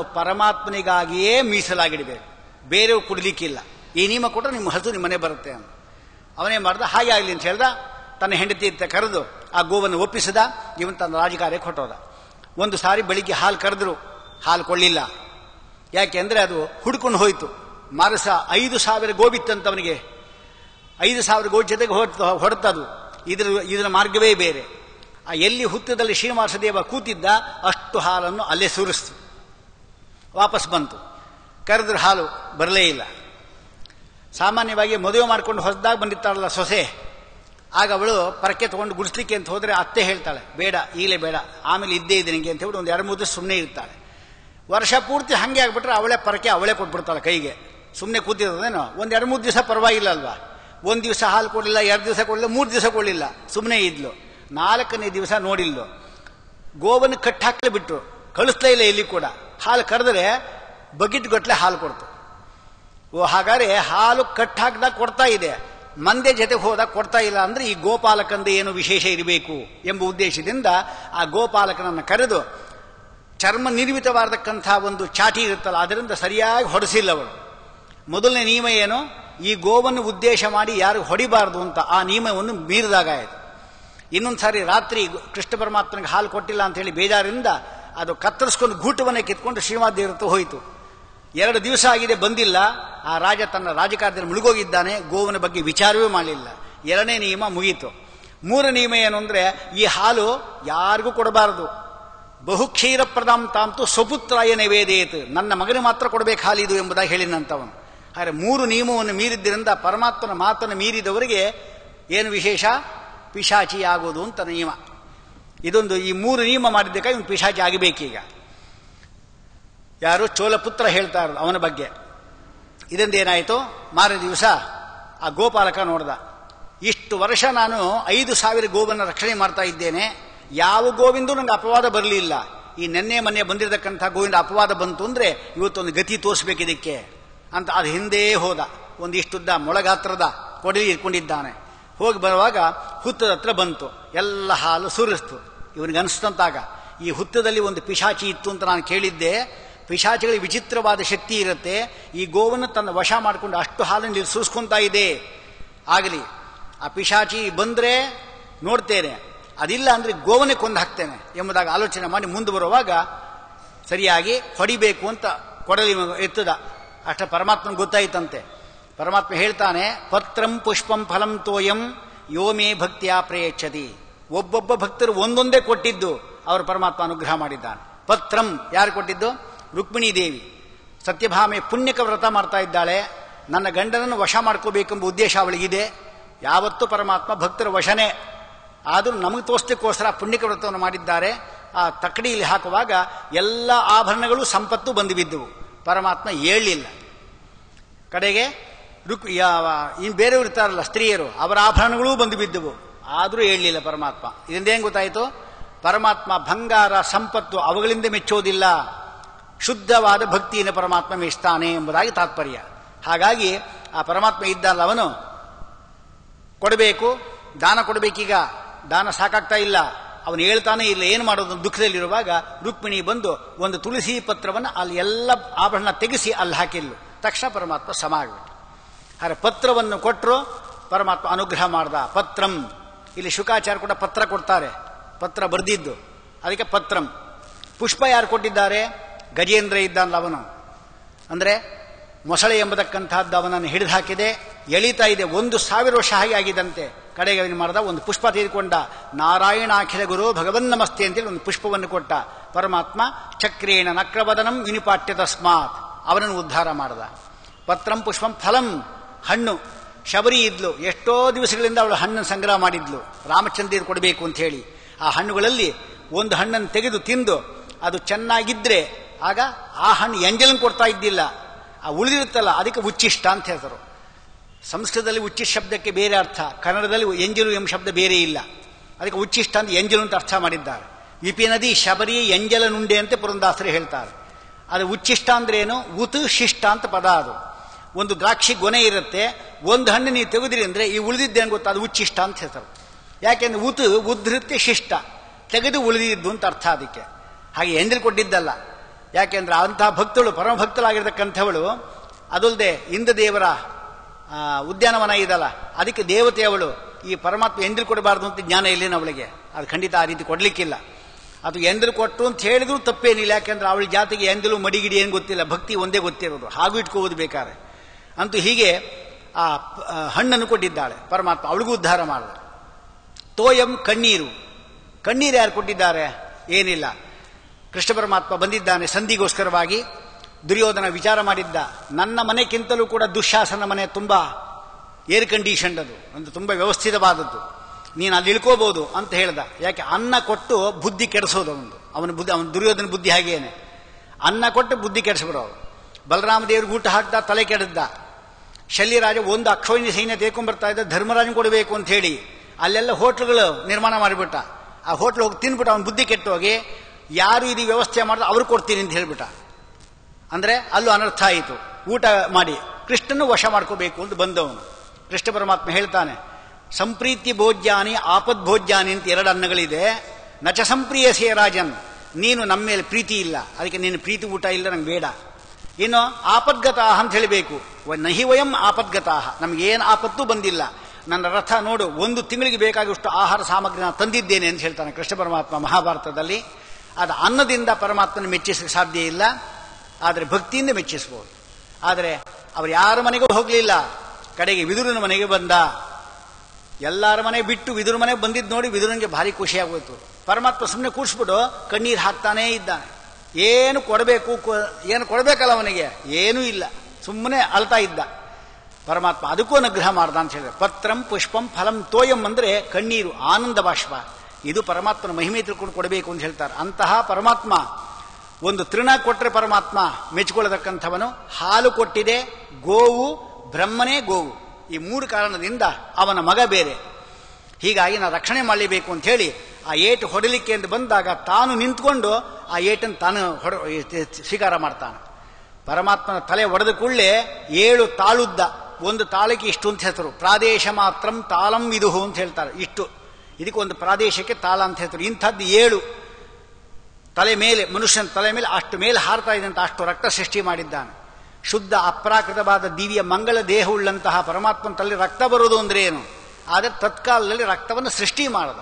B: ಪರಮಾತ್ಮನಿಗಾಗಿಯೇ ಮೀಸಲಾಗಿಡಬೇಕು ಬೇರೆಯವ್ರು ಕುಡಿಲಿಕ್ಕಿಲ್ಲ ಈ ನಿಯಮ ಕೊಟ್ಟರೆ ನಿಮ್ಮ ಹಸು ನಿಮ್ಮ ಮನೆ ಬರುತ್ತೆ ಅಂತ ಅವನೇ ಮಾಡ್ದ ಹಾಗೆ ಆಗಲಿ ಅಂತ ಹೇಳ್ದ ತನ್ನ ಹೆಂಡತಿ ಅಂತ ಕರೆದು ಆ ಗೋವನ್ನು ಒಪ್ಪಿಸಿದ ಇವನ್ ತನ್ನ ರಾಜಕಾರ್ಯಕ್ಕೆ ಹೊಟ್ಟೋದ ಒಂದು ಸಾರಿ ಬೆಳಿಗ್ಗೆ ಹಾಲು ಕರೆದ್ರು ಹಾಲು ಕೊಳ್ಳಿಲ್ಲ ಯಾಕೆಂದ್ರೆ ಅದು ಹುಡ್ಕೊಂಡು ಹೋಯ್ತು ಮಾರಸ ಐದು ಸಾವಿರ ಗೋಬಿತ್ತಂತವನಿಗೆ ಐದು ಸಾವಿರ ಗೋ ಜೊತೆಗೆ ಹೊಡ್ತ ಹೊಡೆತದು ಇದ್ರ ಇದರ ಮಾರ್ಗವೇ ಬೇರೆ ಆ ಎಲ್ಲಿ ಹುತ್ತದಲ್ಲಿ ಶ್ರೀನಿವಾಸದೇವ ಕೂತಿದ್ದ ಅಷ್ಟು ಹಾಲನ್ನು ಅಲ್ಲೇ ಸುರಿಸ್ತು ವಾಪಸ್ ಬಂತು ಕರೆದ್ರೆ ಹಾಲು ಬರಲೇ ಇಲ್ಲ ಸಾಮಾನ್ಯವಾಗಿ ಮದುವೆ ಮಾಡ್ಕೊಂಡು ಹೊಸದಾಗಿ ಬಂದಿರ್ತಾಳಲ್ಲ ಸೊಸೆ ಆಗ ಅವಳು ಪರಕೆ ತಗೊಂಡು ಗುಡಿಸ್ಲಿಕ್ಕೆ ಅಂತ ಹೋದ್ರೆ ಅತ್ತೆ ಹೇಳ್ತಾಳೆ ಬೇಡ ಈಗಲೇ ಬೇಡ ಆಮೇಲೆ ಇದ್ದೇ ಇದೆ ನಿಂಗೆ ಅಂತ ಹೇಳಿ ಒಂದು ಎರಡು ಮೂರು ದಿವಸ ಸುಮ್ಮನೆ ಇರ್ತಾಳೆ ವರ್ಷ ಪೂರ್ತಿ ಹಂಗೆ ಆಗ್ಬಿಟ್ರೆ ಅವಳೇ ಪರಕೆ ಅವಳೇ ಕೊಟ್ಬಿಡ್ತಾಳೆ ಕೈಗೆ ಸುಮ್ಮನೆ ಕೂತಿರೋದೇನೋ ಒಂದು ಎರಡು ಮೂರು ದಿವಸ ಪರವಾಗಿಲ್ಲ ಅಲ್ವಾ ಒಂದು ದಿವಸ ಹಾಲು ಕೊಡಲಿಲ್ಲ ಎರಡು ದಿವಸ ಕೊಡಲಿಲ್ಲ ಮೂರು ದಿವಸ ಕೊಡಲಿಲ್ಲ ಸುಮ್ಮನೆ ಇದ್ಲು ನಾಲ್ಕನೇ ದಿವಸ ನೋಡಿಲ್ಲು ಗೋವನ್ನು ಕಟ್ಟಿ ಹಾಕಲೇ ಬಿಟ್ರು ಕಳಿಸ್ಲೇ ಇಲ್ಲ ಇಲ್ಲಿ ಕೂಡ ಹಾಲು ಕರೆದ್ರೆ ಬಕೆಟ್ ಗಟ್ಟಲೆ ಹಾಲು ಕೊಡ್ತು ಓ ಹಾಗಾದ್ರೆ ಹಾಲು ಕಟ್ ಹಾಕಿದಾಗ ಕೊಡ್ತಾ ಇದೆ ಮಂದೆ ಜೊತೆ ಹೋದಾಗ ಕೊಡ್ತಾ ಇಲ್ಲ ಅಂದ್ರೆ ಈ ಗೋಪಾಲಕಂದು ಏನು ವಿಶೇಷ ಇರಬೇಕು ಎಂಬ ಉದ್ದೇಶದಿಂದ ಆ ಗೋಪಾಲಕನನ್ನು ಕರೆದು ಚರ್ಮ ನಿರ್ಮಿತವಾದಕ್ಕಂಥ ಒಂದು ಚಾಟಿ ಇರುತ್ತಲ್ಲ ಅದರಿಂದ ಸರಿಯಾಗಿ ಹೊಡೆಸಿಲ್ಲ ಅವಳು ಮೊದಲನೇ ನಿಯಮ ಏನು ಈ ಗೋವನ್ನು ಉದ್ದೇಶ ಮಾಡಿ ಯಾರು ಹೊಡಿಬಾರದು ಅಂತ ಆ ನಿಯಮವನ್ನು ಮೀರಿದಾಗ ಆಯಿತು ಇನ್ನೊಂದು ಸಾರಿ ರಾತ್ರಿ ಕೃಷ್ಣ ಪರಮಾತ್ಮನಿಗೆ ಹಾಲು ಕೊಟ್ಟಿಲ್ಲ ಅಂತ ಹೇಳಿ ಬೇಜಾರಿಂದ ಅದು ಕತ್ತರಿಸ್ಕೊಂಡು ಗೂಟವನ್ನೇ ಕಿತ್ಕೊಂಡು ಶ್ರೀಮದ್ ದೇವರತ್ತು ಹೋಯಿತು ಎರಡು ದಿವಸ ಆಗಿದೆ ಬಂದಿಲ್ಲ ಆ ರಾಜ ತನ್ನ ರಾಜಕಾರ್ಯದಲ್ಲಿ ಮುಳುಗೋಗಿದ್ದಾನೆ ಗೋವನ ಬಗ್ಗೆ ವಿಚಾರವೇ ಮಾಡಲಿಲ್ಲ ಎರಡನೇ ನಿಯಮ ಮುಗೀತು ಮೂರ ನಿಯಮ ಏನು ಅಂದ್ರೆ ಈ ಹಾಲು ಯಾರಿಗೂ ಕೊಡಬಾರದು ಬಹುಕ್ಷೀರ ಪ್ರದಾಂ ತಾಂತು ಸ್ವಪುತ್ರಾಯ ನೈವೇದೇತ್ ನನ್ನ ಮಗನಿಗೆ ಮಾತ್ರ ಕೊಡಬೇಕು ಹಾಲಿದು ಎಂಬುದಾಗಿ ಹೇಳಿನಂತವನು ಆದರೆ ಮೂರು ನಿಯಮವನ್ನು ಮೀರಿದ್ದರಿಂದ ಪರಮಾತ್ಮನ ಮಾತನ್ನು ಮೀರಿದವರಿಗೆ ಏನು ವಿಶೇಷ ಪಿಶಾಚಿ ಆಗೋದು ಅಂತ ನಿಯಮ ಇದೊಂದು ಈ ಮೂರು ನಿಯಮ ಮಾಡಿದ್ದಕ್ಕಾಗಿ ಇವನು ಪಿಶಾಚಿ ಆಗಬೇಕೀಗ ಯಾರು ಚೋಲಪುತ್ರ ಹೇಳ್ತಾ ಇರೋದು ಅವನ ಬಗ್ಗೆ ಇದೊಂದೇನಾಯಿತು ಮಾರನೇ ದಿವಸ ಆ ಗೋಪಾಲಕ ನೋಡ್ದ ಇಷ್ಟು ವರ್ಷ ನಾನು ಐದು ಸಾವಿರ ಗೋವನ್ನು ರಕ್ಷಣೆ ಮಾಡ್ತಾ ಇದ್ದೇನೆ ಯಾವ ಗೋವಿಂದು ನಂಗೆ ಅಪವಾದ ಬರಲಿಲ್ಲ ಈ ನೆನ್ನೆ ಮೊನ್ನೆ ಬಂದಿರತಕ್ಕಂಥ ಗೋವಿಂದ ಅಪವಾದ ಬಂತು ಅಂದ್ರೆ ಇವತ್ತೊಂದು ಗತಿ ತೋರಿಸ್ಬೇಕು ಇದಕ್ಕೆ ಅಂತ ಅದು ಹಿಂದೆ ಹೋದ ಒಂದಿಷ್ಟುದ್ದ ಮೊಳಗಾತ್ರದ ಕೊಡಲಿ ಇಟ್ಕೊಂಡಿದ್ದಾನೆ ಹೋಗಿ ಬರುವಾಗ ಹುತ್ತದ ಹತ್ರ ಬಂತು ಎಲ್ಲ ಹಾಲು ಸುರಿಸ್ತು ಇವನಿಗೆ ಅನಿಸ್ತಂತಾಗ ಈ ಹುತ್ತದಲ್ಲಿ ಒಂದು ಪಿಶಾಚಿ ಇತ್ತು ಅಂತ ನಾನು ಕೇಳಿದ್ದೆ ಪಿಶಾಚಿಗಳಿಗೆ ವಿಚಿತ್ರವಾದ ಶಕ್ತಿ ಇರುತ್ತೆ ಈ ಗೋವನ್ನು ತನ್ನ ವಶ ಮಾಡಿಕೊಂಡು ಅಷ್ಟು ಹಾಲನ್ನು ಇಲ್ಲಿ ಸುರಿಸ್ಕೊಂತಾ ಇದೆ ಆಗಲಿ ಆ ಪಿಶಾಚಿ ಬಂದ್ರೆ ನೋಡ್ತೇನೆ ಅದಿಲ್ಲ ಅಂದ್ರೆ ಗೋವನ್ನೇ ಕೊಂದು ಹಾಕ್ತೇನೆ ಎಂಬುದಾಗಿ ಆಲೋಚನೆ ಮಾಡಿ ಮುಂದೆ ಬರುವಾಗ ಸರಿಯಾಗಿ ಹೊಡಿಬೇಕು ಅಂತ ಕೊಡಲಿ ಎತ್ತದ ಅಷ್ಟ ಪರಮಾತ್ಮನ ಗೊತ್ತಾಯ್ತಂತೆ ಪರಮಾತ್ಮ ಹೇಳ್ತಾನೆ ಪತ್ರಂ ಪುಷ್ಪಂ ಫಲಂ ತೋಯಂ ಯೋಮೇ ಭಕ್ತಿಯ ಪ್ರಯಚ್ಛತಿ ಒಬ್ಬೊಬ್ಬ ಭಕ್ತರು ಒಂದೊಂದೇ ಕೊಟ್ಟಿದ್ದು ಅವರು ಪರಮಾತ್ಮ ಅನುಗ್ರಹ ಮಾಡಿದ್ದಾನೆ ಪತ್ರಂ ಯಾರು ಕೊಟ್ಟಿದ್ದು ರುಕ್ಮಿಣಿ ದೇವಿ ಸತ್ಯಭಾಮೆ ಪುಣ್ಯಕ ವ್ರತ ಮಾಡ್ತಾ ಇದ್ದಾಳೆ ನನ್ನ ಗಂಡನನ್ನು ವಶ ಮಾಡ್ಕೋಬೇಕೆಂಬ ಉದ್ದೇಶ ಅವಳಿಗಿದೆ ಯಾವತ್ತೂ ಪರಮಾತ್ಮ ಭಕ್ತರ ವಶನೇ ಆದರೂ ನಮಗೆ ತೋರಿಸ್ಲಿಕ್ಕೋಸ್ಕರ ಪುಣ್ಯಕ ವ್ರತವನ್ನು ಮಾಡಿದ್ದಾರೆ ಆ ತಕ್ಕಡಿಯಲ್ಲಿ ಹಾಕುವಾಗ ಎಲ್ಲ ಆಭರಣಗಳು ಸಂಪತ್ತು ಬಂದು ಬಿದ್ದವು ಪರಮಾತ್ಮ ಏಳಲಿಲ್ಲ ಕಡೆಗೆ ರುಕ್ ಯಾವ ಇನ್ನು ಬೇರೆಯವರು ಇರ್ತಾರಲ್ಲ ಸ್ತ್ರೀಯರು ಅವರ ಆಭರಣಗಳೂ ಬಂದು ಬಿದ್ದವು ಆದರೂ ಹೇಳಲಿಲ್ಲ ಪರಮಾತ್ಮ ಇದರಿಂದ ಗೊತ್ತಾಯಿತು ಪರಮಾತ್ಮ ಬಂಗಾರ ಸಂಪತ್ತು ಅವುಗಳಿಂದ ಮೆಚ್ಚೋದಿಲ್ಲ ಶುದ್ಧವಾದ ಭಕ್ತಿಯನ್ನು ಪರಮಾತ್ಮ ಮೆಚ್ತಾನೆ ಎಂಬುದಾಗಿ ತಾತ್ಪರ್ಯ ಹಾಗಾಗಿ ಆ ಪರಮಾತ್ಮ ಇದ್ದಲ್ಲ ಅವನು ಕೊಡಬೇಕು ದಾನ ಕೊಡಬೇಕೀಗ ದಾನ ಸಾಕಾಗ್ತಾ ಇಲ್ಲ ಅವನು ಹೇಳ್ತಾನೆ ಇಲ್ಲ ಏನು ಮಾಡೋದು ದುಃಖದಲ್ಲಿರುವಾಗ ರುಕ್ಮಿಣಿ ಬಂದು ಒಂದು ತುಳಸಿ ಪತ್ರವನ್ನು ಅಲ್ಲಿ ಎಲ್ಲ ಆಭರಣ ತೆಗೆಸಿ ಅಲ್ಲಿ ಹಾಕಿಲ್ಲು ತಕ್ಷಣ ಪರಮಾತ್ಮ ಸಮ ಆಗ್ಬಿಟ್ಟು ಆದರೆ ಪತ್ರವನ್ನು ಕೊಟ್ಟರು ಪರಮಾತ್ಮ ಅನುಗ್ರಹ ಮಾಡ್ದ ಪತ್ರಂ ಇಲ್ಲಿ ಶುಕಾಚಾರ್ಯ ಕೂಡ ಪತ್ರ ಕೊಡ್ತಾರೆ ಪತ್ರ ಬರೆದಿದ್ದು ಅದಕ್ಕೆ ಪತ್ರಂ ಪುಷ್ಪ ಯಾರು ಕೊಟ್ಟಿದ್ದಾರೆ ಗಜೇಂದ್ರ ಇದ್ದಾನಲ್ಲ ಅವನು ಅಂದರೆ ಮೊಸಳೆ ಎಂಬತಕ್ಕಂಥದ್ದು ಅವನನ್ನು ಹಿಡಿದು ಹಾಕಿದೆ ಎಳಿತಾ ಇದೆ ಒಂದು ಸಾವಿರ ವರ್ಷ ಹಾಗೆ ಆಗಿದಂತೆ ಕಡೆಗೆ ಅವನು ಮಾಡಿದ ಒಂದು ಪುಷ್ಪ ತೆಗೆದುಕೊಂಡ ನಾರಾಯಣಾಖಿಲ ಗುರು ಭಗವನ್ ನಮಸ್ತೆ ಅಂತೇಳಿ ಒಂದು ಪುಷ್ಪವನ್ನು ಕೊಟ್ಟ ಪರಮಾತ್ಮ ಚಕ್ರೇಣ ನಕ್ರವದನಂ ವಿನಿಪಾಟ್ಯ ತಸ್ಮಾತ್ ಅವನನ್ನು ಉದ್ಧಾರ ಮಾಡಿದ ಪತ್ರಂ ಪುಷ್ಪಂ ಫಲಂ ಹಣ್ಣು ಶಬರಿ ಇದ್ಲು ಎಷ್ಟೋ ದಿವಸಗಳಿಂದ ಅವಳು ಹಣ್ಣನ್ನು ಸಂಗ್ರಹ ಮಾಡಿದ್ಲು ರಾಮಚಂದ್ರ ಕೊಡಬೇಕು ಅಂತ ಹೇಳಿ ಆ ಹಣ್ಣುಗಳಲ್ಲಿ ಒಂದು ಹಣ್ಣನ್ನು ತೆಗೆದು ತಿಂದು ಅದು ಚೆನ್ನಾಗಿದ್ರೆ ಆಗ ಆ ಹಣ್ಣು ಎಂಜಲನ್ನು ಕೊಡ್ತಾ ಇದ್ದಿಲ್ಲ ಆ ಉಳಿದಿರುತ್ತಲ್ಲ ಅದಕ್ಕೆ ಉಚ್ಚಿಷ್ಟ ಅಂತ ಹೇಳ್ತಾರೆ ಸಂಸ್ಕೃತದಲ್ಲಿ ಉಚ್ಚಿಷ್ಟ ಶಬ್ದಕ್ಕೆ ಬೇರೆ ಅರ್ಥ ಕನ್ನಡದಲ್ಲಿ ಎಂಜಲು ಎಂಬ ಶಬ್ದ ಬೇರೆ ಇಲ್ಲ ಅದಕ್ಕೆ ಉಚ್ಚಿಷ್ಟ ಅಂತ ಎಂಜಲು ಅಂತ ಅರ್ಥ ಮಾಡಿದ್ದಾರೆ ವಿಪಿ ನದಿ ಶಬರಿ ಎಂಜಲ ನುಂಡೆ ಅಂತ ಪುರಂದಾಸರು ಹೇಳ್ತಾರೆ ಅದು ಉಚ್ಚಿಷ್ಟ ಅಂದ್ರೆ ಏನು ಉತ್ ಶಿಷ್ಟ ಅಂತ ಪದ ಅದು ಒಂದು ದ್ರಾಕ್ಷಿ ಗೊನೆ ಇರುತ್ತೆ ಒಂದು ಹಣ್ಣು ನೀವು ತೆಗೆದ್ರಿ ಅಂದ್ರೆ ಈ ಉಳಿದಿದ್ದೇನು ಗೊತ್ತಾ ಅದು ಉಚ್ಚಿಷ್ಟ ಅಂತ ಹೇಳ್ತಾರೆ ಯಾಕೆಂದ್ರೆ ಉತ್ ಉದ್ಧೃತ್ಯ ಶಿಷ್ಟ ತೆಗೆದು ಉಳಿದಿದ್ದು ಅಂತ ಅರ್ಥ ಅದಕ್ಕೆ ಹಾಗೆ ಎಂಜಲು ಕೊಟ್ಟಿದ್ದಲ್ಲ ಯಾಕೆಂದ್ರೆ ಅಂತಹ ಭಕ್ತಳು ಪರಮ ಭಕ್ತಳಾಗಿರ್ತಕ್ಕಂಥವಳು ಅದಲ್ಲದೆ ಇಂದ್ರದೇವರ ಆ, ಉದ್ಯಾನವನ ಇದಲ್ಲ ಅದಕ್ಕೆ ದೇವತೆ ಅವಳು ಈ ಪರಮಾತ್ಮ ಎಂದಿರು ಕೊಡಬಾರ್ದು ಅಂತ ಜ್ಞಾನ ಇಲ್ಲೇನು ಅವಳಿಗೆ ಅದು ಖಂಡಿತ ಆ ರೀತಿ ಕೊಡ್ಲಿಕ್ಕಿಲ್ಲ ಅದು ಎಂದರು ಕೊಟ್ಟರು ಅಂತ ಹೇಳಿದ್ರು ತಪ್ಪೇನಿಲ್ಲ ಯಾಕೆಂದ್ರೆ ಅವಳ ಜಾತಿಗೆ ಎಂದಲೂ ಮಡಿಗಿಡಿ ಏನು ಗೊತ್ತಿಲ್ಲ ಭಕ್ತಿ ಒಂದೇ ಗೊತ್ತಿರೋದು ಹಾಗೂ ಇಟ್ಕೋಬೋದು ಬೇಕಾದ್ರೆ ಅಂತೂ ಹೀಗೆ ಆ ಪ- ಆ ಹಣ್ಣನ್ನು ಕೊಟ್ಟಿದ್ದಾಳೆ ಪರಮಾತ್ಮ ಅವಳಿಗೂ ಉದ್ಧಾರ ಮಾಡಿದ ತೋಯಂ ಕಣ್ಣೀರು ಕಣ್ಣೀರು ಯಾರು ಕೊಟ್ಟಿದ್ದಾರೆ ಏನಿಲ್ಲ ಕೃಷ್ಣ ಪರಮಾತ್ಮ ಬಂದಿದ್ದಾನೆ ಸಂಧಿಗೋಸ್ಕರವಾಗಿ ದುರ್ಯೋಧನ ವಿಚಾರ ಮಾಡಿದ್ದ ನನ್ನ ಮನೆಗಿಂತಲೂ ಕೂಡ ದುಶ್ಯಾಸನ ಮನೆ ತುಂಬಾ ಏರ್ ಕಂಡೀಷನ್ಡ್ ಅದು ಒಂದು ತುಂಬ ವ್ಯವಸ್ಥಿತವಾದದ್ದು ನೀನು ಅಲ್ಲಿ ಇಳ್ಕೋಬಹುದು ಅಂತ ಹೇಳ್ದ ಯಾಕೆ ಅನ್ನ ಕೊಟ್ಟು ಬುದ್ಧಿ ಕೆಡಿಸೋದು ಅವನು ಅವನ ಬುದ್ಧಿ ಅವನ ದುರ್ಯೋಧನ ಬುದ್ಧಿ ಹಾಗೇನೆ ಅನ್ನ ಕೊಟ್ಟು ಬುದ್ಧಿ ಕೆಡಿಸ್ಬಿಡೋರು ಬಲರಾಮ ದೇವ್ರಿಗೆ ಊಟ ಹಾಕ್ದ ತಲೆ ಕೆಡದ್ದ ಶಲ್ಯರಾಜ ಒಂದು ಅಕ್ಷೋಹಿಣಿ ಸೈನ್ಯ ತೇಕೊಂಡ್ಬರ್ತಾ ಇದ್ದ ಧರ್ಮರಾಜನ್ ಕೊಡಬೇಕು ಅಂತ ಹೇಳಿ ಅಲ್ಲೆಲ್ಲ ಹೋಟ್ಲ್ಗಳು ನಿರ್ಮಾಣ ಮಾಡಿಬಿಟ್ಟ ಆ ಹೋಟ್ಲ್ ಹೋಗಿ ತಿನ್ಬಿಟ್ಟು ಅವನ ಬುದ್ಧಿ ಕೆಟ್ಟೋಗಿ ಯಾರು ಇದು ವ್ಯವಸ್ಥೆ ಮಾಡಿದ್ರೆ ಅವ್ರು ಕೊಡ್ತೀನಿ ಅಂತ ಹೇಳ್ಬಿಟ್ಟ ಅಂದ್ರೆ ಅಲ್ಲೂ ಅನರ್ಥ ಆಯಿತು ಊಟ ಮಾಡಿ ಕೃಷ್ಣನ್ನು ವಶ ಮಾಡ್ಕೋಬೇಕು ಅಂತ ಬಂದವನು ಕೃಷ್ಣ ಪರಮಾತ್ಮ ಹೇಳ್ತಾನೆ ಸಂಪ್ರೀತಿ ಭೋಜ್ಯಾನಿ ಆಪದ್ ಭೋಜ್ಯಾನಿ ಅಂತ ಎರಡು ಅನ್ನಗಳಿದೆ ನಚ ಸಂಪ್ರಿಯಸೇ ರಾಜನ್ ನೀನು ನಮ್ಮ ಮೇಲೆ ಪ್ರೀತಿ ಇಲ್ಲ ಅದಕ್ಕೆ ನೀನು ಪ್ರೀತಿ ಊಟ ಇಲ್ಲ ನಂಗೆ ಬೇಡ ಇನ್ನು ಆಪದ್ಗತಾಹ ಅಂತ ಹೇಳಬೇಕು ನಹಿ ವಯಂ ಆಪದ್ಗತಾಹ ನಮಗೇನು ಆಪತ್ತು ಬಂದಿಲ್ಲ ನನ್ನ ರಥ ನೋಡು ಒಂದು ತಿಂಗಳಿಗೆ ಬೇಕಾಗುವಷ್ಟು ಆಹಾರ ಸಾಮಗ್ರಿ ನಾನು ತಂದಿದ್ದೇನೆ ಅಂತ ಹೇಳ್ತಾನೆ ಕೃಷ್ಣ ಪರಮಾತ್ಮ ಮಹಾಭಾರತದಲ್ಲಿ ಅದು ಅನ್ನದಿಂದ ಪರಮಾತ್ಮನ ಮೆಚ್ಚಿಸಕ್ಕೆ ಸಾಧ್ಯ ಇಲ್ಲ ಆದರೆ ಭಕ್ತಿಯಿಂದ ಮೆಚ್ಚಿಸಬಹುದು ಆದರೆ ಅವರು ಯಾರ ಮನೆಗೂ ಹೋಗಲಿಲ್ಲ ಕಡೆಗೆ ವಿದುರನ ಮನೆಗೆ ಬಂದ ಎಲ್ಲರ ಮನೆ ಬಿಟ್ಟು ವಿದುರ ಮನೆಗೆ ಬಂದಿದ್ದು ನೋಡಿ ವಿದುರನಿಗೆ ಭಾರಿ ಖುಷಿಯಾಗೋಯ್ತು ಪರಮಾತ್ಮ ಸುಮ್ಮನೆ ಕೂಡಿಸ್ಬಿಟ್ಟು ಕಣ್ಣೀರು ಹಾಕ್ತಾನೇ ಇದ್ದಾನೆ ಏನು ಕೊಡಬೇಕು ಏನು ಕೊಡಬೇಕಲ್ಲ ಅವನಿಗೆ ಏನೂ ಇಲ್ಲ ಸುಮ್ಮನೆ ಅಳ್ತಾ ಇದ್ದ ಪರಮಾತ್ಮ ಅದಕ್ಕೂ ಅನುಗ್ರಹ ಮಾಡ್ದ ಅಂತ ಹೇಳಿದ್ರೆ ಪತ್ರಂ ಪುಷ್ಪಂ ಫಲಂ ತೋಯಂ ಅಂದ್ರೆ ಕಣ್ಣೀರು ಆನಂದ ಬಾಷ್ಪ ಇದು ಪರಮಾತ್ಮನ ಮಹಿಮೆ ತಿಳ್ಕೊಂಡು ಕೊಡಬೇಕು ಅಂತ ಹೇಳ್ತಾರೆ ಅಂತಹ ಪರಮಾತ್ಮ ಒಂದು ತೃಣ ಕೊಟ್ಟರೆ ಪರಮಾತ್ಮ ಮೆಚ್ಚಿಕೊಳ್ಳತಕ್ಕಂಥವನು ಹಾಲು ಕೊಟ್ಟಿದೆ ಗೋವು ಬ್ರಹ್ಮನೇ ಗೋವು ಈ ಮೂರು ಕಾರಣದಿಂದ ಅವನ ಮಗ ಬೇರೆ ಹೀಗಾಗಿ ನಾನು ರಕ್ಷಣೆ ಮಾಡಲೇಬೇಕು ಅಂತ ಹೇಳಿ ಆ ಏಟು ಹೊಡಲಿಕ್ಕೆ ಎಂದು ಬಂದಾಗ ತಾನು ನಿಂತ್ಕೊಂಡು ಆ ಏಟನ್ನು ತಾನು ಹೊಡ ಸ್ವೀಕಾರ ಮಾಡ್ತಾನೆ ಪರಮಾತ್ಮನ ತಲೆ ಒಡೆದ ಕೂಡಲೇ ಏಳು ತಾಳುದ್ದ ಒಂದು ತಾಳಕ್ಕೆ ಇಷ್ಟು ಅಂತ ಹೆಸರು ಪ್ರಾದೇಶ ಮಾತ್ರಂ ತಾಳಂ ವಿದುಹು ಅಂತ ಹೇಳ್ತಾರೆ ಇಷ್ಟು ಇದಕ್ಕೆ ಒಂದು ಪ್ರಾದೇಶಕ್ಕೆ ತಾಳ ಅಂತ ಹೇಳ್ತಾರೆ ಇಂಥದ್ದು ಏಳು ತಲೆ ಮೇಲೆ ಮನುಷ್ಯನ ತಲೆ ಮೇಲೆ ಅಷ್ಟು ಮೇಲೆ ಹಾರ್ತಾ ಇದೆ ಅಂತ ಅಷ್ಟು ರಕ್ತ ಸೃಷ್ಟಿ ಮಾಡಿದ್ದಾನೆ ಶುದ್ಧ ಅಪ್ರಾಕೃತವಾದ ದಿವ್ಯ ಮಂಗಳ ದೇಹವುಳ್ಳಂತಹ ಪರಮಾತ್ಮನ ತಲೆ ರಕ್ತ ಬರುವುದು ಅಂದ್ರೆ ಏನು ಆದರೆ ತತ್ಕಾಲದಲ್ಲಿ ರಕ್ತವನ್ನು ಸೃಷ್ಟಿ ಮಾಡದ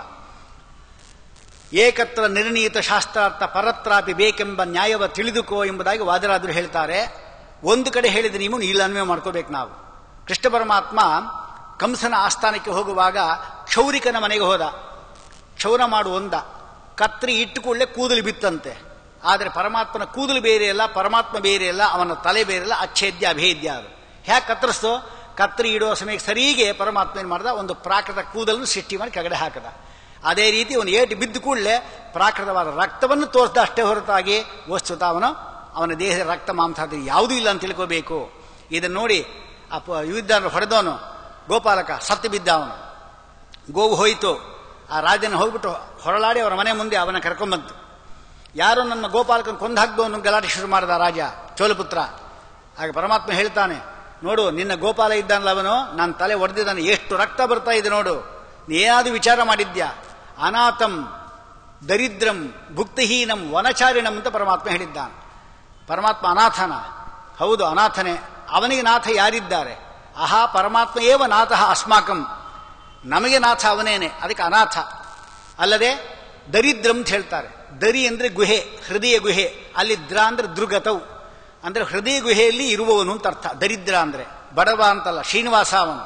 B: ಏಕತ್ರ ನಿರ್ಣೀತ ಶಾಸ್ತ್ರಾರ್ಥ ಪರತ್ರಾಪಿ ಬೇಕೆಂಬ ನ್ಯಾಯವ ತಿಳಿದುಕೋ ಎಂಬುದಾಗಿ ವಾದರಾದರು ಹೇಳ್ತಾರೆ ಒಂದು ಕಡೆ ಹೇಳಿದ ನೀವು ಇಲ್ಲಿ ಅನ್ವಯ ಮಾಡ್ಕೋಬೇಕು ನಾವು ಕೃಷ್ಣ ಪರಮಾತ್ಮ ಕಂಸನ ಆಸ್ಥಾನಕ್ಕೆ ಹೋಗುವಾಗ ಕ್ಷೌರಿಕನ ಮನೆಗೆ ಹೋದ ಕ್ಷೌರ ಮಾಡು ಒಂದ ಕತ್ರಿ ಇಟ್ಟುಕೊಳ್ಳೆ ಕೂದಲು ಬಿತ್ತಂತೆ ಆದರೆ ಪರಮಾತ್ಮನ ಕೂದಲು ಬೇರೆ ಅಲ್ಲ ಪರಮಾತ್ಮ ಬೇರೆ ಅಲ್ಲ ಅವನ ತಲೆ ಬೇರೆ ಅಲ್ಲ ಅಚ್ಛೇದ್ಯ ಅಭೇದ್ಯ ಅದು ಹ್ಯಾಕೆ ಕತ್ತರಿಸ್ತೋ ಕತ್ರಿ ಇಡುವ ಸಮಯಕ್ಕೆ ಸರಿಗೆ ಪರಮಾತ್ಮ ಏನು ಮಾಡ್ದ ಒಂದು ಪ್ರಾಕೃತ ಕೂದಲನ್ನು ಸೃಷ್ಟಿ ಮಾಡಿ ಕೆಳಗಡೆ ಹಾಕದ ಅದೇ ರೀತಿ ಅವನು ಏಟು ಬಿದ್ದು ಕೂಡಲೇ ಪ್ರಾಕೃತವಾದ ರಕ್ತವನ್ನು ತೋರಿಸ್ದ ಅಷ್ಟೇ ಹೊರತಾಗಿ ವಸ್ತುತ ಅವನು ಅವನ ದೇಹದ ರಕ್ತ ಮಾಂಸಾದಿ ಯಾವುದೂ ಇಲ್ಲ ಅಂತ ತಿಳ್ಕೋಬೇಕು ಇದನ್ನು ನೋಡಿ ಆ ಪ- ಯುದ್ಧ ಹೊಡೆದವನು ಗೋಪಾಲಕ ಸತ್ತು ಬಿದ್ದ ಅವನು ಗೋವು ಹೋಯಿತು ಆ ರಾಜನ ಹೋಗ್ಬಿಟ್ಟು ಹೊರಳಾಡಿ ಅವರ ಮನೆ ಮುಂದೆ ಅವನ ಕರ್ಕೊಂಬಂತು ಯಾರೋ ನನ್ನ ಗೋಪಾಲಕನ ಕೊಂದು ಹಾಕ್ದವನು ಗಲಾಟೆ ಶುರು ಮಾಡಿದ ರಾಜ ಚೋಲಪುತ್ರ ಆಗ ಪರಮಾತ್ಮ ಹೇಳ್ತಾನೆ ನೋಡು ನಿನ್ನ ಗೋಪಾಲ ಇದ್ದಾನಲ್ಲ ಅವನು ನನ್ನ ತಲೆ ಒಡೆದಿದ್ದಾನೆ ಎಷ್ಟು ರಕ್ತ ಬರ್ತಾ ಇದೆ ನೋಡು ನೀ ಏನಾದರೂ ವಿಚಾರ ಮಾಡಿದ್ಯಾ ಅನಾಥಂ ದರಿದ್ರಂ ಭುಕ್ತಿಹೀನಂ ವನಚಾರಿಣಂ ಅಂತ ಪರಮಾತ್ಮ ಹೇಳಿದ್ದಾನೆ ಪರಮಾತ್ಮ ಅನಾಥನ ಹೌದು ಅನಾಥನೇ ಅವನಿಗೆ ನಾಥ ಯಾರಿದ್ದಾರೆ ಅಹಾ ಪರಮಾತ್ಮ ಏವ ನಾಥಃ ಅಸ್ಮಾಕಂ ನಮಗೆ ನಾಥ ಅವನೇನೆ ಅದಕ್ಕೆ ಅನಾಥ ಅಲ್ಲದೆ ದರಿದ್ರಂ ಅಂತ ಹೇಳ್ತಾರೆ ದರಿ ಅಂದ್ರೆ ಗುಹೆ ಹೃದಯ ಗುಹೆ ಅಲ್ಲಿ ದ್ರ ಅಂದ್ರೆ ದೃಗತವು ಅಂದ್ರೆ ಹೃದಯ ಗುಹೆಯಲ್ಲಿ ಇರುವವನು ಅಂತ ಅರ್ಥ ದರಿದ್ರ ಅಂದ್ರೆ ಬಡವ ಅಂತಲ್ಲ ಶ್ರೀನಿವಾಸ ಅವನು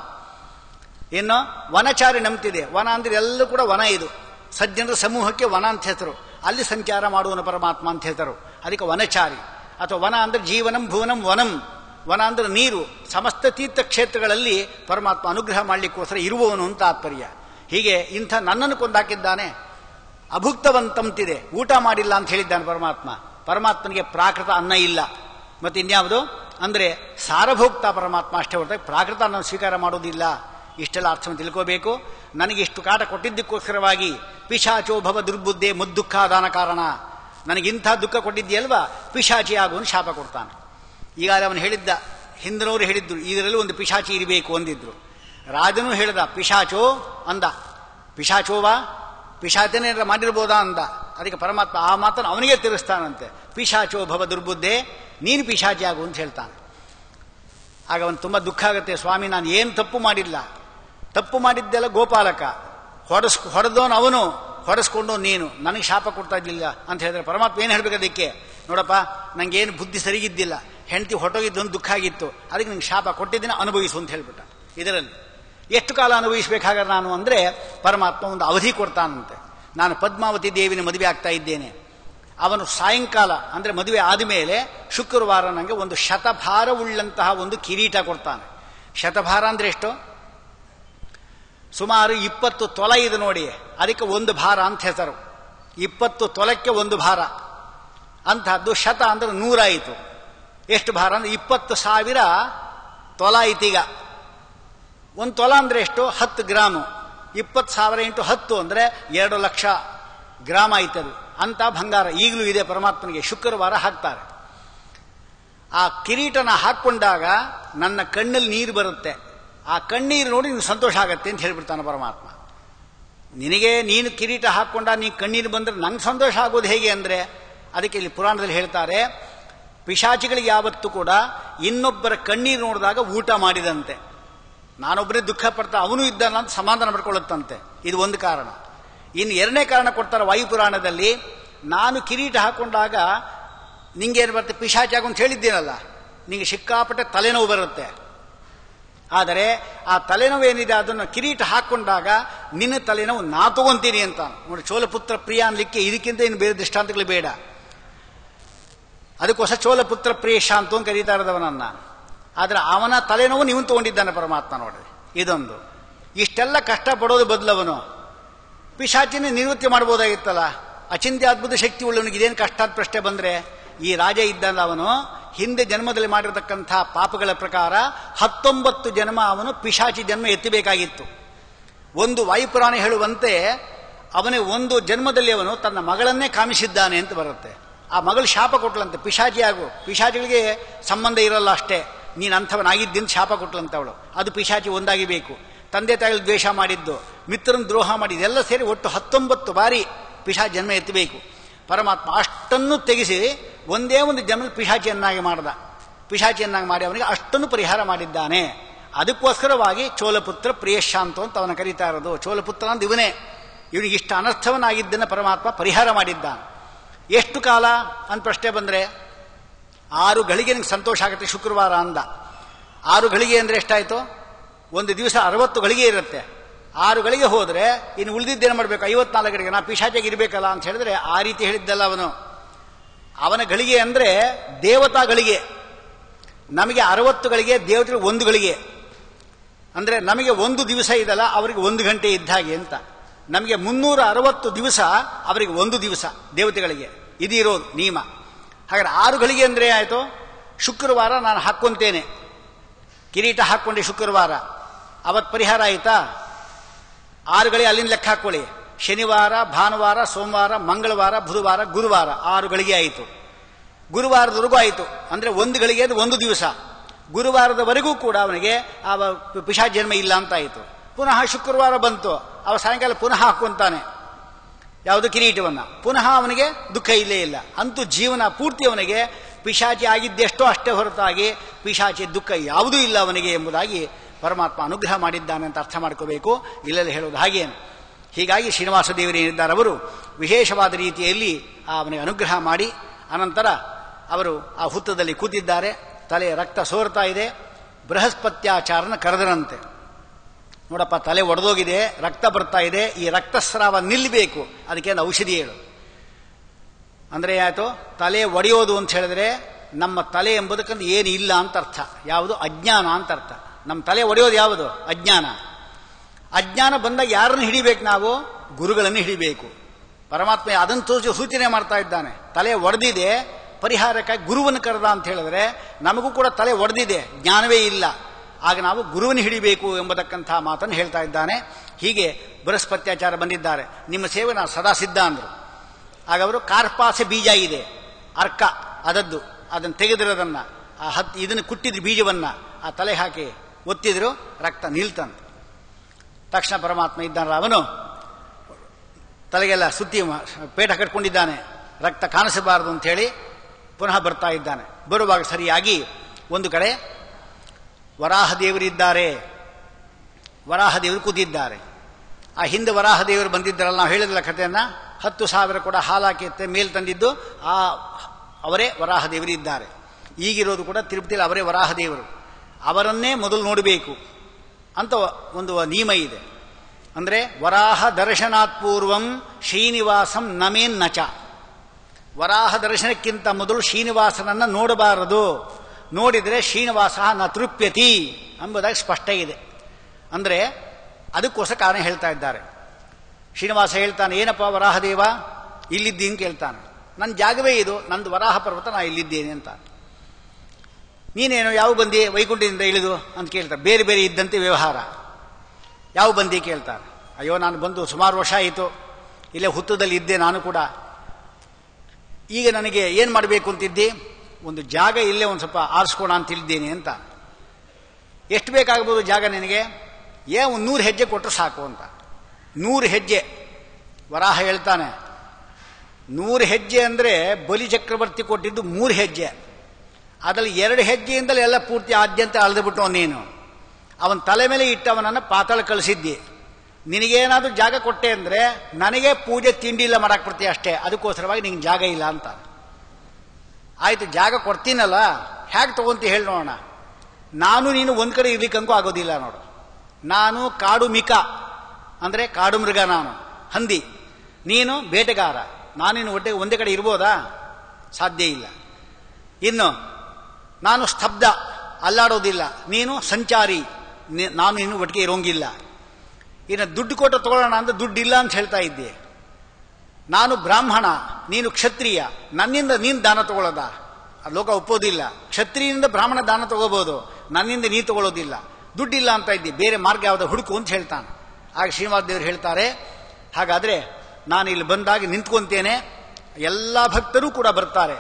B: ಇನ್ನು ವನಚಾರಿ ನಂಬ್ತಿದೆ ವನ ಅಂದ್ರೆ ಎಲ್ಲೂ ಕೂಡ ವನ ಇದು ಸಜ್ಜನರ ಸಮೂಹಕ್ಕೆ ವನ ಅಂತ ಹೆಸರು ಅಲ್ಲಿ ಸಂಚಾರ ಮಾಡುವನು ಪರಮಾತ್ಮ ಅಂತ ಹೇಳ್ತಾರೆ ಅದಕ್ಕೆ ವನಚಾರಿ ಅಥವಾ ವನ ಅಂದ್ರೆ ಜೀವನಂ ಭುವನಂ ವನಂ ವನ ಅಂದ್ರೆ ನೀರು ಸಮಸ್ತ ತೀರ್ಥ ಕ್ಷೇತ್ರಗಳಲ್ಲಿ ಪರಮಾತ್ಮ ಅನುಗ್ರಹ ಮಾಡಲಿಕ್ಕೋಸ್ಕರ ಇರುವವನು ಅಂತ ತಾತ್ಪರ್ಯ ಹೀಗೆ ಇಂಥ ನನ್ನನ್ನು ಕೊಂದಾಕಿದ್ದಾನೆ ಅಭುಕ್ತವಂತಂತಿದೆ ಊಟ ಮಾಡಿಲ್ಲ ಅಂತ ಹೇಳಿದ್ದಾನೆ ಪರಮಾತ್ಮ ಪರಮಾತ್ಮನಿಗೆ ಪ್ರಾಕೃತ ಅನ್ನ ಇಲ್ಲ ಮತ್ತೆ ಇನ್ಯಾವುದು ಅಂದ್ರೆ ಸಾರಭೋಕ್ತ ಪರಮಾತ್ಮ ಅಷ್ಟೇ ಹೊರತಾಗಿ ಪ್ರಾಕೃತ ಅನ್ನ ಸ್ವೀಕಾರ ಮಾಡೋದಿಲ್ಲ ಇಷ್ಟೆಲ್ಲ ಅರ್ಥವನ್ನು ತಿಳ್ಕೋಬೇಕು ನನಗೆ ಇಷ್ಟು ಕಾಟ ಕೊಟ್ಟಿದ್ದಕ್ಕೋಸ್ಕರವಾಗಿ ಪಿಶಾಚೋ ಭವ ದುರ್ಬುದ್ಧೆ ಮುದ್ದುಃಖಾದಾನ ಕಾರಣ ನನಗಿಂಥ ದುಃಖ ಕೊಟ್ಟಿದ್ದೀಯಲ್ವಾ ಪಿಶಾಚಿ ಆಗುವನು ಶಾಪ ಕೊಡ್ತಾನೆ ಈಗ ಅವನು ಹೇಳಿದ್ದ ಹಿಂದಿನವರು ಹೇಳಿದ್ರು ಇದರಲ್ಲಿ ಒಂದು ಪಿಶಾಚಿ ಇರಬೇಕು ಅಂದಿದ್ರು ರಾಜನೂ ಹೇಳಿದ ಪಿಶಾಚೋ ಅಂದ ಪಿಶಾಚೋವಾ ಪಿಶಾಚನೇ ಮಾಡಿರ್ಬೋದಾ ಅಂದ ಅದಕ್ಕೆ ಪರಮಾತ್ಮ ಆ ಮಾತನ್ನು ಅವನಿಗೆ ತಿರುಸ್ತಾನಂತೆ ಪಿಶಾಚೋ ಭವ ದುರ್ಬುದ್ಧೆ ನೀನು ಪಿಶಾಚಿ ಆಗು ಅಂತ ಹೇಳ್ತಾನೆ ಆಗ ಅವನು ತುಂಬ ದುಃಖ ಆಗುತ್ತೆ ಸ್ವಾಮಿ ನಾನು ಏನು ತಪ್ಪು ಮಾಡಿಲ್ಲ ತಪ್ಪು ಮಾಡಿದ್ದೆಲ್ಲ ಗೋಪಾಲಕ ಹೊಡೆಸ್ ಹೊಡೆದವನು ಅವನು ಹೊಡೆಸ್ಕೊಂಡು ನೀನು ನನಗೆ ಶಾಪ ಕೊಡ್ತಾ ಇದ್ದಿಲ್ಲ ಅಂತ ಹೇಳಿದ್ರೆ ಪರಮಾತ್ಮ ಏನು ಹೇಳ್ಬೇಕು ಅದಕ್ಕೆ ನೋಡಪ್ಪ ನಂಗೇನು ಬುದ್ಧಿ ಸರಿಗಿದ್ದಿಲ್ಲ ಹೆಂಡತಿ ಹೊಟ್ಟೋಗಿದ್ದು ಒಂದು ದುಃಖ ಆಗಿತ್ತು ಅದಕ್ಕೆ ನಂಗೆ ಶಾಪ ಕೊಟ್ಟಿದ್ದೀನಿ ಅನುಭವಿಸು ಅಂತ ಹೇಳ್ಬಿಟ್ಟ ಇದರಲ್ಲಿ ಎಷ್ಟು ಕಾಲ ಅನುಭವಿಸಬೇಕಾದ್ರೆ ನಾನು ಅಂದರೆ ಪರಮಾತ್ಮ ಒಂದು ಅವಧಿ ಕೊಡ್ತಾನಂತೆ ನಾನು ಪದ್ಮಾವತಿ ದೇವಿನ ಮದುವೆ ಆಗ್ತಾ ಇದ್ದೇನೆ ಅವನು ಸಾಯಂಕಾಲ ಅಂದರೆ ಮದುವೆ ಆದಮೇಲೆ ಶುಕ್ರವಾರ ನನಗೆ ಒಂದು ಶತಭಾರವುಳ್ಳಂತಹ ಒಂದು ಕಿರೀಟ ಕೊಡ್ತಾನೆ ಶತಭಾರ ಅಂದರೆ ಎಷ್ಟು ಸುಮಾರು ಇಪ್ಪತ್ತು ತೊಲ ಇದೆ ನೋಡಿ ಅದಕ್ಕೆ ಒಂದು ಭಾರ ಅಂತ ಹೆಸರು ಇಪ್ಪತ್ತು ತೊಲಕ್ಕೆ ಒಂದು ಭಾರ ಅಂತಹದ್ದು ಶತ ಅಂದ್ರೆ ನೂರಾಯಿತು ಎಷ್ಟು ಭಾರ ಅಂದ್ರೆ ಇಪ್ಪತ್ತು ಸಾವಿರ ತೊಲ ಐತೀಗ ಒಂದು ತೊಲ ಅಂದ್ರೆ ಎಷ್ಟು ಹತ್ತು ಗ್ರಾಮು ಇಪ್ಪತ್ತು ಸಾವಿರ ಇಂಟು ಹತ್ತು ಅಂದರೆ ಎರಡು ಲಕ್ಷ ಗ್ರಾಮ ಆಯ್ತದು ಅಂತ ಬಂಗಾರ ಈಗಲೂ ಇದೆ ಪರಮಾತ್ಮನಿಗೆ ಶುಕ್ರವಾರ ಹಾಕ್ತಾರೆ ಆ ಕಿರೀಟನ ಹಾಕ್ಕೊಂಡಾಗ ನನ್ನ ಕಣ್ಣಲ್ಲಿ ನೀರು ಬರುತ್ತೆ ಆ ಕಣ್ಣೀರು ನೋಡಿ ನಿಮ್ಗೆ ಸಂತೋಷ ಆಗತ್ತೆ ಅಂತ ಹೇಳ್ಬಿಡ್ತಾನೆ ಪರಮಾತ್ಮ ನಿನಗೆ ನೀನು ಕಿರೀಟ ಹಾಕ್ಕೊಂಡ ನೀನು ಕಣ್ಣೀರು ಬಂದ್ರೆ ನಂಗೆ ಸಂತೋಷ ಆಗೋದು ಹೇಗೆ ಅಂದರೆ ಅದಕ್ಕೆ ಇಲ್ಲಿ ಪುರಾಣದಲ್ಲಿ ಹೇಳ್ತಾರೆ ಪಿಶಾಚಿಗಳಿಗೆ ಯಾವತ್ತೂ ಕೂಡ ಇನ್ನೊಬ್ಬರ ಕಣ್ಣೀರು ನೋಡಿದಾಗ ಊಟ ಮಾಡಿದಂತೆ ನಾನೊಬ್ಬರೇ ದುಃಖ ಪಡ್ತಾ ಅವನು ಇದ್ದಾನ ಅಂತ ಸಮಾಧಾನ ಮಾಡ್ಕೊಳ್ಳುತ್ತಂತೆ ಇದು ಒಂದು ಕಾರಣ ಇನ್ನು ಎರಡನೇ ಕಾರಣ ಕೊಡ್ತಾರೆ ವಾಯುಪುರಾಣದಲ್ಲಿ ನಾನು ಕಿರೀಟ ಹಾಕೊಂಡಾಗ ನಿಂಗೇನು ಬರುತ್ತೆ ಪಿಶಾಚಾಗ ಅಂತ ಹೇಳಿದ್ದೀನಲ್ಲ ನಿಂಗೆ ಸಿಕ್ಕಾಪಟ್ಟೆ ತಲೆನೋವು ಬರುತ್ತೆ ಆದರೆ ಆ ತಲೆನೋವು ಏನಿದೆ ಅದನ್ನು ಕಿರೀಟ ಹಾಕೊಂಡಾಗ ನಿನ್ನ ತಲೆನೋವು ನಾ ತಗೊಂತೀನಿ ಅಂತ ನೋಡಿ ಚೋಲಪುತ್ರ ಪ್ರಿಯ ಅನ್ಲಿಕ್ಕೆ ಇದಕ್ಕಿಂತ ಇನ್ನು ಬೇರೆ ದೃಷ್ಟಾಂತಗಳು ಬೇಡ ಅದಕ್ಕೋಸ್ಕರ ಚೋಲಪುತ್ರ ಪ್ರಿಯೇಶ ಅಂತ ಒಂದು ಕರೀತಾ ಇರೋದವನನ್ನ ಆದರೆ ಅವನ ತಲೆನೋವು ನೀವು ತಗೊಂಡಿದ್ದಾನೆ ಪರಮಾತ್ಮ ನೋಡ್ರಿ ಇದೊಂದು ಇಷ್ಟೆಲ್ಲ ಕಷ್ಟ ಪಡೋದು ಬದಲವನು ಪಿಶಾಚಿನ ನಿವೃತ್ತಿ ಮಾಡ್ಬೋದಾಗಿತ್ತಲ್ಲ ಅಚಿಂತ್ಯ ಅದ್ಭುತ ಶಕ್ತಿ ಉಳ್ಳವನಿಗೆ ಇದೇನು ಕಷ್ಟ ಅಂತ ಪ್ರಶ್ನೆ ಬಂದ್ರೆ ಈ ರಾಜ ಇದ್ದಲ್ಲ ಅವನು ಹಿಂದೆ ಜನ್ಮದಲ್ಲಿ ಮಾಡಿರತಕ್ಕಂಥ ಪಾಪಗಳ ಪ್ರಕಾರ ಹತ್ತೊಂಬತ್ತು ಜನ್ಮ ಅವನು ಪಿಶಾಚಿ ಜನ್ಮ ಎತ್ತಬೇಕಾಗಿತ್ತು ಒಂದು ವಾಯುಪುರಾಣ ಹೇಳುವಂತೆ ಅವನೇ ಒಂದು ಜನ್ಮದಲ್ಲಿ ಅವನು ತನ್ನ ಮಗಳನ್ನೇ ಕಾಮಿಸಿದ್ದಾನೆ ಅಂತ ಬರುತ್ತೆ ಆ ಮಗಳು ಶಾಪ ಕೊಟ್ಲಂತೆ ಪಿಶಾಚಿ ಆಗು ಪಿಶಾಚಿಗಳಿಗೆ ಸಂಬಂಧ ಇರಲ್ಲ ಅಷ್ಟೇ ನೀನು ಅಂಥವನಾಗಿದ್ದೀನಿ ಶಾಪ ಕೊಟ್ಲಂತ ಅವಳು ಅದು ಪಿಶಾಚಿ ಒಂದಾಗಿ ಬೇಕು ತಂದೆ ತಾಯಿಗಳು ದ್ವೇಷ ಮಾಡಿದ್ದು ಮಿತ್ರನ ದ್ರೋಹ ಮಾಡಿದ್ದು ಎಲ್ಲ ಸೇರಿ ಒಟ್ಟು ಹತ್ತೊಂಬತ್ತು ಬಾರಿ ಪಿಶಾಚಿ ಜನ್ಮ ಎತ್ತಬೇಕು ಪರಮಾತ್ಮ ಅಷ್ಟನ್ನು ತೆಗೆಸಿ ಒಂದೇ ಒಂದು ಜನ್ಮ ಪಿಶಾಚಿಯನ್ನಾಗಿ ಮಾಡ್ದ ಪಿಶಾಚಿಯನ್ನಾಗಿ ಮಾಡಿ ಅವನಿಗೆ ಅಷ್ಟನ್ನು ಪರಿಹಾರ ಮಾಡಿದ್ದಾನೆ ಅದಕ್ಕೋಸ್ಕರವಾಗಿ ಚೋಲಪುತ್ರ ಪ್ರಿಯಶಾಂತ ಅಂತ ಅವನ ಕರೀತಾ ಇರೋದು ಚೋಲಪುತ್ರ ಅಂತ ಇವನೇ ಇವನಿಗೆ ಇಷ್ಟ ಅನರ್ಥವನ್ನಾಗಿದ್ದನ್ನು ಪರಮಾತ್ಮ ಪರಿಹಾರ ಮಾಡಿದ್ದಾನೆ ಎಷ್ಟು ಕಾಲ ಅಂತ ಪ್ರಶ್ನೆ ಬಂದರೆ ಆರು ಗಳಿಗೆ ನಿಂಗೆ ಸಂತೋಷ ಆಗುತ್ತೆ ಶುಕ್ರವಾರ ಅಂದ ಆರು ಗಳಿಗೆ ಅಂದರೆ ಎಷ್ಟಾಯಿತು ಒಂದು ದಿವಸ ಅರವತ್ತು ಗಳಿಗೆ ಇರುತ್ತೆ ಆರು ಗಳಿಗೆ ಹೋದರೆ ಇನ್ನು ಉಳಿದಿದ್ದೇನು ಮಾಡಬೇಕು ಐವತ್ನಾಲ್ಕು ಗಳಿಗೆ ನಾ ಪಿಶಾಚಿಗೆ ಇರಬೇಕಲ್ಲ ಅಂತ ಹೇಳಿದ್ರೆ ಆ ರೀತಿ ಹೇಳಿದ್ದಲ್ಲ ಅವನು ಅವನ ಗಳಿಗೆ ಅಂದರೆ ದೇವತಾ ಗಳಿಗೆ ನಮಗೆ ಅರವತ್ತು ಗಳಿಗೆ ದೇವತೆಗಳಿಗೆ ಒಂದು ಗಳಿಗೆ ಅಂದರೆ ನಮಗೆ ಒಂದು ದಿವಸ ಇದಲ್ಲ ಅವರಿಗೆ ಒಂದು ಗಂಟೆ ಇದ್ದ ಹಾಗೆ ಅಂತ ನಮಗೆ ಮುನ್ನೂರ ಅರವತ್ತು ದಿವಸ ಅವರಿಗೆ ಒಂದು ದಿವಸ ದೇವತೆಗಳಿಗೆ ಇದು ಇರೋದು ನಿಯಮ ಹಾಗಾದ್ರೆ ಆರು ಗಳಿಗೆ ಅಂದರೆ ಆಯಿತು ಶುಕ್ರವಾರ ನಾನು ಹಾಕ್ಕೊಂತೇನೆ ಕಿರೀಟ ಹಾಕ್ಕೊಂಡೆ ಶುಕ್ರವಾರ ಅವತ್ತು ಪರಿಹಾರ ಆಯಿತಾ ಆರು ಗಳಿಗೆ ಅಲ್ಲಿಂದ ಲೆಕ್ಕ ಹಾಕ್ಕೊಳ್ಳಿ ಶನಿವಾರ ಭಾನುವಾರ ಸೋಮವಾರ ಮಂಗಳವಾರ ಬುಧವಾರ ಗುರುವಾರ ಆರು ಗಳಿಗೆ ಆಯಿತು ಗುರುವಾರದವರೆಗೂ ಆಯಿತು ಅಂದರೆ ಒಂದು ಗಳಿಗೆ ಅದು ಒಂದು ದಿವಸ ಗುರುವಾರದವರೆಗೂ ಕೂಡ ಅವನಿಗೆ ಆ ಪಿಶಾಚ ಜನ್ಮ ಇಲ್ಲ ಅಂತ ಆಯಿತು ಪುನಃ ಶುಕ್ರವಾರ ಬಂತು ಅವ ಸಾಯಂಕಾಲ ಪುನಃ ಹಾಕ್ಕೊಂತಾನೆ ಯಾವುದು ಕಿರೀಟವನ್ನ ಪುನಃ ಅವನಿಗೆ ದುಃಖ ಇಲ್ಲೇ ಇಲ್ಲ ಅಂತೂ ಜೀವನ ಪೂರ್ತಿ ಅವನಿಗೆ ಪಿಶಾಚಿ ಆಗಿದ್ದೆಷ್ಟೋ ಅಷ್ಟೇ ಹೊರತಾಗಿ ಪಿಶಾಚಿ ದುಃಖ ಯಾವುದೂ ಇಲ್ಲ ಅವನಿಗೆ ಎಂಬುದಾಗಿ ಪರಮಾತ್ಮ ಅನುಗ್ರಹ ಮಾಡಿದ್ದಾನೆ ಅಂತ ಅರ್ಥ ಮಾಡ್ಕೋಬೇಕು ಇಲ್ಲೆಲ್ಲ ಹೇಳೋದು ಹಾಗೇನು ಹೀಗಾಗಿ ಶ್ರೀನಿವಾಸ ದೇವರು ಏನಿದ್ದಾರೆ ಅವರು ವಿಶೇಷವಾದ ರೀತಿಯಲ್ಲಿ ಆ ಅವನಿಗೆ ಅನುಗ್ರಹ ಮಾಡಿ ಅನಂತರ ಅವರು ಆ ಹುತ್ತದಲ್ಲಿ ಕೂತಿದ್ದಾರೆ ತಲೆ ರಕ್ತ ಸೋರ್ತಾ ಇದೆ ಬೃಹಸ್ಪತ್ಯಾಚಾರನ ಕರೆದರಂತೆ ನೋಡಪ್ಪ ತಲೆ ಒಡೆದೋಗಿದೆ ರಕ್ತ ಬರ್ತಾ ಇದೆ ಈ ರಕ್ತಸ್ರಾವ ನಿಲ್ಲಬೇಕು ಅದಕ್ಕೆ ಒಂದು ಔಷಧಿ ಹೇಳು ಅಂದರೆ ಆಯಿತು ತಲೆ ಒಡೆಯೋದು ಅಂತ ಹೇಳಿದ್ರೆ ನಮ್ಮ ತಲೆ ಎಂಬುದಕ್ಕಂದು ಏನು ಇಲ್ಲ ಅಂತ ಅರ್ಥ ಯಾವುದು ಅಜ್ಞಾನ ಅಂತ ಅರ್ಥ ನಮ್ಮ ತಲೆ ಒಡೆಯೋದು ಯಾವುದು ಅಜ್ಞಾನ ಅಜ್ಞಾನ ಬಂದಾಗ ಯಾರನ್ನು ಹಿಡಿಬೇಕು ನಾವು ಗುರುಗಳನ್ನು ಹಿಡಿಬೇಕು ಪರಮಾತ್ಮ ಅದನ್ನು ತೋರಿಸಿ ಸೂಚನೆ ಮಾಡ್ತಾ ಇದ್ದಾನೆ ತಲೆ ಒಡೆದಿದೆ ಪರಿಹಾರಕ್ಕಾಗಿ ಗುರುವನ್ನು ಕರೆದ ಅಂತ ಹೇಳಿದ್ರೆ ನಮಗೂ ಕೂಡ ತಲೆ ಒಡೆದಿದೆ ಜ್ಞಾನವೇ ಇಲ್ಲ ಆಗ ನಾವು ಗುರುವನ್ನು ಹಿಡಿಬೇಕು ಎಂಬತಕ್ಕಂಥ ಮಾತನ್ನು ಹೇಳ್ತಾ ಇದ್ದಾನೆ ಹೀಗೆ ಬೃಹಸ್ಪತ್ಯಾಚಾರ ಬಂದಿದ್ದಾರೆ ನಿಮ್ಮ ಸೇವೆ ನಾವು ಸದಾ ಸಿದ್ಧ ಅಂದರು ಆಗ ಅವರು ಕಾರ್ಪಾಸೆ ಬೀಜ ಇದೆ ಅರ್ಕ ಅದದ್ದು ಅದನ್ನು ತೆಗೆದಿರೋದನ್ನ ಆ ಹತ್ ಇದನ್ನು ಕುಟ್ಟಿದ್ರು ಬೀಜವನ್ನ ಆ ತಲೆ ಹಾಕಿ ಒತ್ತಿದ್ರು ರಕ್ತ ನಿಲ್ತಂತ ತಕ್ಷಣ ಪರಮಾತ್ಮ ಇದ್ದಾನಲ್ಲ ಅವನು ತಲೆಗೆಲ್ಲ ಸುತ್ತಿ ಪೇಟ ಕಟ್ಕೊಂಡಿದ್ದಾನೆ ರಕ್ತ ಕಾಣಿಸಬಾರದು ಅಂತ ಹೇಳಿ ಪುನಃ ಬರ್ತಾ ಇದ್ದಾನೆ ಬರುವಾಗ ಸರಿಯಾಗಿ ಒಂದು ಕಡೆ ವರಾಹ ದೇವರಿದ್ದಾರೆ ವರಾಹ ದೇವರು ಕೂತಿದ್ದಾರೆ ಆ ಹಿಂದೆ ವರಾಹ ದೇವರು ಬಂದಿದ್ದರಲ್ಲ ನಾವು ಹೇಳಿದ್ರಲ್ಲ ಕಥೆಯನ್ನ ಹತ್ತು ಸಾವಿರ ಕೂಡ ಹಾಲಾಕಿ ಮೇಲ್ ತಂದಿದ್ದು ಆ ಅವರೇ ವರಾಹ ದೇವರು ಇದ್ದಾರೆ ಈಗಿರೋದು ಕೂಡ ತಿರುಪತಿಯಲ್ಲಿ ಅವರೇ ವರಾಹ ದೇವರು ಅವರನ್ನೇ ಮೊದಲು ನೋಡಬೇಕು ಅಂತ ಒಂದು ನಿಯಮ ಇದೆ ಅಂದರೆ ವರಾಹ ದರ್ಶನಾತ್ ಪೂರ್ವಂ ಶ್ರೀನಿವಾಸಂ ನಮೇನ್ ನಚ ವರಾಹ ದರ್ಶನಕ್ಕಿಂತ ಮೊದಲು ಶ್ರೀನಿವಾಸನನ್ನ ನೋಡಬಾರದು ನೋಡಿದರೆ ಶ್ರೀನಿವಾಸ ನ ತೃಪ್ಯತಿ ಎಂಬುದಾಗಿ ಸ್ಪಷ್ಟ ಇದೆ ಅಂದರೆ ಅದಕ್ಕೋಸ್ಕರ ಕಾರಣ ಹೇಳ್ತಾ ಇದ್ದಾರೆ ಶ್ರೀನಿವಾಸ ಹೇಳ್ತಾನೆ ಏನಪ್ಪ ವರಾಹದೇವ ಇಲ್ಲಿದ್ದೀನಿ ಕೇಳ್ತಾನೆ ನನ್ನ ಜಾಗವೇ ಇದು ನಂದು ವರಾಹ ಪರ್ವತ ನಾ ಇಲ್ಲಿದ್ದೇನೆ ಅಂತ ನೀನೇನು ಯಾವ ಬಂದಿ ವೈಕುಂಠದಿಂದ ಇಳಿದು ಅಂತ ಕೇಳ್ತಾರೆ ಬೇರೆ ಬೇರೆ ಇದ್ದಂತೆ ವ್ಯವಹಾರ ಯಾವ ಬಂದಿ ಕೇಳ್ತಾರೆ ಅಯ್ಯೋ ನಾನು ಬಂದು ಸುಮಾರು ವರ್ಷ ಆಯಿತು ಇಲ್ಲೇ ಹುತ್ತದಲ್ಲಿ ಇದ್ದೆ ನಾನು ಕೂಡ ಈಗ ನನಗೆ ಏನು ಮಾಡಬೇಕು ಅಂತಿದ್ದಿ ಒಂದು ಜಾಗ ಇಲ್ಲೇ ಒಂದು ಸ್ವಲ್ಪ ಆರಿಸ್ಕೋಣ ಅಂತ ತಿಳಿದ್ದೇನೆ ಅಂತ ಎಷ್ಟು ಬೇಕಾಗ್ಬೋದು ಜಾಗ ನಿನಗೆ ಏ ಒಂದು ನೂರು ಹೆಜ್ಜೆ ಕೊಟ್ಟರು ಸಾಕು ಅಂತ ನೂರು ಹೆಜ್ಜೆ ವರಾಹ ಹೇಳ್ತಾನೆ ನೂರು ಹೆಜ್ಜೆ ಅಂದರೆ ಬಲಿ ಚಕ್ರವರ್ತಿ ಕೊಟ್ಟಿದ್ದು ಮೂರು ಹೆಜ್ಜೆ ಅದರಲ್ಲಿ ಎರಡು ಹೆಜ್ಜೆಯಿಂದಲೇ ಎಲ್ಲ ಪೂರ್ತಿ ಆದ್ಯಂತ ಅಳೆದುಬಿಟ್ಟು ನೀನು ಅವನ ತಲೆ ಮೇಲೆ ಇಟ್ಟವನನ್ನು ಪಾತಾಳ ಕಳಿಸಿದ್ದಿ ನಿನಗೇನಾದ್ರೂ ಜಾಗ ಕೊಟ್ಟೆ ಅಂದರೆ ನನಗೆ ಪೂಜೆ ತಿಂಡಿ ಇಲ್ಲ ಮಾಡಕ್ಕೆ ಬರ್ತೀಯ ಅಷ್ಟೇ ಅದಕ್ಕೋಸ್ಕರವಾಗಿ ನಿಂಗೆ ಜಾಗ ಇಲ್ಲ ಅಂತ ಆಯ್ತು ಜಾಗ ಕೊಡ್ತೀನಲ್ಲ ಹೇಗೆ ತಗೊಂತ ಹೇಳಿ ನೋಡೋಣ ನಾನು ನೀನು ಒಂದು ಕಡೆ ಇರ್ಲಿಕ್ಕಂಗೂ ಆಗೋದಿಲ್ಲ ನೋಡು ನಾನು ಕಾಡು ಮಿಕ ಅಂದರೆ ಕಾಡು ಮೃಗ ನಾನು ಹಂದಿ ನೀನು ಬೇಟೆಗಾರ ನಾನಿನ್ನು ಒಟ್ಟೆ ಒಂದೇ ಕಡೆ ಇರ್ಬೋದಾ ಸಾಧ್ಯ ಇಲ್ಲ ಇನ್ನು ನಾನು ಸ್ತಬ್ಧ ಅಲ್ಲಾಡೋದಿಲ್ಲ ನೀನು ಸಂಚಾರಿ ನೀ- ನಾನು ಇನ್ನು ಒಟ್ಟಿಗೆ ಇರೋಂಗಿಲ್ಲ ಇನ್ನು ದುಡ್ಡು ಕೊಟ್ಟು ತಗೊಳ್ಳೋಣ ಅಂತ ದುಡ್ಡಿಲ್ಲ ಅಂತ ಹೇಳ್ತಾ ಇದ್ದೆ ನಾನು ಬ್ರಾಹ್ಮಣ ನೀನು ಕ್ಷತ್ರಿಯ ನನ್ನಿಂದ ನೀನು ದಾನ ತಗೊಳ್ಳೋದ ಆ ಲೋಕ ಒಪ್ಪೋದಿಲ್ಲ ಕ್ಷತ್ರಿಯಿಂದ ಬ್ರಾಹ್ಮಣ ದಾನ ತಗೋಬಹುದು ನನ್ನಿಂದ ನೀ ತಗೊಳ್ಳೋದಿಲ್ಲ ದುಡ್ಡಿಲ್ಲ ಅಂತ ಇದ್ದಿ ಬೇರೆ ಮಾರ್ಗ ಯಾವುದು ಹುಡುಕು ಅಂತ ಹೇಳ್ತಾನೆ ಆಗ ಶ್ರೀನಿವಾಸ ದೇವರು ಹೇಳ್ತಾರೆ ಹಾಗಾದ್ರೆ ನಾನು ಇಲ್ಲಿ ಬಂದಾಗ ನಿಂತ್ಕೊಂತೇನೆ ಎಲ್ಲ ಭಕ್ತರು ಕೂಡ ಬರ್ತಾರೆ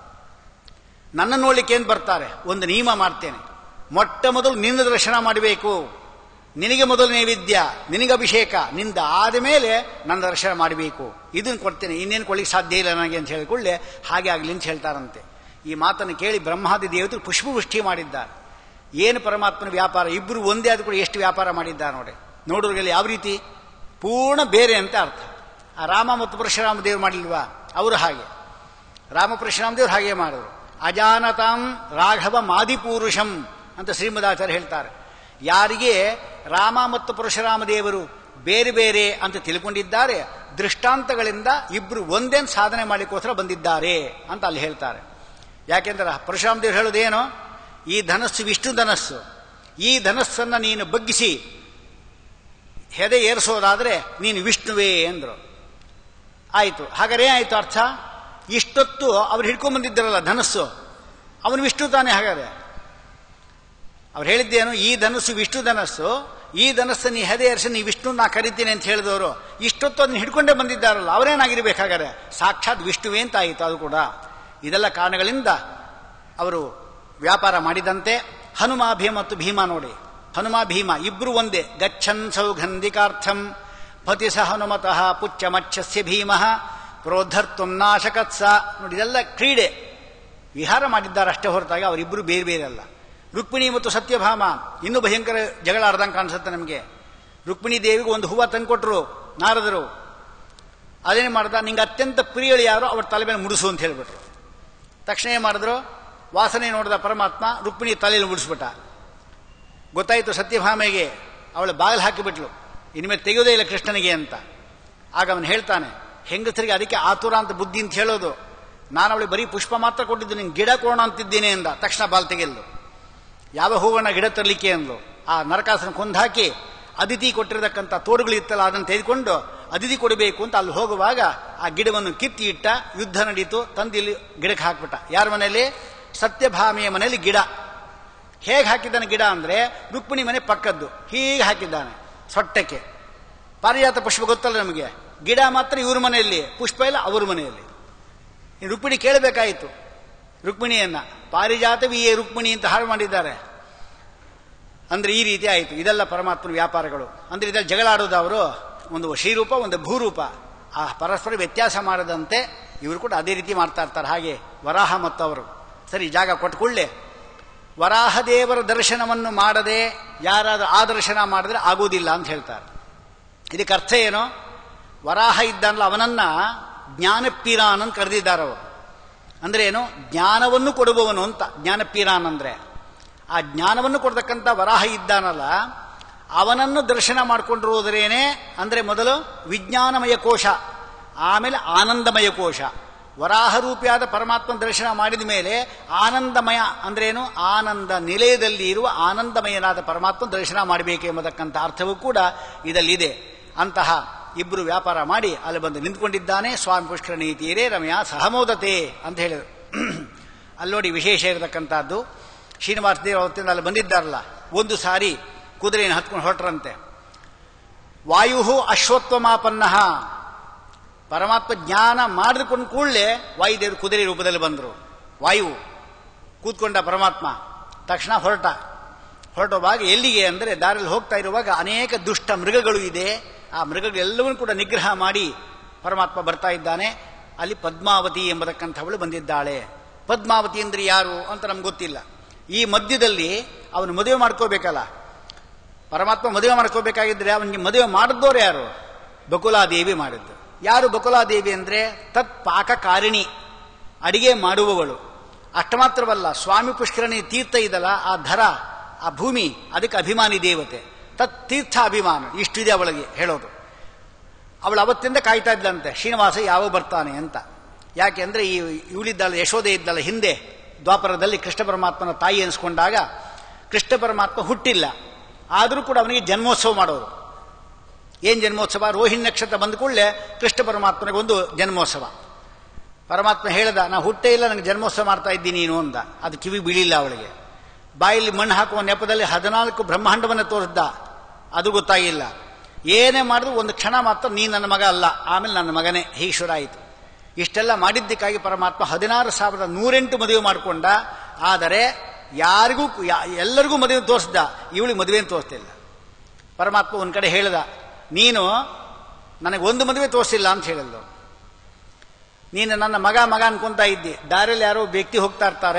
B: ನನ್ನ ನೋಡ್ಲಿಕ್ಕೆ ಏನು ಬರ್ತಾರೆ ಒಂದು ನಿಯಮ ಮಾಡ್ತೇನೆ ಮೊಟ್ಟ ಮೊದಲು ನಿನ್ನ ದರ್ಶನ ಮಾಡಬೇಕು ನಿನಗೆ ಮೊದಲು ನೈವೇದ್ಯ ನಿನಗೆ ಅಭಿಷೇಕ ನಿಂದ ಆದ ಮೇಲೆ ನನ್ನ ದರ್ಶನ ಮಾಡಬೇಕು ಇದನ್ನು ಕೊಡ್ತೇನೆ ಇನ್ನೇನು ಕೊಡ್ಲಿಕ್ಕೆ ಸಾಧ್ಯ ಇಲ್ಲ ನನಗೆ ಅಂತ ಹೇಳಿಕೊಳ್ಳೆ ಹಾಗೆ ಆಗಲಿ ಅಂತ ಹೇಳ್ತಾರಂತೆ ಈ ಮಾತನ್ನು ಕೇಳಿ ಬ್ರಹ್ಮಾದಿ ದೇವತೆಗಳು ಪುಷ್ಪವೃಷ್ಟಿ ಮಾಡಿದ್ದಾರೆ ಏನು ಪರಮಾತ್ಮನ ವ್ಯಾಪಾರ ಇಬ್ಬರು ಒಂದೇ ಆದ ಕೂಡ ಎಷ್ಟು ವ್ಯಾಪಾರ ಮಾಡಿದ್ದಾರೆ ನೋಡಿ ನೋಡೋರಿಗೆಲ್ಲ ಯಾವ ರೀತಿ ಪೂರ್ಣ ಬೇರೆ ಅಂತ ಅರ್ಥ ಆ ರಾಮ ಮತ್ತು ಪರಶುರಾಮ ದೇವರು ಮಾಡಲಿಲ್ವಾ ಅವರು ಹಾಗೆ ರಾಮ ಪರಶುರಾಮ ದೇವರು ಹಾಗೆ ಮಾಡಿದ್ರು ಅಜಾನತಾಂ ರಾಘವ ಮಾದಿಪೂರುಷಂ ಅಂತ ಶ್ರೀಮದಾಚಾರ್ಯ ಹೇಳ್ತಾರೆ ಯಾರಿಗೆ ರಾಮ ಮತ್ತು ಪರಶುರಾಮ ದೇವರು ಬೇರೆ ಬೇರೆ ಅಂತ ತಿಳ್ಕೊಂಡಿದ್ದಾರೆ ದೃಷ್ಟಾಂತಗಳಿಂದ ಇಬ್ಬರು ಒಂದೇನು ಸಾಧನೆ ಮಾಡಲಿಕ್ಕೋಸ್ಕರ ಬಂದಿದ್ದಾರೆ ಅಂತ ಅಲ್ಲಿ ಹೇಳ್ತಾರೆ ಯಾಕೆಂದ್ರೆ ಪರಶುರಾಮ ದೇವರು ಹೇಳೋದೇನು ಈ ಧನಸ್ಸು ವಿಷ್ಣು ಧನಸ್ಸು ಈ ಧನಸ್ಸನ್ನು ನೀನು ಬಗ್ಗಿಸಿ ಹೆದೆ ಏರಿಸೋದಾದ್ರೆ ನೀನು ವಿಷ್ಣುವೇ ಎಂದರು ಆಯಿತು ಹಾಗಾದ್ರೆ ಆಯಿತು ಅರ್ಥ ಇಷ್ಟೊತ್ತು ಅವ್ರು ಹಿಡ್ಕೊಂಡ್ ಬಂದಿದ್ದಾರಲ್ಲ ಧನಸ್ಸು ಅವನು ವಿಷ್ಣು ತಾನೇ ಹಾಗಾದ್ರೆ ಅವ್ರು ಹೇಳಿದ್ದೇನು ಈ ಧನಸ್ಸು ವಿಷ್ಣು ಧನಸ್ಸು ಈ ಧನಸ್ಸು ನೀ ಹೆದೆ ಏರಿಸಿ ನೀ ವಿಷ್ಣು ನಾ ಕರಿತೀನಿ ಅಂತ ಹೇಳಿದವರು ಇಷ್ಟೊತ್ತು ಅದನ್ನ ಹಿಡ್ಕೊಂಡೇ ಬಂದಿದ್ದಾರಲ್ಲ ಅವರೇನಾಗಿರ್ಬೇಕಾಗಾರೆ ಸಾಕ್ಷಾತ್ ವಿಷ್ಣುವೇ ಅಂತ ಆಯಿತು ಅದು ಕೂಡ ಇದೆಲ್ಲ ಕಾರಣಗಳಿಂದ ಅವರು ವ್ಯಾಪಾರ ಮಾಡಿದಂತೆ ಹನುಮ ಭೀಮ ಮತ್ತು ಭೀಮ ನೋಡಿ ಹನುಮ ಭೀಮ ಇಬ್ರು ಒಂದೇ ಗಚ್ಚನ್ ಸೌಗಂಧಿಕಾರ್ಥಂ ಪತಿ ಸ ಹನುಮತಃ ಪುಚ್ಚ ಮಚ್ಛಸ್ಯ ಭೀಮ ಪ್ರೋಧರ್ತು ನಾಶಕತ್ಸ ನೋಡಿ ಇದೆಲ್ಲ ಕ್ರೀಡೆ ವಿಹಾರ ಮಾಡಿದ್ದಾರೆ ಅಷ್ಟೇ ಹೊರತಾಗಿ ಅವರಿಬ್ಬರು ಬೇರೆ ಬೇರೆ ಅಲ್ಲ ರುಕ್ಮಿಣಿ ಮತ್ತು ಸತ್ಯಭಾಮ ಇನ್ನೂ ಭಯಂಕರ ಜಗಳ ಆಡ್ದಂಗೆ ಕಾಣಿಸುತ್ತೆ ನಮಗೆ ರುಕ್ಮಿಣಿ ದೇವಿಗೆ ಒಂದು ಹೂವು ತಂದುಕೊಟ್ರು ನಾರದರು ಅದೇನು ಮಾಡ್ದ ನಿಂಗೆ ಅತ್ಯಂತ ಪ್ರಿಯಳು ಯಾರು ಅವ್ರ ತಲೆ ಮೇಲೆ ಮುಡಿಸು ಅಂತ ಹೇಳಿಬಿಟ್ರು ತಕ್ಷಣ ಏನು ಮಾಡಿದ್ರು ವಾಸನೆ ನೋಡಿದ ಪರಮಾತ್ಮ ರುಕ್ಮಿಣಿ ತಲೆಯಲ್ಲಿ ಮುಡಿಸ್ಬಿಟ್ಟ ಗೊತ್ತಾಯಿತು ಸತ್ಯಭಾಮೆಗೆ ಅವಳು ಬಾಗಿಲು ಹಾಕಿಬಿಟ್ಲು ಇನ್ಮೇಲೆ ತೆಗೆಯೋದೇ ಇಲ್ಲ ಕೃಷ್ಣನಿಗೆ ಅಂತ ಆಗ ಅವನು ಹೇಳ್ತಾನೆ ಹೆಂಗಸರಿಗೆ ಅದಕ್ಕೆ ಆತುರ ಅಂತ ಬುದ್ಧಿ ಅಂತ ಹೇಳೋದು ನಾನು ಅವಳಿಗೆ ಬರೀ ಪುಷ್ಪ ಮಾತ್ರ ಕೊಟ್ಟಿದ್ದು ನಿಂಗೆ ಗಿಡ ಕೊಡೋಣ ಅಂತಿದ್ದೇನೆ ಅಂದ ತಕ್ಷಣ ಬಾಲ್ ತೆಗೆಲ್ಲು ಯಾವ ಹೂವನ್ನ ಗಿಡ ತರಲಿಕ್ಕೆ ಅಂದ್ಲು ಆ ನರಕಾಸನ ಕೊಂದಾಕಿ ಅದಿತಿ ಕೊಟ್ಟಿರತಕ್ಕಂಥ ತೋಡುಗಳು ಇತ್ತಲ್ಲ ಅದನ್ನು ತೆಗೆದುಕೊಂಡು ಅದಿತಿ ಕೊಡಬೇಕು ಅಂತ ಅಲ್ಲಿ ಹೋಗುವಾಗ ಆ ಗಿಡವನ್ನು ಕಿತ್ತಿ ಇಟ್ಟ ಯುದ್ಧ ನಡೀತು ತಂದು ಇಲ್ಲಿ ಗಿಡಕ್ಕೆ ಹಾಕ್ಬಿಟ್ಟ ಯಾರ ಮನೆಯಲ್ಲಿ ಸತ್ಯಭಾಮಿಯ ಮನೆಯಲ್ಲಿ ಗಿಡ ಹೇಗೆ ಹಾಕಿದ್ದಾನೆ ಗಿಡ ಅಂದ್ರೆ ರುಕ್ಮಿಣಿ ಮನೆ ಪಕ್ಕದ್ದು ಹೀಗೆ ಹಾಕಿದ್ದಾನೆ ಸೊಟ್ಟಕ್ಕೆ ಪಾರಿಜಾತ ಪುಷ್ಪ ಗೊತ್ತಲ್ಲ ನಮಗೆ ಗಿಡ ಮಾತ್ರ ಇವ್ರ ಮನೆಯಲ್ಲಿ ಪುಷ್ಪ ಇಲ್ಲ ಅವ್ರ ಮನೆಯಲ್ಲಿ ಈ ರುಕ್ಮಿಣಿ ಕೇಳಬೇಕಾಯಿತು ರುಕ್ಮಿಣಿಯನ್ನ ಪಾರಿಜಾತವಿಯೇ ರುಕ್ಮಿಣಿ ಅಂತ ಹಾಳು ಮಾಡಿದ್ದಾರೆ ಅಂದ್ರೆ ಈ ರೀತಿ ಆಯಿತು ಇದೆಲ್ಲ ಪರಮಾತ್ಮನ ವ್ಯಾಪಾರಗಳು ಅಂದ್ರೆ ಇದೆಲ್ಲ ಜಗಳ ಆಡೋದು ಅವರು ಒಂದು ಶ್ರೀರೂಪ ಒಂದು ಭೂರೂಪ ಆ ಪರಸ್ಪರ ವ್ಯತ್ಯಾಸ ಮಾಡದಂತೆ ಇವರು ಕೂಡ ಅದೇ ರೀತಿ ಮಾಡ್ತಾ ಇರ್ತಾರೆ ಹಾಗೆ ವರಾಹ ಮತ್ತು ಅವರು ಸರಿ ಜಾಗ ಕೊಟ್ಕೊಳ್ಳೆ ವರಾಹದೇವರ ದರ್ಶನವನ್ನು ಮಾಡದೆ ಯಾರಾದರೂ ಆ ದರ್ಶನ ಮಾಡಿದ್ರೆ ಆಗೋದಿಲ್ಲ ಅಂತ ಹೇಳ್ತಾರೆ ಇದಕ್ಕೆ ಅರ್ಥ ಏನು ವರಾಹ ಇದ್ದಾನಲ್ಲ ಅವನನ್ನ ಜ್ಞಾನಪೀರಾನ್ ಅಂತ ಕರೆದಿದ್ದಾರೆ ಅವರು ಅಂದ್ರೆ ಏನು ಜ್ಞಾನವನ್ನು ಕೊಡುವವನು ಅಂತ ಜ್ಞಾನಪೀರಾನ್ ಅಂದ್ರೆ ಆ ಜ್ಞಾನವನ್ನು ಕೊಡ್ತಕ್ಕಂಥ ವರಾಹ ಇದ್ದಾನಲ್ಲ ಅವನನ್ನು ದರ್ಶನ ಮಾಡಿಕೊಂಡಿರುವುದರೇನೆ ಅಂದ್ರೆ ಮೊದಲು ವಿಜ್ಞಾನಮಯ ಕೋಶ ಆಮೇಲೆ ಆನಂದಮಯ ಕೋಶ ವರಾಹ ರೂಪಿಯಾದ ಪರಮಾತ್ಮನ ದರ್ಶನ ಮಾಡಿದ ಮೇಲೆ ಆನಂದಮಯ ಅಂದ್ರೇನು ಆನಂದ ನಿಲಯದಲ್ಲಿ ಇರುವ ಆನಂದಮಯನಾದ ಪರಮಾತ್ಮ ದರ್ಶನ ಮಾಡಬೇಕೆಂಬತಕ್ಕಂಥ ಅರ್ಥವೂ ಕೂಡ ಇದರಲ್ಲಿದೆ ಅಂತಹ ಇಬ್ಬರು ವ್ಯಾಪಾರ ಮಾಡಿ ಅಲ್ಲಿ ಬಂದು ನಿಂತ್ಕೊಂಡಿದ್ದಾನೆ ಸ್ವಾಮಿ ಪುಷ್ಕರ ನೀತಿಯರೇ ರಮ್ಯ ಸಹಮೋದತೆ ಅಂತ ಹೇಳಿದರು ಅಲ್ಲಿ ನೋಡಿ ವಿಶೇಷ ಇರತಕ್ಕಂಥದ್ದು ಶ್ರೀನಿವಾಸ ದೇವ ಅವತ್ತಿಂದ ಅಲ್ಲಿ ಬಂದಿದ್ದಾರಲ್ಲ ಒಂದು ಸಾರಿ ಕುದುರೆಯನ್ನು ಹತ್ಕೊಂಡು ಹೊರಟ್ರಂತೆ ವಾಯು ಅಶ್ವತ್ವಮಾಪನ್ನ ಪರಮಾತ್ಮ ಜ್ಞಾನ ಮಾಡಿದುಕೊಂಡು ಕೂಡಲೇ ವಾಯುದೇವರು ಕುದುರೆ ರೂಪದಲ್ಲಿ ಬಂದರು ವಾಯು ಕೂತ್ಕೊಂಡ ಪರಮಾತ್ಮ ತಕ್ಷಣ ಹೊರಟ ಹೊರಟುವಾಗ ಎಲ್ಲಿಗೆ ಅಂದರೆ ದಾರಿಯಲ್ಲಿ ಹೋಗ್ತಾ ಇರುವಾಗ ಅನೇಕ ದುಷ್ಟ ಮೃಗಗಳು ಇದೆ ಆ ಮೃಗಗಳೆಲ್ಲವನ್ನೂ ಕೂಡ ನಿಗ್ರಹ ಮಾಡಿ ಪರಮಾತ್ಮ ಬರ್ತಾ ಇದ್ದಾನೆ ಅಲ್ಲಿ ಪದ್ಮಾವತಿ ಎಂಬತಕ್ಕಂಥವಳು ಬಂದಿದ್ದಾಳೆ ಪದ್ಮಾವತಿ ಅಂದ್ರೆ ಯಾರು ಅಂತ ನಮ್ಗೆ ಗೊತ್ತಿಲ್ಲ ಈ ಮಧ್ಯದಲ್ಲಿ ಅವನು ಮದುವೆ ಮಾಡ್ಕೋಬೇಕಲ್ಲ ಪರಮಾತ್ಮ ಮದುವೆ ಮಾಡ್ಕೋಬೇಕಾಗಿದ್ರೆ ಅವನಿಗೆ ಮದುವೆ ಮಾಡಿದ್ದವ್ರು ಯಾರು ಬಕುಲಾದೇವಿ ಮಾಡಿದ್ದು ಯಾರು ಬಕುಲಾದೇವಿ ಅಂದ್ರೆ ತತ್ ಪಾಕಕಾರಿಣಿ ಅಡಿಗೆ ಮಾಡುವವಳು ಅಷ್ಟ ಮಾತ್ರವಲ್ಲ ಸ್ವಾಮಿ ಪುಷ್ಕರಣಿ ತೀರ್ಥ ಇದಲ್ಲ ಆ ಧರ ಆ ಭೂಮಿ ಅದಕ್ಕೆ ಅಭಿಮಾನಿ ದೇವತೆ ತತ್ ತೀರ್ಥ ಅಭಿಮಾನ ಇಷ್ಟಿದೆ ಅವಳಿಗೆ ಹೇಳೋದು ಅವಳು ಅವತ್ತಿಂದ ಕಾಯ್ತಾ ಇದ್ದಂತೆ ಶ್ರೀನಿವಾಸ ಯಾವ ಬರ್ತಾನೆ ಅಂತ ಯಾಕೆ ಅಂದ್ರೆ ಈ ಇವಳಿದ್ದಲ್ಲ ಯಶೋದೆ ಇದ್ದಲ್ಲ ಹಿಂದೆ ದ್ವಾಪರದಲ್ಲಿ ಕೃಷ್ಣ ಪರಮಾತ್ಮನ ತಾಯಿ ಎನಿಸ್ಕೊಂಡಾಗ ಕೃಷ್ಣ ಪರಮಾತ್ಮ ಹುಟ್ಟಿಲ್ಲ ಆದರೂ ಕೂಡ ಅವನಿಗೆ ಜನ್ಮೋತ್ಸವ ಮಾಡೋರು ಏನ್ ಜನ್ಮೋತ್ಸವ ರೋಹಿಣಿ ನಕ್ಷತ್ರ ಬಂದ ಕೂಡಲೇ ಕೃಷ್ಣ ಪರಮಾತ್ಮನಿಗೆ ಒಂದು ಜನ್ಮೋತ್ಸವ ಪರಮಾತ್ಮ ಹೇಳ್ದ ನಾ ಹುಟ್ಟೇ ಇಲ್ಲ ನನಗೆ ಜನ್ಮೋತ್ಸವ ಮಾಡ್ತಾ ಇದ್ದೀನಿ ನೀನು ಅಂದ ಅದು ಕಿವಿ ಬೀಳಿಲ್ಲ ಅವಳಿಗೆ ಬಾಯಲ್ಲಿ ಮಣ್ಣು ಹಾಕುವ ನೆಪದಲ್ಲಿ ಹದಿನಾಲ್ಕು ಬ್ರಹ್ಮಾಂಡವನ್ನು ತೋರಿಸ್ದ ಅದು ಗೊತ್ತಾಗಿಲ್ಲ ಏನೇ ಮಾಡಿದ್ರು ಒಂದು ಕ್ಷಣ ಮಾತ್ರ ನೀ ನನ್ನ ಮಗ ಅಲ್ಲ ಆಮೇಲೆ ನನ್ನ ಮಗನೇ ಈಶ್ವರ ಆಯಿತು ಇಷ್ಟೆಲ್ಲ ಮಾಡಿದ್ದಕ್ಕಾಗಿ ಪರಮಾತ್ಮ ಹದಿನಾರು ಸಾವಿರದ ನೂರೆಂಟು ಮದುವೆ ಮಾಡಿಕೊಂಡ ಆದರೆ ಯಾರಿಗೂ ಯಾ- ಎಲ್ಲರಿಗೂ ಮದುವೆ ತೋರಿಸ್ದ ಇವಳಿಗೆ ಮದುವೆಯನ್ನು ತೋರಿಸ್ತಿಲ್ಲ ಪರಮಾತ್ಮ ಒಂದು ಕಡೆ ಹೇಳ್ದ ನೀನು ನನಗೆ ಒಂದು ಮದುವೆ ತೋರಿಸಿಲ್ಲ ಅಂತ ಹೇಳಿದ್ರು ನೀನು ನನ್ನ ಮಗ ಮಗ ಅನ್ಕೊಂತ ಇದ್ದಿ ದಾರಿಯಲ್ಲಿ ಯಾರೋ ವ್ಯಕ್ತಿ ಹೋಗ್ತಾ ಇರ್ತಾರೆ